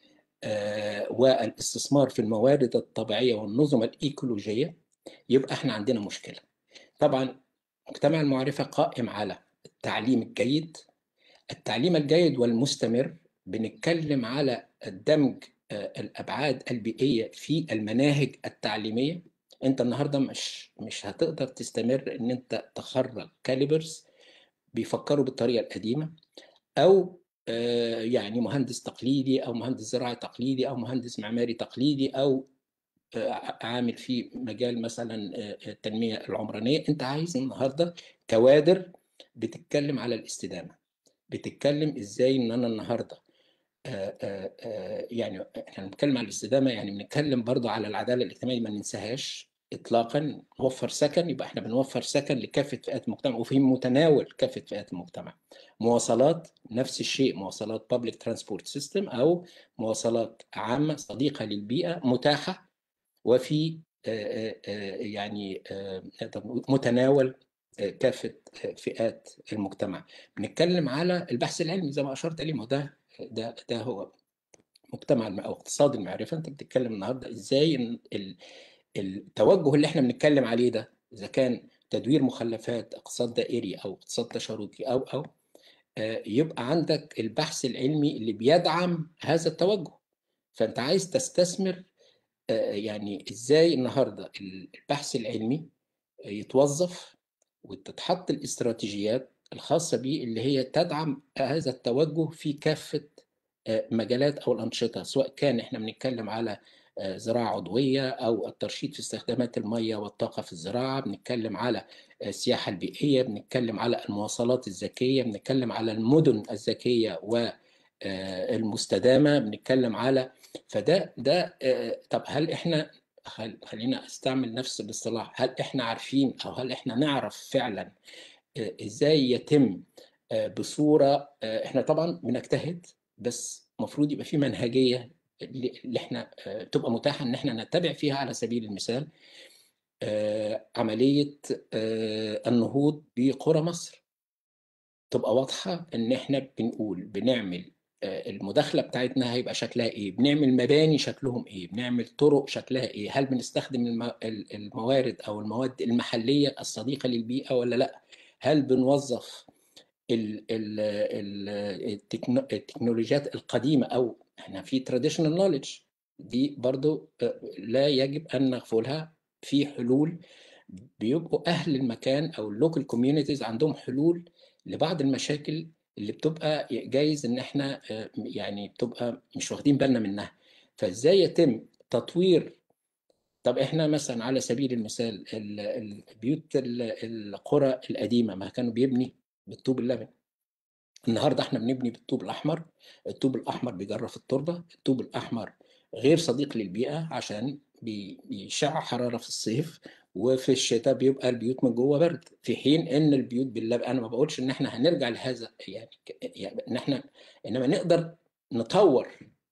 Speaker 6: آه، والاستثمار في الموارد الطبيعية والنظم الإيكولوجية يبقى احنا عندنا مشكلة طبعا مجتمع المعرفة قائم على التعليم الجيد التعليم الجيد والمستمر بنتكلم على دمج آه، الأبعاد البيئية في المناهج التعليمية انت النهاردة مش مش هتقدر تستمر ان انت تخرج كاليبرز بيفكروا بالطريقة القديمة او آه، يعني مهندس تقليدي او مهندس زراعي تقليدي او مهندس معماري تقليدي او آه، عامل في مجال مثلا آه، التنميه العمرانيه انت عايز النهارده كوادر بتتكلم على الاستدامه بتتكلم ازاي ان انا النهارده آه، آه، آه، يعني احنا بنتكلم على الاستدامه يعني بنتكلم برضو على العداله الاجتماعيه ما ننساهاش اطلاقا نوفر سكن يبقى احنا بنوفر سكن لكافه فئات المجتمع وفي متناول كافه فئات المجتمع مواصلات نفس الشيء مواصلات public transport system او مواصلات عامه صديقه للبيئه متاحه وفي آه، آه، آه، يعني آه، نقدر نقول متناول آه، كافه آه، فئات المجتمع بنتكلم على البحث العلمي زي ما اشرت اليه ما هو ده ده ده هو مجتمع الم- او اقتصاد المعرفه انت بتتكلم النهارده ازاي إن ال- التوجه اللي احنا بنتكلم عليه ده اذا كان تدوير مخلفات اقتصاد دائري او اقتصاد تشاركي او او آه، يبقى عندك البحث العلمي اللي بيدعم هذا التوجه فانت عايز تستثمر آه، يعني ازاي النهارده البحث العلمي يتوظف وتتحط الاستراتيجيات الخاصة به اللي هي تدعم هذا التوجه في كافة آه، مجالات أو الأنشطة سواء كان إحنا بنتكلم على آه، زراعة عضوية أو الترشيد في استخدامات المية والطاقة في الزراعة بنتكلم على آه، السياحة البيئية بنتكلم على المواصلات الذكية بنتكلم على المدن الذكية والمستدامة بنتكلم على فده ده آه، طب هل إحنا خل- خلينا استعمل نفس الاصطلاح هل احنا عارفين او هل احنا نعرف فعلا آه، ازاي يتم آه، بصوره آه، احنا طبعا بنجتهد بس المفروض يبقى في منهجيه اللي اللي احنا آه، تبقى متاحه ان احنا نتبع فيها على سبيل المثال آه، عمليه آه، النهوض بقرى مصر تبقى واضحه ان احنا بنقول بنعمل آه، المداخله بتاعتنا هيبقى شكلها ايه بنعمل مباني شكلهم ايه بنعمل طرق شكلها ايه هل بنستخدم الم- ال- الموارد او المواد المحليه الصديقه للبيئه ولا لا هل بنوظف ال- ال- ال- التكنو- التكنولوجيات القديمه او احنا في traditional knowledge دي برضو آه، لا يجب ان نغفلها في حلول بيبقوا اهل المكان او اللوكال كوميونيتيز عندهم حلول لبعض المشاكل اللي بتبقى جايز ان احنا آه، يعني بتبقى مش واخدين بالنا منها فازاي يتم تطوير طب احنا مثلا على سبيل المثال ال- ال- البيوت ال- القرى القديمه ما كانوا بيبني بالطوب اللبن النهارده احنا بنبني بالطوب الاحمر الطوب الاحمر بيجرف التربه الطوب الاحمر غير صديق للبيئه عشان بي- بيشع حراره في الصيف وفي الشتاء بيبقى البيوت من جوه برد في حين ان البيوت باللبن انا ما بقولش ان احنا هنرجع لهذا يعني ك- يعني ان احنا انما نقدر نطور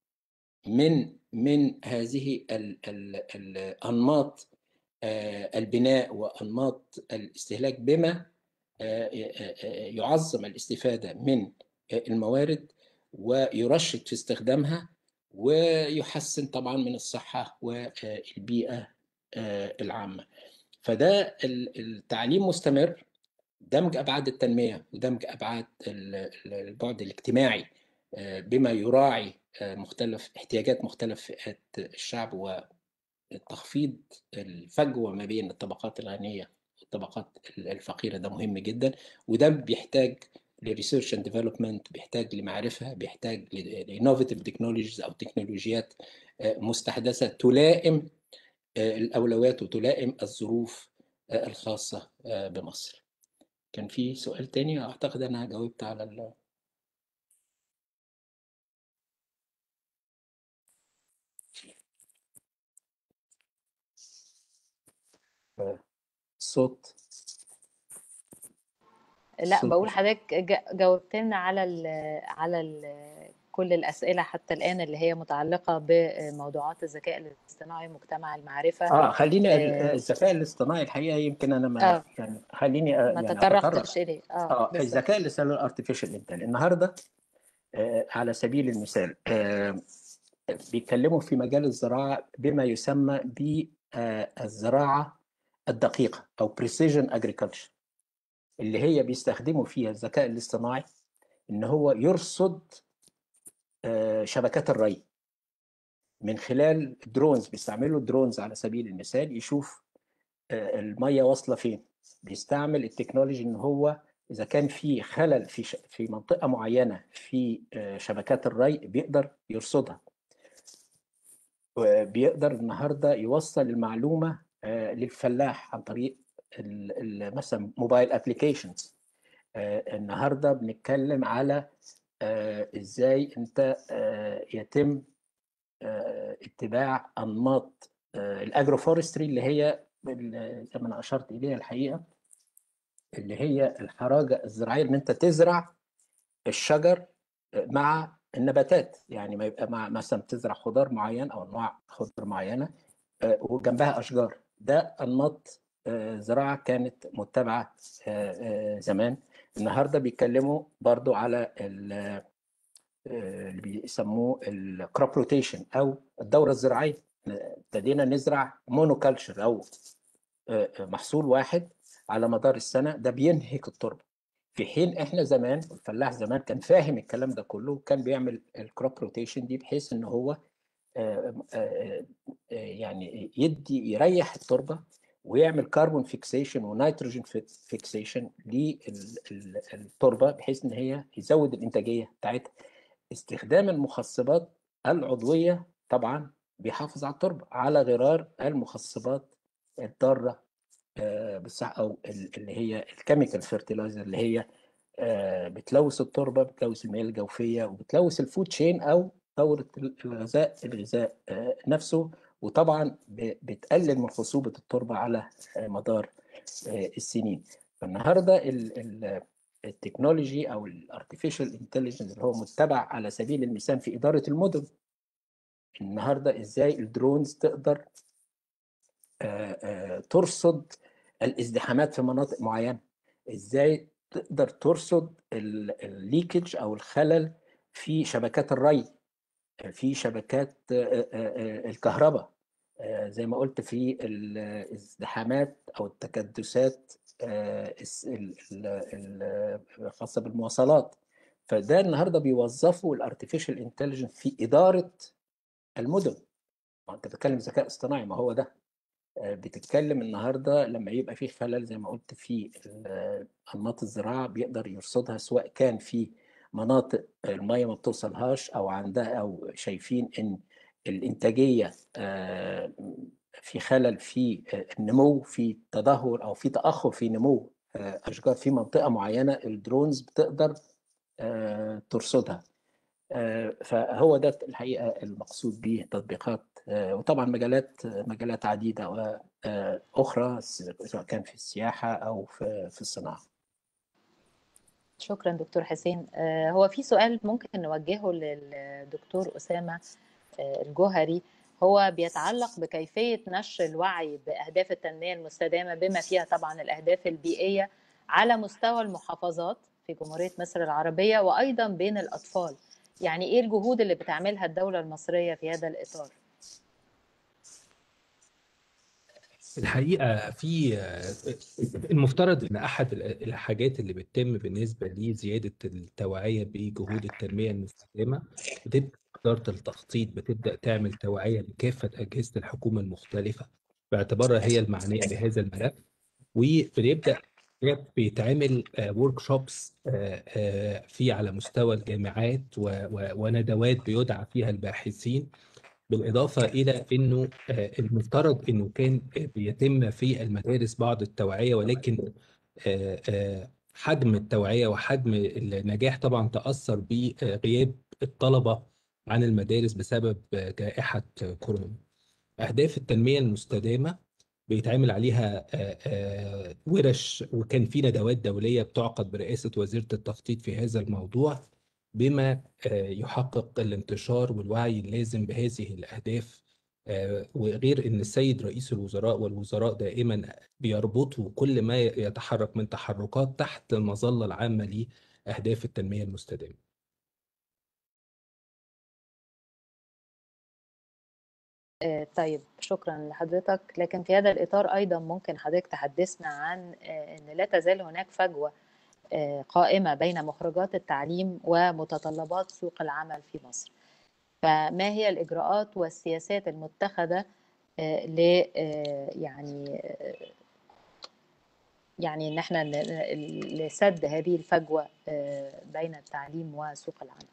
Speaker 6: من من هذه ال ال الانماط آه، البناء وانماط الاستهلاك بما آه، آه، آه، يعظم الاستفاده من آه، الموارد ويرشد في استخدامها ويحسن طبعا من الصحه والبيئه آه، العامه فده ال- التعليم مستمر دمج ابعاد التنميه ودمج ابعاد ال- ال- البعد الاجتماعي آه، بما يراعي آه، مختلف احتياجات مختلف فئات الشعب وتخفيض الفجوه ما بين الطبقات الغنيه والطبقات الفقيره ده مهم جدا وده بيحتاج لريسيرش اند ديفلوبمنت بيحتاج لمعرفه بيحتاج لانوفيتيف تكنولوجيز او تكنولوجيات آه، مستحدثه تلائم آه، الاولويات وتلائم الظروف آه، الخاصه آه، بمصر. كان في سؤال تاني اعتقد انا جاوبت على ال... الصوت
Speaker 4: لا
Speaker 6: الصوت
Speaker 4: بقول
Speaker 6: مش
Speaker 4: حضرتك جا- جاوبت لنا على ال على ال كل الأسئلة حتى الآن اللي هي متعلقة بموضوعات الذكاء الاصطناعي مجتمع المعرفة
Speaker 6: اه خليني ال-
Speaker 4: آه،
Speaker 6: الذكاء الاصطناعي الحقيقه يمكن انا ما
Speaker 4: اه
Speaker 6: يعني خليني آه،
Speaker 4: ما
Speaker 6: يعني اتطرق
Speaker 4: تطرقتش إليه اه
Speaker 6: اه
Speaker 4: بالظبط
Speaker 6: الذكاء الاصطناعي الارتفيشال انتل النهارده آه، على سبيل المثال آه، بيتكلموا في مجال الزراعه بما يسمى بالزراعه الدقيقه او precision agriculture اللي هي بيستخدموا فيها الذكاء الاصطناعي ان هو يرصد آه، شبكات الري من خلال درونز بيستعملوا درونز على سبيل المثال يشوف آه، الميه واصله فين بيستعمل التكنولوجي ان هو اذا كان في خلل في ش- في منطقه معينه في آه، شبكات الري بيقدر يرصدها بيقدر النهارده يوصل المعلومه آه، للفلاح عن طريق ال- ال- مثلا موبايل ابلكيشنز النهارده بنتكلم على آه، ازاي انت آه، يتم آه، اتباع انماط الاجرو فورستري اللي هي ال- زي ما انا اشرت اليها الحقيقه اللي هي الحراجه الزراعيه ان انت تزرع الشجر مع النباتات يعني ما يبقى مع مثلا تزرع خضار معين او انواع خضار معينه آه، وجنبها اشجار ده انماط آه، زراعه كانت متبعه آه، آه، زمان النهارده بيتكلموا برضو على ال- آه، اللي بيسموه الكروب روتيشن او الدوره الزراعيه ابتدينا نزرع مونوكالتشر او آه، آه، محصول واحد على مدار السنه ده بينهك التربه في حين احنا زمان الفلاح زمان كان فاهم الكلام ده كله وكان بيعمل الكروب روتيشن دي بحيث ان هو آه، آه، آه، يعني يدي يريح التربه ويعمل كربون فيكسيشن ونيتروجين فيكسيشن للتربه بحيث ان هي يزود الانتاجيه بتاعتها استخدام المخصبات العضويه طبعا بيحافظ على التربه على غرار المخصبات الضاره آه، بالصح او ال- اللي هي الكيميكال فيرتيلايزر اللي هي آه، بتلوث التربه بتلوث المياه الجوفيه وبتلوث الفود تشين او دوره الغذاء الغذاء آه، نفسه وطبعا ب- بتقلل من خصوبه التربه على آه، مدار آه، السنين فالنهارده ال- ال- التكنولوجي او الارتفيشال انتليجنس اللي هو متبع على سبيل المثال في اداره المدن النهارده ازاي الدرونز تقدر آه، آه، ترصد الازدحامات في مناطق معينه ازاي تقدر ترصد الليكج او الخلل في شبكات الري في شبكات آه، آه، آه، الكهرباء آه، زي ما قلت في الازدحامات او التكدسات آه، الس- ال- ال- ال- الخاصه بالمواصلات فده النهارده بيوظفوا الارتفيشال انتليجنس في اداره المدن ما انت بتتكلم ذكاء اصطناعي ما هو ده آه، بتتكلم النهارده لما يبقى في خلل زي ما قلت في ال- انماط الزراعه بيقدر يرصدها سواء كان في مناطق الميه ما بتوصلهاش او عندها او شايفين ان الانتاجيه آه، في خلل في آه، النمو في تدهور او في تاخر في نمو آه، اشجار في منطقه معينه الدرونز بتقدر آه، ترصدها آه، فهو ده الحقيقه المقصود به تطبيقات آه، وطبعا مجالات مجالات عديده واخرى سواء كان في السياحه او في في الصناعه.
Speaker 4: شكرا دكتور حسين آه، هو في سؤال ممكن نوجهه للدكتور أسامة آه، الجوهري هو بيتعلق بكيفية نشر الوعي بأهداف التنمية المستدامة بما فيها طبعا الأهداف البيئية على مستوى المحافظات في جمهورية مصر العربية وأيضا بين الأطفال يعني إيه الجهود اللي بتعملها الدولة المصرية في هذا الإطار؟
Speaker 5: الحقيقة في المفترض إن أحد الحاجات اللي بتتم بالنسبة لزيادة التوعية بجهود التنمية المستدامة بتبدأ إدارة التخطيط بتبدأ تعمل توعية لكافة أجهزة الحكومة المختلفة باعتبارها هي المعنية بهذا الملف وبنبدأ بيتعمل ورك شوبس في على مستوى الجامعات و- و- وندوات بيدعى فيها الباحثين بالإضافة إلى أنه آه، المفترض أنه كان بيتم في المدارس بعض التوعية ولكن آه، آه، حجم التوعية وحجم النجاح طبعا تأثر بغياب الطلبة عن المدارس بسبب جائحة كورونا أهداف التنمية المستدامة بيتعمل عليها آه، آه، ورش وكان في ندوات دولية بتعقد برئاسة وزيرة التخطيط في هذا الموضوع بما آه، يحقق الانتشار والوعي اللازم بهذه الأهداف آه، وغير أن السيد رئيس الوزراء والوزراء دائما بيربطوا كل ما يتحرك من تحركات تحت المظلة العامة لأهداف التنمية المستدامة
Speaker 4: آه، طيب شكرا لحضرتك لكن في هذا الإطار أيضا ممكن حضرتك تحدثنا عن آه، أن لا تزال هناك فجوة آه، قائمة بين مخرجات التعليم ومتطلبات سوق العمل في مصر فما هي الإجراءات والسياسات المتخذة آه، ل آه، يعني آه، يعني ان احنا ن- ن- لسد هذه الفجوة آه، بين التعليم وسوق العمل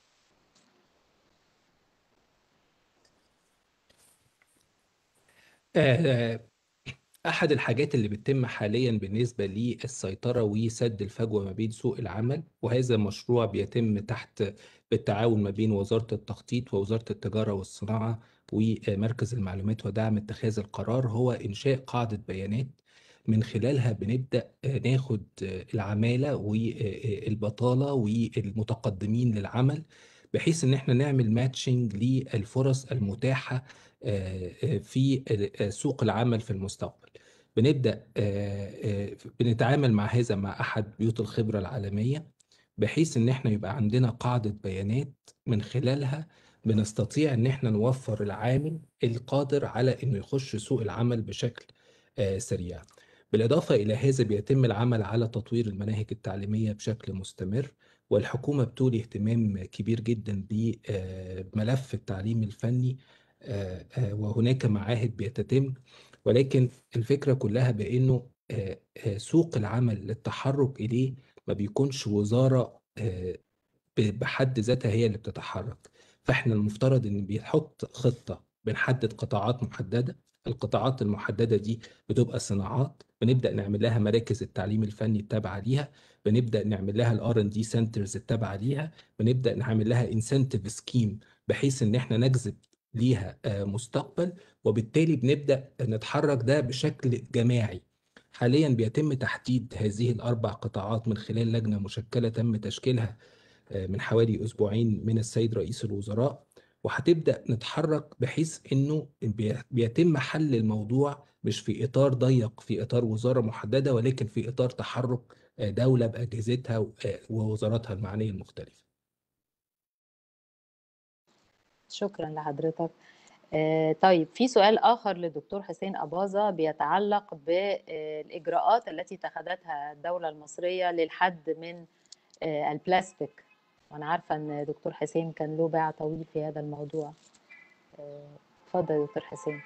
Speaker 5: آه، أحد الحاجات اللي بتتم حاليا بالنسبة للسيطرة وسد الفجوة ما بين سوق العمل وهذا مشروع بيتم تحت بالتعاون ما بين وزارة التخطيط ووزارة التجارة والصناعة ومركز المعلومات ودعم اتخاذ القرار هو إنشاء قاعدة بيانات من خلالها بنبدأ ناخد العمالة والبطالة والمتقدمين للعمل بحيث ان احنا نعمل ماتشنج للفرص المتاحة في سوق العمل في المستقبل بنبدأ بنتعامل مع هذا مع أحد بيوت الخبرة العالمية بحيث إن إحنا يبقى عندنا قاعدة بيانات من خلالها بنستطيع إن إحنا نوفر العامل القادر على إنه يخش سوق العمل بشكل سريع. بالإضافة إلى هذا بيتم العمل على تطوير المناهج التعليمية بشكل مستمر والحكومة بتولي اهتمام كبير جدا بملف التعليم الفني وهناك معاهد بيتتم ولكن الفكرة كلها بأنه سوق العمل للتحرك إليه ما بيكونش وزارة بحد ذاتها هي اللي بتتحرك فإحنا المفترض إن بيحط خطة بنحدد قطاعات محددة القطاعات المحددة دي بتبقى صناعات بنبدأ نعمل لها مراكز التعليم الفني التابعة ليها بنبدأ نعمل لها الار ان دي سنترز التابعة ليها بنبدأ نعمل لها انسنتيف سكيم بحيث ان احنا نجذب ليها مستقبل وبالتالي بنبدأ نتحرك ده بشكل جماعي حاليا بيتم تحديد هذه الأربع قطاعات من خلال لجنة مشكلة تم تشكيلها من حوالي أسبوعين من السيد رئيس الوزراء وهتبدأ نتحرك بحيث إنه بيتم حل الموضوع مش في إطار ضيق في إطار وزارة محددة ولكن في إطار تحرك دولة بأجهزتها ووزاراتها المعنية المختلفة
Speaker 4: شكرا لحضرتك آه، طيب في سؤال آخر للدكتور حسين أباظة بيتعلق بالإجراءات التي اتخذتها الدولة المصرية للحد من آه، البلاستيك وأنا عارفة أن دكتور حسين كان له باع طويل في هذا الموضوع آه، اتفضل يا دكتور حسين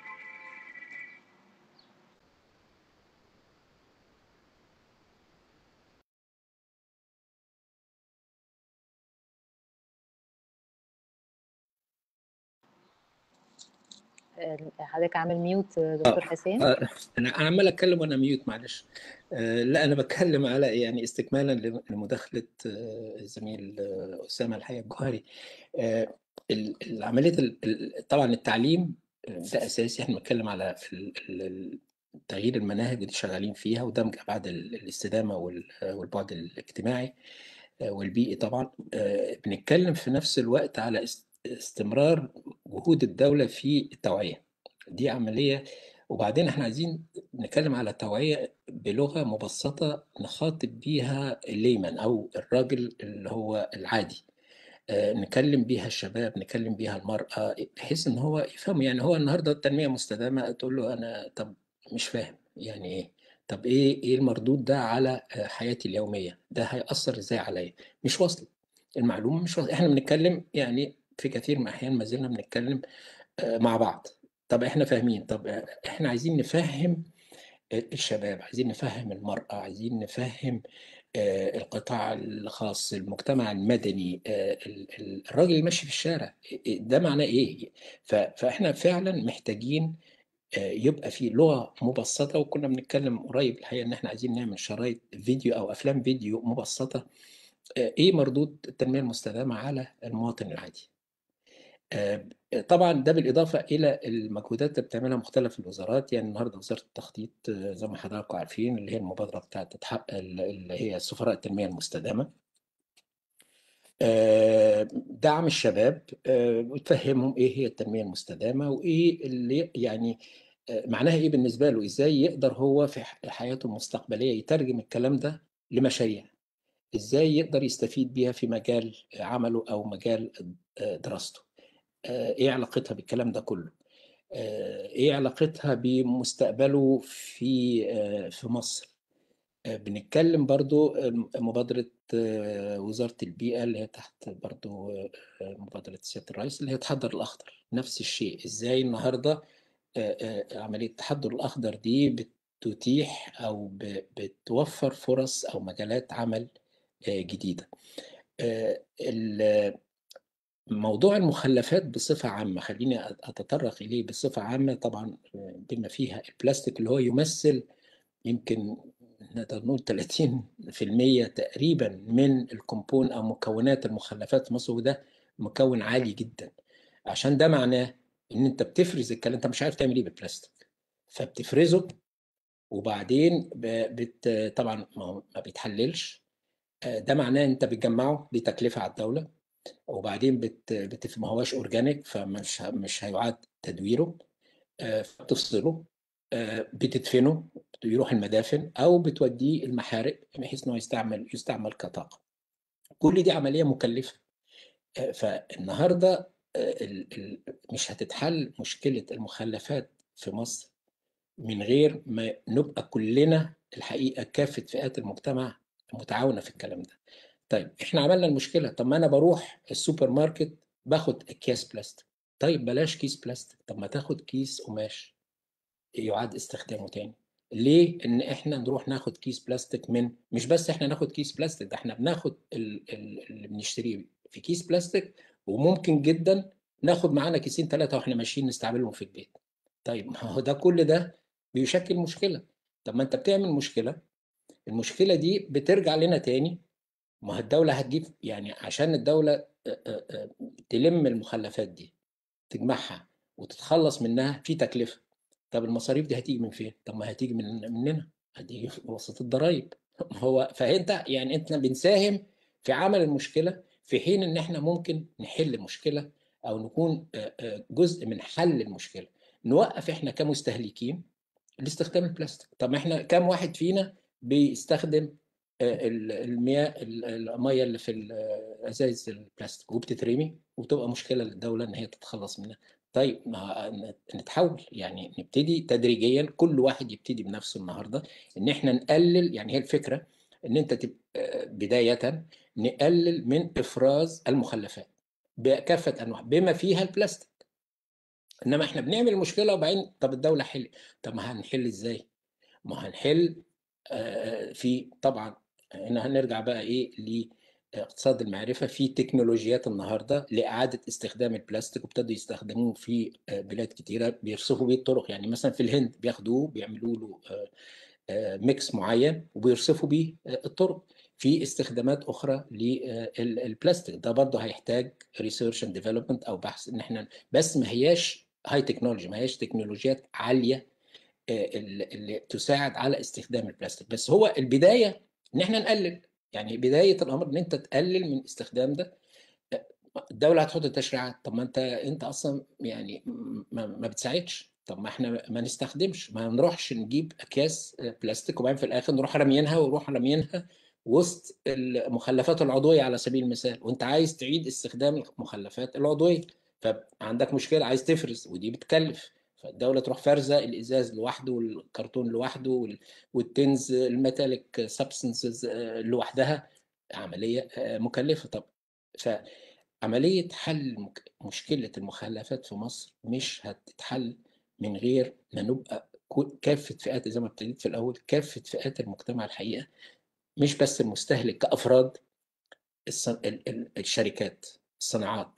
Speaker 4: حضرتك عامل ميوت دكتور حسين
Speaker 6: آه، انا عمال اتكلم وانا ميوت معلش آه، لا انا بتكلم على يعني استكمالا لمداخله آه، زميل اسامه الحقيقه الجوهري العمليه طبعا التعليم ده اساسي احنا بنتكلم على تغيير المناهج اللي شغالين فيها ودمج ابعاد الاستدامه والبعد الاجتماعي والبيئي طبعا بنتكلم في نفس الوقت على استمرار جهود الدولة في التوعية دي عملية وبعدين احنا عايزين نتكلم على توعية بلغة مبسطة نخاطب بيها الليمن أو الراجل اللي هو العادي آه نكلم بيها الشباب نكلم بيها المرأة بحيث ان هو يفهم يعني هو النهاردة التنمية مستدامة تقول له أنا طب مش فاهم يعني إيه طب إيه إيه المردود ده على حياتي اليومية ده هيأثر إزاي عليا مش واصل المعلومة مش واصل احنا بنتكلم يعني في كثير من الأحيان ما زلنا بنتكلم مع بعض طب احنا فاهمين طب احنا عايزين نفهم الشباب عايزين نفهم المرأة عايزين نفهم القطاع الخاص المجتمع المدني الراجل اللي ماشي في الشارع ده معناه ايه فاحنا فعلا محتاجين يبقى في لغه مبسطه وكنا بنتكلم قريب الحقيقه ان احنا عايزين نعمل شرايط فيديو او افلام فيديو مبسطه ايه مردود التنميه المستدامه على المواطن العادي آه، طبعا ده بالاضافه الى المجهودات اللي بتعملها مختلف الوزارات يعني النهارده وزاره التخطيط آه، زي ما حضراتكم عارفين اللي هي المبادره بتاعت تتحقق اللي هي سفراء التنميه المستدامه آه، دعم الشباب آه، وتفهمهم ايه هي التنميه المستدامه وايه اللي يعني آه، معناها ايه بالنسبه له ازاي يقدر هو في ح- حياته المستقبليه يترجم الكلام ده لمشاريع ازاي يقدر يستفيد بيها في مجال عمله او مجال آه، دراسته آه، ايه علاقتها بالكلام ده كله آه، ايه علاقتها بمستقبله في آه، في مصر آه، بنتكلم برضو آه، مبادرة آه، وزارة البيئة اللي هي تحت برضو آه، مبادرة سيادة الرئيس اللي هي التحضر الأخضر نفس الشيء إزاي النهاردة آه، آه، عملية التحضر الأخضر دي بتتيح أو ب- بتوفر فرص أو مجالات عمل آه، جديدة آه، ال- موضوع المخلفات بصفة عامة خليني أتطرق إليه بصفة عامة طبعا آه، بما فيها البلاستيك اللي هو يمثل يمكن نقدر نقول 30% تقريبا من الكومبون او مكونات المخلفات في مصر وده مكون عالي جدا عشان ده معناه ان انت بتفرز الكلام انت مش عارف تعمل ايه بالبلاستيك فبتفرزه وبعدين ب- بت طبعا ما هو- ما بيتحللش آه، ده معناه انت بتجمعه بتكلفه على الدوله وبعدين بت بت ما هواش اورجانيك فمش ه- مش هيعاد تدويره آه، بتفصله آه، بتدفنه يروح المدافن او بتوديه المحارق بحيث انه يستعمل يستعمل كطاقه كل دي عمليه مكلفه آه، فالنهارده آه، ال- ال- مش هتتحل مشكله المخلفات في مصر من غير ما نبقى كلنا الحقيقه كافه فئات المجتمع متعاونه في الكلام ده طيب احنا عملنا المشكله طب ما انا بروح السوبر ماركت باخد اكياس بلاستيك طيب بلاش كيس بلاستيك طب ما تاخد كيس قماش يعاد استخدامه تاني ليه ان احنا نروح ناخد كيس بلاستيك من مش بس احنا ناخد كيس بلاستيك ده احنا بناخد ال- ال- اللي بنشتريه في كيس بلاستيك وممكن جدا ناخد معانا كيسين ثلاثه واحنا ماشيين نستعملهم في البيت طيب ما هو ده كل ده بيشكل مشكله طب ما انت بتعمل مشكله المشكله دي بترجع لنا تاني ما هو الدوله هتجيب يعني عشان الدوله آه، آه، آه، تلم المخلفات دي تجمعها وتتخلص منها في تكلفه طب المصاريف دي هتيجي من فين؟ طب ما هتيجي من مننا هتيجي في وسط الضرايب هو فانت يعني انت بنساهم في عمل المشكله في حين ان احنا ممكن نحل مشكله او نكون آه، آه، جزء من حل المشكله نوقف احنا كمستهلكين لاستخدام البلاستيك طب ما احنا كم واحد فينا بيستخدم آه، ال- المياه ال- الميه اللي في الازايز البلاستيك وبتترمي وبتبقى مشكله للدوله ان هي تتخلص منها طيب ما نتحول يعني نبتدي تدريجيا كل واحد يبتدي بنفسه النهارده ان احنا نقلل يعني هي الفكره ان انت تب... آه، بدايه نقلل من افراز المخلفات بكافه انواع بما فيها البلاستيك انما احنا بنعمل مشكله وبعدين طب الدوله حل طب ما هنحل ازاي؟ ما هنحل آه، في طبعا هنا هنرجع بقى ايه لاقتصاد المعرفه في تكنولوجيات النهارده لاعاده استخدام البلاستيك وابتدوا يستخدموه في آه، بلاد كتيره بيرصفوا بيه الطرق يعني مثلا في الهند بياخدوه بيعملوا له آه، آه، ميكس معين وبيرصفوا بيه آه، الطرق في استخدامات اخرى للبلاستيك ده برضه هيحتاج ريسيرش اند ديفلوبمنت او بحث ان احنا بس ما هياش هاي تكنولوجي ما هياش تكنولوجيات عاليه آه، اللي اللي تساعد على استخدام البلاستيك بس هو البدايه ان احنا نقلل يعني بدايه الامر ان انت تقلل من استخدام ده الدوله هتحط التشريعات طب ما انت انت اصلا يعني ما, ما بتساعدش طب ما احنا ما نستخدمش ما نروحش نجيب اكياس بلاستيك وبعدين في الاخر نروح راميينها ونروح راميينها وسط المخلفات العضويه على سبيل المثال وانت عايز تعيد استخدام المخلفات العضويه فعندك مشكله عايز تفرز ودي بتكلف فالدوله تروح فرزه الازاز لوحده والكرتون لوحده وال- والتنز الميتاليك سبستنسز لوحدها عمليه آه، مكلفه طب فعمليه حل مك- مشكله المخلفات في مصر مش هتتحل من غير ما نبقى كو- كافه فئات زي ما ابتديت في الاول كافه فئات المجتمع الحقيقه مش بس المستهلك كافراد الص- ال- ال- الشركات الصناعات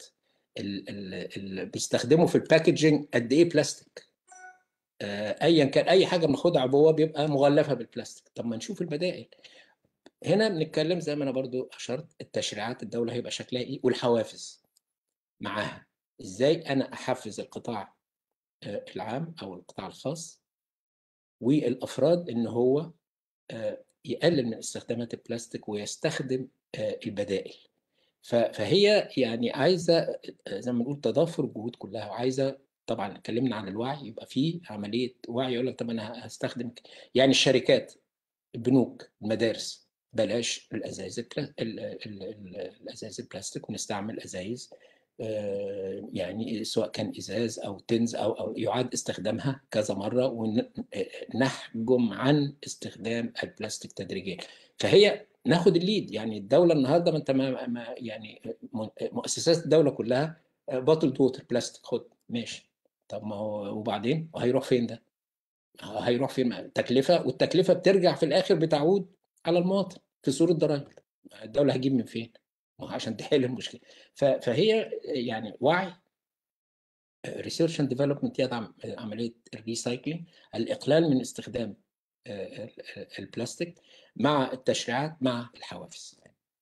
Speaker 6: اللي بيستخدموا في الباكجينج قد ايه بلاستيك آه، ايا كان اي حاجه بناخدها عبوه بيبقى مغلفه بالبلاستيك طب ما نشوف البدائل هنا بنتكلم زي ما انا برضو اشرت التشريعات الدوله هيبقى شكلها ايه والحوافز معاها ازاي انا احفز القطاع آه، العام او القطاع الخاص والافراد ان هو آه، يقلل من استخدامات البلاستيك ويستخدم آه، البدائل ف- فهي يعني عايزه آه، زي ما نقول تضافر الجهود كلها وعايزه طبعا اتكلمنا عن الوعي يبقى في عمليه وعي يقول لك طب انا هستخدم يعني الشركات البنوك المدارس بلاش الازايز البلا- ال- ال- ال- الازايز البلاستيك ونستعمل ازايز آه، يعني سواء كان ازاز او تنز او او يعاد استخدامها كذا مره ونحجم عن استخدام البلاستيك تدريجيا فهي ناخد الليد يعني الدوله النهارده ما انت ما ما- يعني م- مؤسسات الدوله كلها باتل ووتر بلاستيك خد ماشي طب ما هو وبعدين وهيروح فين ده؟ هيروح فين تكلفه والتكلفه بترجع في الاخر بتعود على المواطن في صوره ضرائب الدوله هتجيب من فين؟ ما هو عشان تحل المشكله ف- فهي يعني وعي ريسيرش اند ديفلوبمنت يدعم عمليه الريسايكلينج الاقلال من استخدام آه، ال- البلاستيك مع التشريعات مع الحوافز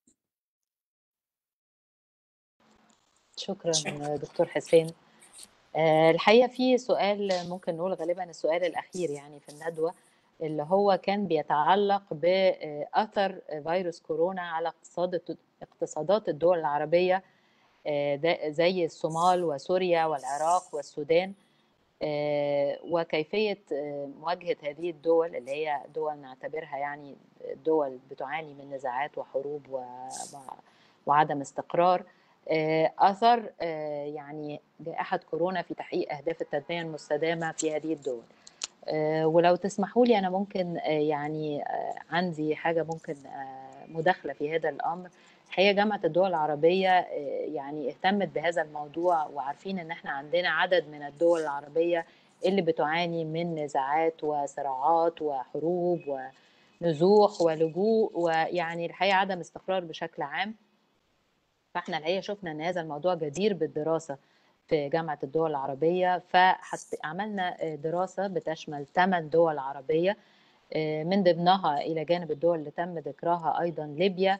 Speaker 4: شكرا دكتور حسين آه، الحقيقة في سؤال ممكن نقول غالبا السؤال الأخير يعني في الندوة اللي هو كان بيتعلق بأثر فيروس كورونا على اقتصاد اقتصادات الدول العربية آه، ده- زي الصومال وسوريا والعراق والسودان آه، وكيفية آه، مواجهة هذه الدول اللي هي دول نعتبرها يعني دول بتعاني من نزاعات وحروب و- و- وعدم استقرار آه، أثر آه، يعني جائحة كورونا في تحقيق أهداف التنمية المستدامة في هذه الدول آه، ولو تسمحوا لي أنا ممكن آه، يعني آه، عندي حاجة ممكن آه، مداخلة في هذا الأمر الحقيقة جامعة الدول العربية آه، يعني اهتمت بهذا الموضوع وعارفين ان احنا عندنا عدد من الدول العربية اللي بتعاني من نزاعات وصراعات وحروب ونزوح ولجوء ويعني الحقيقة عدم استقرار بشكل عام فاحنا الحقيقة شفنا ان هذا الموضوع جدير بالدراسة في جامعة الدول العربية فعملنا دراسة بتشمل 8 دول عربية من ضمنها إلى جانب الدول اللي تم ذكرها أيضا ليبيا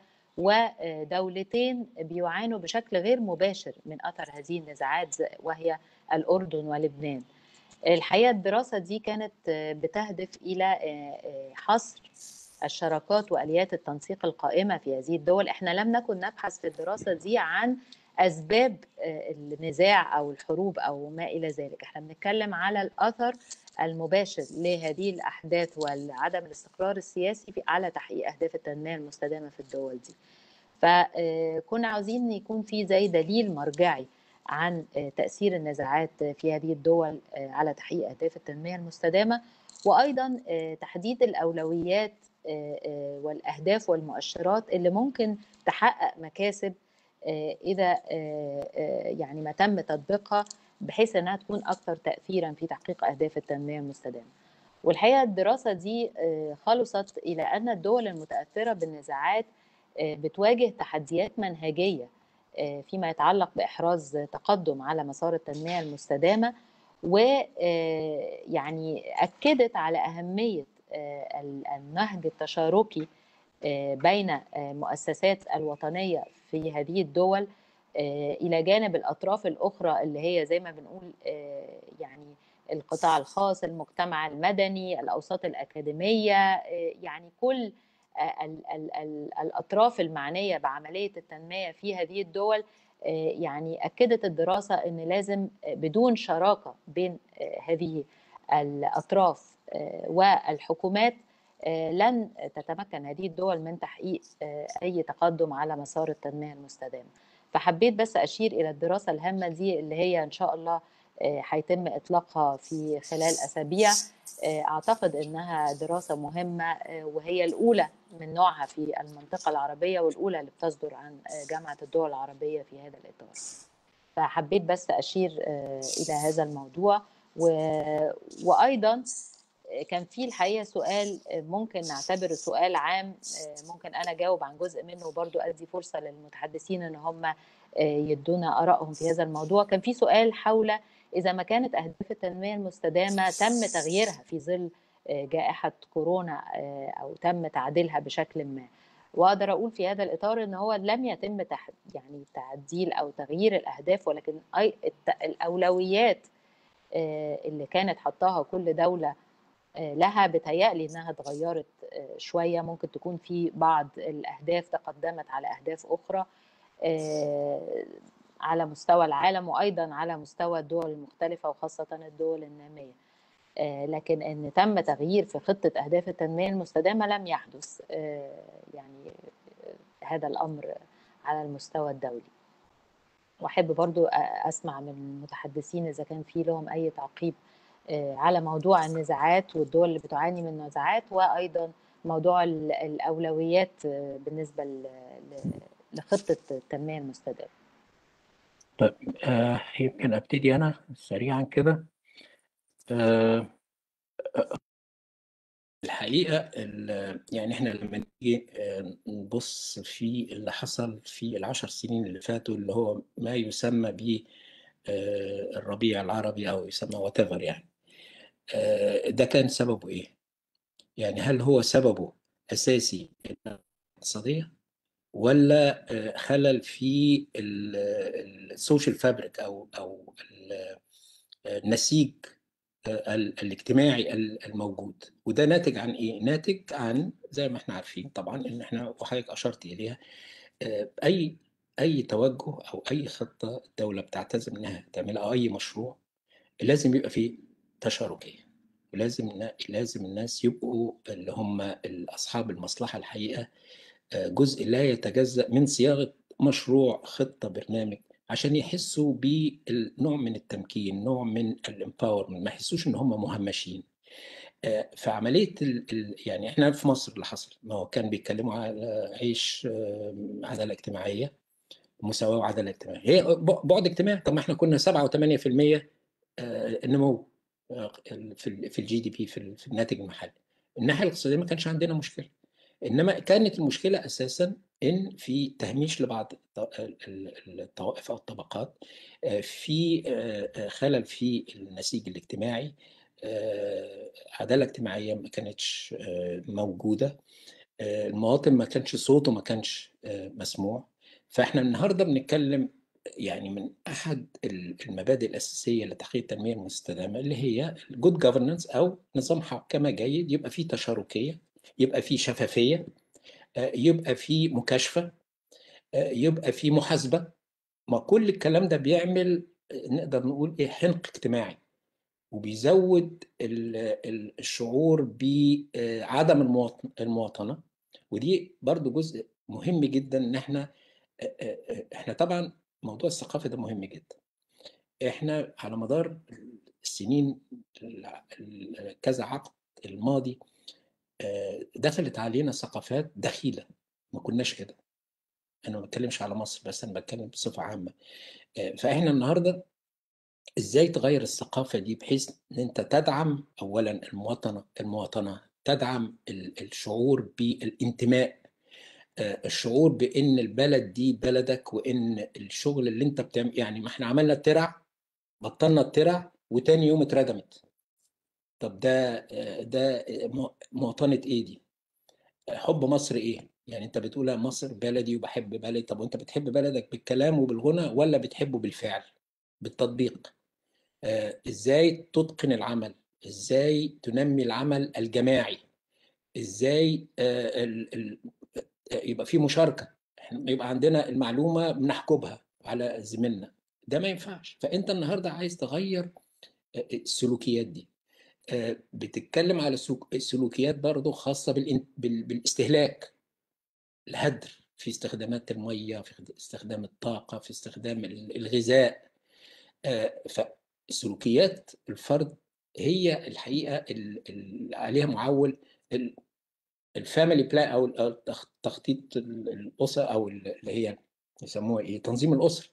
Speaker 4: ودولتين بيعانوا بشكل غير مباشر من أثر هذه النزاعات وهي الأردن ولبنان الحقيقة الدراسة دي كانت بتهدف إلى حصر الشراكات وآليات التنسيق القائمة في هذه الدول احنا لم نكن نبحث في الدراسة دي عن أسباب النزاع أو الحروب أو ما إلى ذلك احنا بنتكلم على الأثر المباشر لهذه الأحداث وعدم الاستقرار السياسي على تحقيق أهداف التنمية المستدامة في الدول دي فكنا عاوزين يكون في زي دليل مرجعي عن تأثير النزاعات في هذه الدول على تحقيق أهداف التنمية المستدامة وأيضا تحديد الأولويات والأهداف والمؤشرات اللي ممكن تحقق مكاسب إذا يعني ما تم تطبيقها بحيث أنها تكون أكثر تأثيرا في تحقيق أهداف التنمية المستدامة والحقيقة الدراسة دي خلصت إلى أن الدول المتأثرة بالنزاعات بتواجه تحديات منهجية فيما يتعلق بإحراز تقدم على مسار التنمية المستدامة ويعني أكدت على أهمية النهج التشاركي بين المؤسسات الوطنية في هذه الدول إلى جانب الأطراف الأخرى اللي هي زي ما بنقول يعني القطاع الخاص المجتمع المدني الأوساط الأكاديمية يعني كل ال ال ال الأطراف المعنية بعملية التنمية في هذه الدول يعني أكدت الدراسة أن لازم بدون شراكة بين هذه الأطراف والحكومات لن تتمكن هذه الدول من تحقيق أي تقدم على مسار التنمية المستدامة فحبيت بس أشير إلى الدراسة الهامة دي اللي هي إن شاء الله هيتم إطلاقها في خلال أسابيع أعتقد أنها دراسة مهمة وهي الأولى من نوعها في المنطقة العربية والأولى اللي بتصدر عن جامعة الدول العربية في هذا الإطار فحبيت بس أشير إلى هذا الموضوع و... وأيضا كان في الحقيقه سؤال ممكن نعتبره سؤال عام ممكن انا اجاوب عن جزء منه وبرضو ادي فرصه للمتحدثين ان هم يدونا ارائهم في هذا الموضوع كان في سؤال حول اذا ما كانت اهداف التنميه المستدامه تم تغييرها في ظل جائحه كورونا او تم تعديلها بشكل ما واقدر اقول في هذا الاطار ان هو لم يتم تح... يعني تعديل او تغيير الاهداف ولكن أي... الت... الاولويات آه، اللي كانت حطاها كل دوله آه، لها بتهيألي انها اتغيرت آه، شويه ممكن تكون في بعض الاهداف تقدمت على اهداف اخرى آه، على مستوى العالم وايضا على مستوى الدول المختلفه وخاصه الدول الناميه آه، لكن ان تم تغيير في خطه اهداف التنميه المستدامه لم يحدث آه، يعني آه، هذا الامر على المستوى الدولي واحب برضو أ- اسمع من المتحدثين اذا كان في لهم اي تعقيب آه، على موضوع النزاعات والدول اللي بتعاني من نزاعات وايضا موضوع ال- الاولويات آه، بالنسبه ل- ل- لخطه التنميه المستدامه
Speaker 6: طيب آه يمكن ابتدي انا سريعا كده آه الحقيقه ال- يعني احنا لما نيجي آه، نبص في اللي حصل في العشر سنين اللي فاتوا اللي هو ما يسمى ب آه، الربيع العربي او يسمى وات يعني آه، ده كان سببه ايه؟ يعني هل هو سببه اساسي الاقتصاديه ولا آه، خلل في السوشيال فابريك او او ال- النسيج آه، ال- الاجتماعي ال- الموجود وده ناتج عن ايه؟ ناتج عن زي ما احنا عارفين طبعا ان احنا وحضرتك اشرت اليها آه، اي اي توجه او اي خطه الدوله بتعتزم انها تعملها او اي مشروع لازم يبقى فيه تشاركيه ولازم لازم الناس يبقوا اللي هم اصحاب المصلحه الحقيقه آه، جزء لا يتجزأ من صياغه مشروع خطه برنامج عشان يحسوا بنوع من التمكين نوع من الامباورمنت ما يحسوش ان هم مهمشين آه، فعمليه ال ال يعني احنا في مصر اللي حصل ما هو كان بيتكلموا على عيش آه، عداله اجتماعيه مساواه وعداله اجتماعيه هي ب- بعد اجتماعي طب ما احنا كنا 7 و8% النمو آه، في ال- في الجي دي بي في ال- في الناتج المحلي الناحيه الاقتصاديه ما كانش عندنا مشكله انما كانت المشكله اساسا ان في تهميش لبعض الط- ال- ال- الطوائف او الطبقات آه، في آه، آه، خلل في النسيج الاجتماعي آه، عداله اجتماعيه ما كانتش آه، موجوده آه، المواطن ما كانش صوته ما كانش آه، مسموع فاحنا النهارده بنتكلم يعني من احد ال- المبادئ الاساسيه لتحقيق التنميه المستدامه اللي هي الجود جفرنانس او نظام حكمه جيد يبقى فيه تشاركيه يبقى فيه شفافيه آه، يبقى فيه مكاشفه آه، يبقى فيه محاسبه ما كل الكلام ده بيعمل آه، نقدر نقول ايه حنق اجتماعي وبيزود ال- ال- الشعور بعدم المواطن- المواطنه ودي برضو جزء مهم جدا ان احنا احنا طبعا موضوع الثقافه ده مهم جدا احنا على مدار السنين ال- ال- كذا عقد الماضي آه، دخلت علينا ثقافات دخيله ما كناش كده انا ما بتكلمش على مصر بس انا بتكلم بصفه عامه آه، فاحنا النهارده ازاي تغير الثقافه دي بحيث ان انت تدعم اولا المواطنه المواطنه تدعم ال- الشعور بالانتماء آه، الشعور بان البلد دي بلدك وان الشغل اللي انت بتعمل يعني ما احنا عملنا الترع بطلنا الترع وتاني يوم اتردمت طب ده آه، ده م- مواطنه ايه دي؟ حب مصر ايه؟ يعني انت بتقول مصر بلدي وبحب بلدي طب وانت بتحب بلدك بالكلام وبالغنى ولا بتحبه بالفعل؟ بالتطبيق آه، ازاي تتقن العمل؟ ازاي تنمي العمل الجماعي؟ ازاي آه، ال- ال- آه، يبقى في مشاركه إحنا يبقى عندنا المعلومه بنحكبها على زميلنا ده ما ينفعش فانت النهارده عايز تغير آه، السلوكيات دي آه، بتتكلم على سلوك- سلوكيات برضو خاصه بالإن- بال- بالاستهلاك الهدر في استخدامات الميه في استخدام الطاقه في استخدام ال- الغذاء آه، فسلوكيات الفرد هي الحقيقه ال- ال- عليها معول ال- الفاميلي بلان او أو التخ- تخطيط ال- الاسره او ال- اللي هي يسموها ايه تنظيم الاسره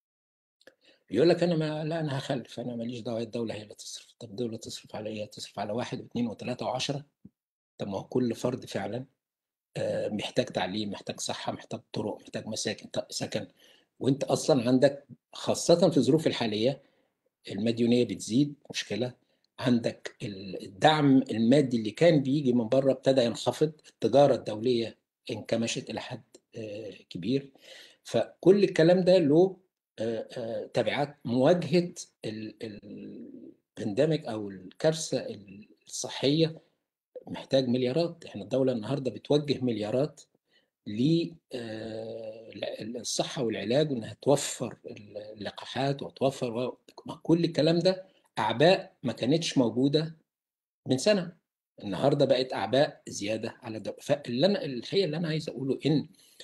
Speaker 6: يقول لك انا ما لا انا هخلف انا ماليش دعوه الدوله هي اللي تصرف طب الدوله تصرف على ايه تصرف على واحد واثنين وثلاثه وعشره طب ما هو كل فرد فعلا آه، محتاج تعليم محتاج صحه محتاج طرق محتاج مساكن ط- سكن وانت اصلا عندك خاصه في الظروف الحاليه المديونيه بتزيد مشكله عندك ال- الدعم المادي اللي كان بيجي من بره ابتدى ينخفض التجاره الدوليه انكمشت الى حد كبير فكل الكلام ده له تبعات مواجهه البانديميك او الكارثه الصحيه محتاج مليارات احنا الدوله النهارده بتوجه مليارات للصحه والعلاج وانها توفر اللقاحات وتوفر كل الكلام ده اعباء ما كانتش موجوده من سنه النهارده بقت اعباء زياده على الدوله فاللي انا الحقيقه اللي انا عايز اقوله ان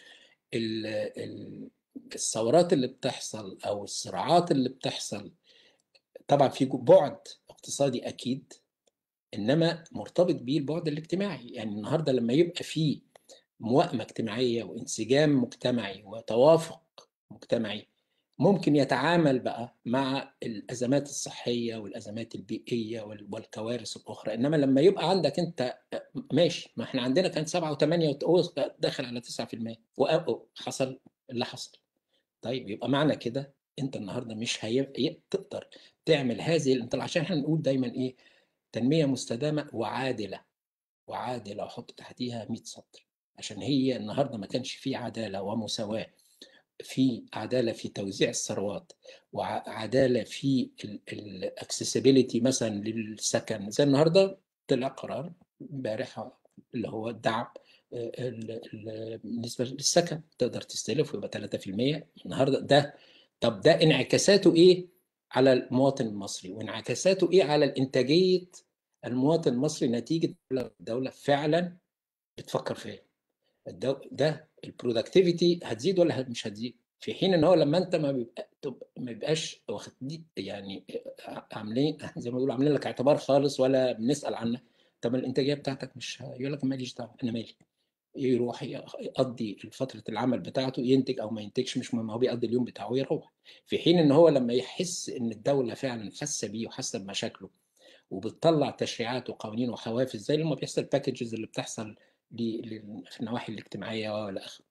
Speaker 6: الثورات اللي بتحصل او الصراعات اللي بتحصل طبعا في بعد اقتصادي اكيد انما مرتبط بيه البعد الاجتماعي يعني النهارده لما يبقى في موائمه اجتماعيه وانسجام مجتمعي وتوافق مجتمعي ممكن يتعامل بقى مع الازمات الصحيه والازمات البيئيه والكوارث الاخرى انما لما يبقى عندك انت ماشي ما احنا عندنا كان 7 و8 داخل على 9% وحصل اللي حصل طيب يبقى معنى كده انت النهارده مش هي... تقدر تعمل هذه الانطلاق عشان احنا نقول دايما ايه تنميه مستدامه وعادله وعادله احط تحتيها 100 سطر عشان هي النهارده ما كانش في عداله ومساواه في عداله في توزيع الثروات وعداله في الاكسسبيليتي مثلا للسكن زي النهارده طلع قرار امبارح اللي هو الدعم بالنسبه للسكن تقدر تستلف ويبقى 3% النهارده ده طب ده انعكاساته ايه على المواطن المصري وانعكاساته ايه على الانتاجيه المواطن المصري نتيجه الدوله فعلا بتفكر في ايه ده البرودكتيفيتي هتزيد ولا مش هتزيد في حين ان هو لما انت ما بيبقى ما بيبقاش واخد دي يعني عاملين زي ما بيقولوا عاملين لك اعتبار خالص ولا بنسال عنه طب الانتاجيه بتاعتك مش يقول لك ماليش دعوه انا مالي يروح يقضي فتره العمل بتاعته ينتج او ما ينتجش مش مهم هو بيقضي اليوم بتاعه ويروح في حين ان هو لما يحس ان الدوله فعلا حاسه بيه وحاسه بمشاكله وبتطلع تشريعات وقوانين وحوافز زي لما بيحصل الباكجز اللي بتحصل في النواحي الاجتماعيه والى اخره.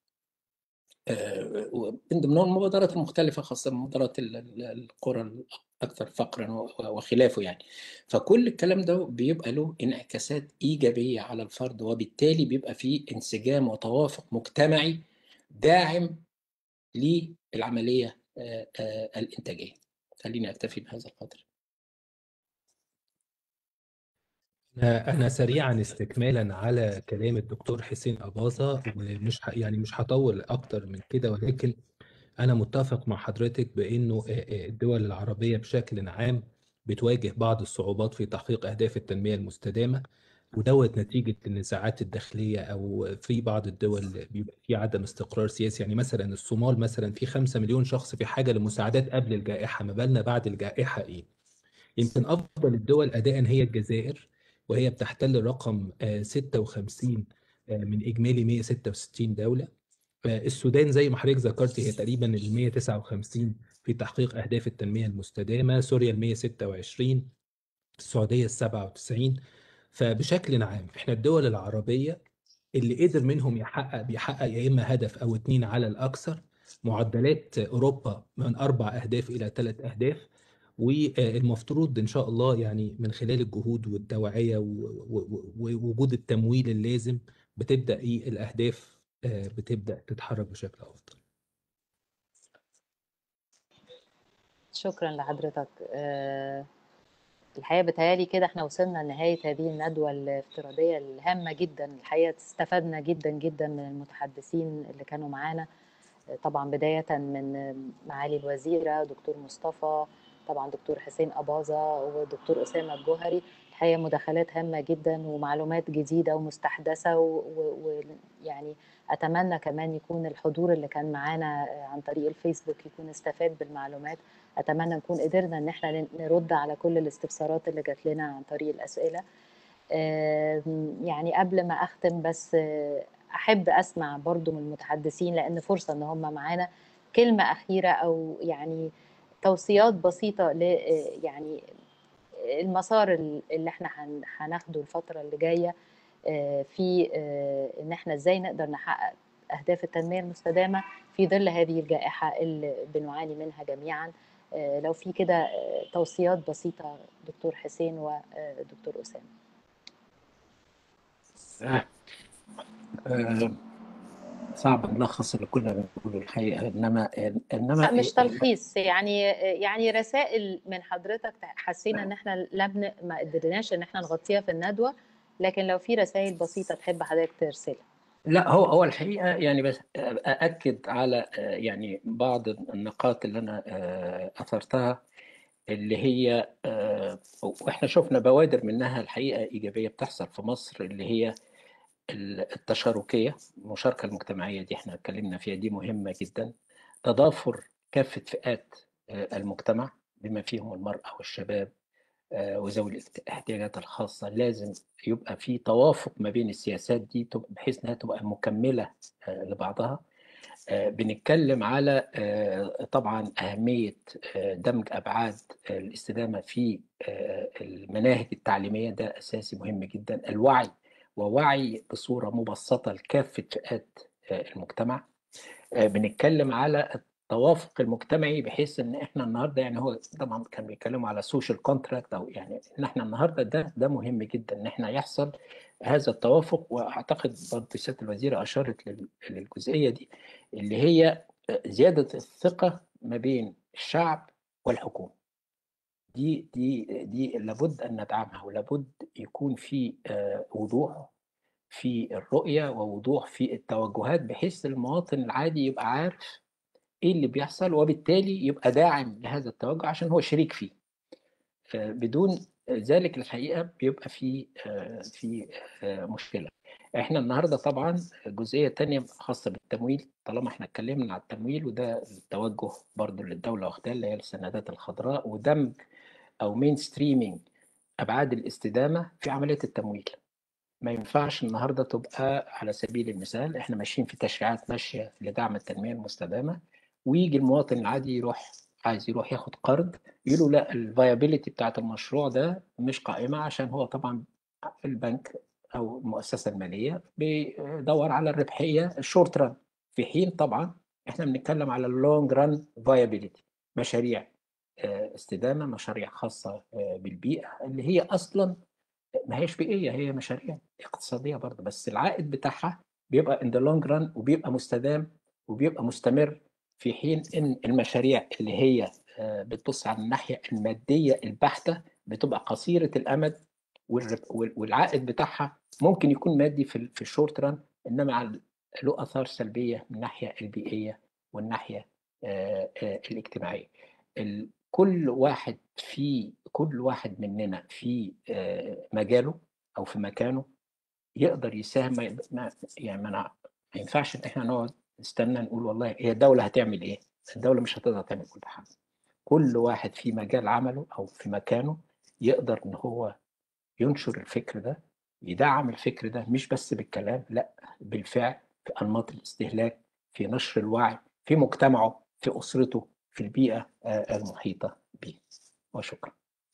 Speaker 6: من ضمنهم المبادرات المختلفه خاصه مبادرات القرى الاكثر فقرا وخلافه يعني فكل الكلام ده بيبقى له انعكاسات ايجابيه على الفرد وبالتالي بيبقى فيه انسجام وتوافق مجتمعي داعم للعمليه الانتاجيه خليني اكتفي بهذا القدر
Speaker 5: أنا سريعا استكمالا على كلام الدكتور حسين أباظة ومش يعني مش هطول أكتر من كده ولكن أنا متفق مع حضرتك بأنه الدول العربية بشكل عام بتواجه بعض الصعوبات في تحقيق أهداف التنمية المستدامة ودوت نتيجة النزاعات الداخلية أو في بعض الدول بيبقى في عدم استقرار سياسي يعني مثلا الصومال مثلا في 5 مليون شخص في حاجة لمساعدات قبل الجائحة ما بالنا بعد الجائحة إيه يمكن أفضل الدول أداء هي الجزائر وهي بتحتل رقم 56 من إجمالي 166 دولة السودان زي ما حضرتك ذكرت هي تقريبا ال 159 في تحقيق أهداف التنمية المستدامة سوريا ال 126 السعودية ال 97 فبشكل عام احنا الدول العربية اللي قدر منهم يحقق بيحقق يا إما هدف أو اتنين على الأكثر معدلات أوروبا من أربع أهداف إلى ثلاث أهداف والمفترض ان شاء الله يعني من خلال الجهود والتوعيه ووجود التمويل اللازم بتبدا ايه الاهداف بتبدا تتحرك بشكل افضل.
Speaker 4: شكرا لحضرتك الحقيقه بتهيالي كده احنا وصلنا لنهايه هذه الندوه الافتراضيه الهامه جدا الحقيقه استفدنا جدا جدا من المتحدثين اللي كانوا معانا طبعا بدايه من معالي الوزيره دكتور مصطفى طبعا دكتور حسين أباظة ودكتور أسامة الجوهري الحقيقة مداخلات هامة جدا ومعلومات جديدة ومستحدثة ويعني أتمنى كمان يكون الحضور اللي كان معانا عن طريق الفيسبوك يكون استفاد بالمعلومات أتمنى نكون قدرنا إن احنا نرد على كل الاستفسارات اللي جات لنا عن طريق الأسئلة يعني قبل ما أختم بس أحب أسمع برضو من المتحدثين لأن فرصة إن هم معانا كلمة أخيرة أو يعني توصيات بسيطة ل يعني المسار اللي احنا هناخده الفترة اللي جاية في ان احنا ازاي نقدر نحقق اهداف التنمية المستدامة في ظل هذه الجائحة اللي بنعاني منها جميعا لو في كده توصيات بسيطة دكتور حسين ودكتور أسامة
Speaker 6: صعب نلخص اللي كنا بنقوله الحقيقه انما انما
Speaker 4: لا مش تلخيص يعني يعني رسائل من حضرتك حسينا ان احنا لم ما قدرناش ان احنا نغطيها في الندوه لكن لو في رسائل بسيطه تحب حضرتك ترسلها
Speaker 6: لا هو هو الحقيقه يعني بس ااكد على يعني بعض النقاط اللي انا اثرتها اللي هي واحنا شفنا بوادر منها الحقيقه ايجابيه بتحصل في مصر اللي هي التشاركيه المشاركه المجتمعيه دي احنا اتكلمنا فيها دي مهمه جدا تضافر كافه فئات المجتمع بما فيهم المراه والشباب وذوي الاحتياجات الخاصه لازم يبقى في توافق ما بين السياسات دي بحيث انها تبقى مكمله لبعضها بنتكلم على طبعا أهمية دمج أبعاد الاستدامة في المناهج التعليمية ده أساسي مهم جدا الوعي ووعي بصورة مبسطة لكافة فئات المجتمع بنتكلم على التوافق المجتمعي بحيث ان احنا النهارده يعني هو طبعا كان بيتكلموا على سوشيال كونتراكت او يعني ان احنا النهارده ده ده مهم جدا ان احنا يحصل هذا التوافق واعتقد برضه سياده الوزيره اشارت للجزئيه دي اللي هي زياده الثقه ما بين الشعب والحكومه. دي دي دي لابد ان ندعمها ولابد يكون في وضوح في الرؤيه ووضوح في التوجهات بحيث المواطن العادي يبقى عارف ايه اللي بيحصل وبالتالي يبقى داعم لهذا التوجه عشان هو شريك فيه. بدون ذلك الحقيقه بيبقى في في مشكله احنا النهارده طبعا جزئيه تانية خاصه بالتمويل طالما احنا اتكلمنا على التمويل وده التوجه برضو اللي الدوله واخداه اللي هي السندات الخضراء ودمج او مين ستريمينج ابعاد الاستدامه في عمليه التمويل ما ينفعش النهارده تبقى على سبيل المثال احنا ماشيين في تشريعات ماشيه لدعم التنميه المستدامه ويجي المواطن العادي يروح عايز يروح ياخد قرض يقولوا لا الفايابيليتي بتاعت المشروع ده مش قائمه عشان هو طبعا البنك او المؤسسه الماليه بيدور على الربحيه الشورت ران في حين طبعا احنا بنتكلم على اللونج ران فايابيليتي مشاريع استدامه مشاريع خاصه بالبيئه اللي هي اصلا ما هيش بيئيه هي مشاريع اقتصاديه برضه بس العائد بتاعها بيبقى ان ذا لونج ران وبيبقى مستدام وبيبقى مستمر في حين ان المشاريع اللي هي بتبص على الناحيه الماديه البحته بتبقى قصيره الامد والعائد بتاعها ممكن يكون مادي في في الشورت ران انما له اثار سلبيه من الناحيه البيئيه والناحيه الاجتماعيه. كل واحد في كل واحد مننا في مجاله او في مكانه يقدر يساهم يعني ما ينفعش ان احنا نقعد نستنى نقول والله هي الدوله هتعمل ايه؟ الدوله مش هتقدر تعمل كل حاجه. كل واحد في مجال عمله او في مكانه يقدر ان هو ينشر الفكر ده يدعم الفكر ده مش بس بالكلام لا بالفعل في انماط الاستهلاك في نشر الوعي في مجتمعه في اسرته في البيئه المحيطه به وشكرا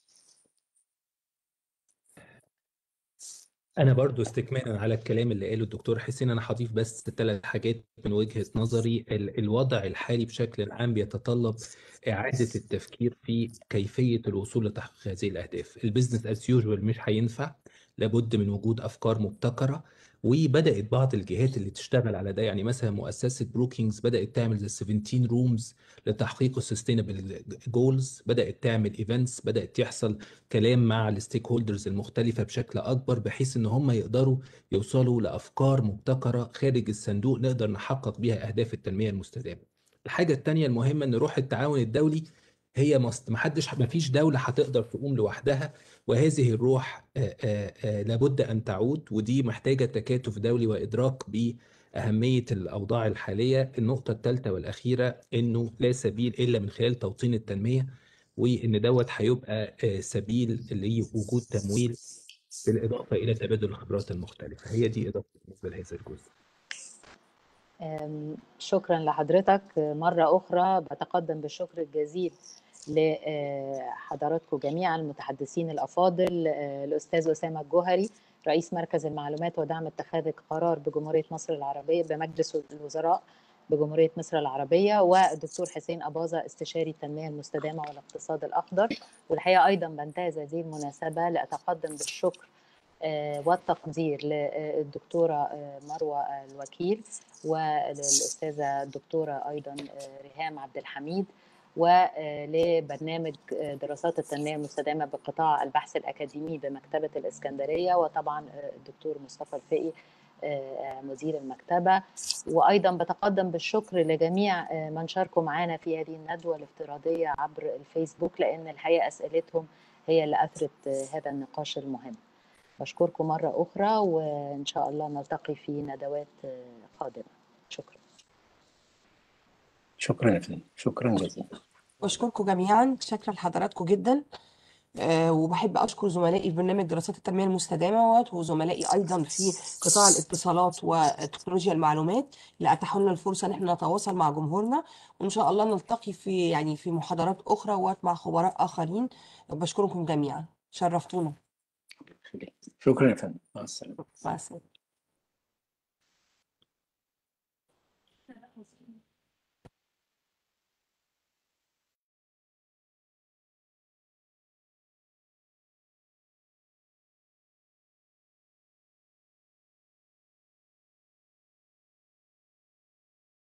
Speaker 5: أنا برضو استكمالا على الكلام اللي قاله الدكتور حسين أنا هضيف بس ثلاث حاجات من وجهة نظري ال- الوضع الحالي بشكل عام بيتطلب إعادة التفكير في كيفية الوصول لتحقيق هذه الأهداف البيزنس as يوجوال مش هينفع لابد من وجود أفكار مبتكرة وبدأت بعض الجهات اللي تشتغل على ده يعني مثلا مؤسسة بروكينجز بدأت تعمل زي 17 رومز لتحقيق السستينبل جولز بدأت تعمل ايفنتس بدأت يحصل كلام مع الستيك هولدرز المختلفة بشكل أكبر بحيث إن هم يقدروا يوصلوا لأفكار مبتكرة خارج الصندوق نقدر نحقق بيها أهداف التنمية المستدامة. الحاجة التانية المهمة إن روح التعاون الدولي هي مست... محدش مفيش دولة هتقدر تقوم لوحدها وهذه الروح آآ آآ لابد أن تعود ودي محتاجة تكاتف دولي وإدراك بأهمية الأوضاع الحالية النقطة الثالثة والأخيرة إنه لا سبيل إلا من خلال توطين التنمية وإن دوت هيبقى سبيل لوجود تمويل بالإضافة إلى تبادل الخبرات المختلفة هي دي إضافة بالنسبة لهذا الجزء
Speaker 4: شكرا لحضرتك مرة أخرى بتقدم بالشكر الجزيل لحضراتكم جميعا المتحدثين الأفاضل الأستاذ أسامة الجوهري رئيس مركز المعلومات ودعم اتخاذ القرار بجمهورية مصر العربية بمجلس الوزراء بجمهورية مصر العربية والدكتور حسين أباظة استشاري التنمية المستدامة والاقتصاد الأخضر والحقيقة أيضا بنتهز هذه المناسبة لأتقدم بالشكر آه، والتقدير للدكتورة آه، مروة الوكيل وللأستاذة الدكتورة أيضا آه، ريهام عبد الحميد ولبرنامج آه، دراسات التنمية المستدامة بقطاع البحث الأكاديمي بمكتبة الإسكندرية وطبعا آه، الدكتور مصطفى الفقي آه، مدير المكتبة وأيضا بتقدم بالشكر لجميع آه، من شاركوا معنا في هذه الندوة الافتراضية عبر الفيسبوك لأن الحقيقة أسئلتهم هي اللي أثرت آه، هذا النقاش المهم بشكركم مرة أخرى وإن شاء الله نلتقي في ندوات آه، قادمة شكرا
Speaker 6: شكرا يا فندم شكرا جزيلا
Speaker 1: بشكركم جميعا شكرا لحضراتكم جدا آه، وبحب اشكر زملائي في برنامج دراسات التنميه المستدامه وزملائي ايضا في قطاع الاتصالات وتكنولوجيا المعلومات اللي اتاحوا لنا الفرصه ان احنا نتواصل مع جمهورنا وان شاء الله نلتقي في يعني في محاضرات اخرى ومع خبراء اخرين بشكركم جميعا شرفتونا
Speaker 6: شكرا يا فندم مع السلامة
Speaker 1: مع السلامه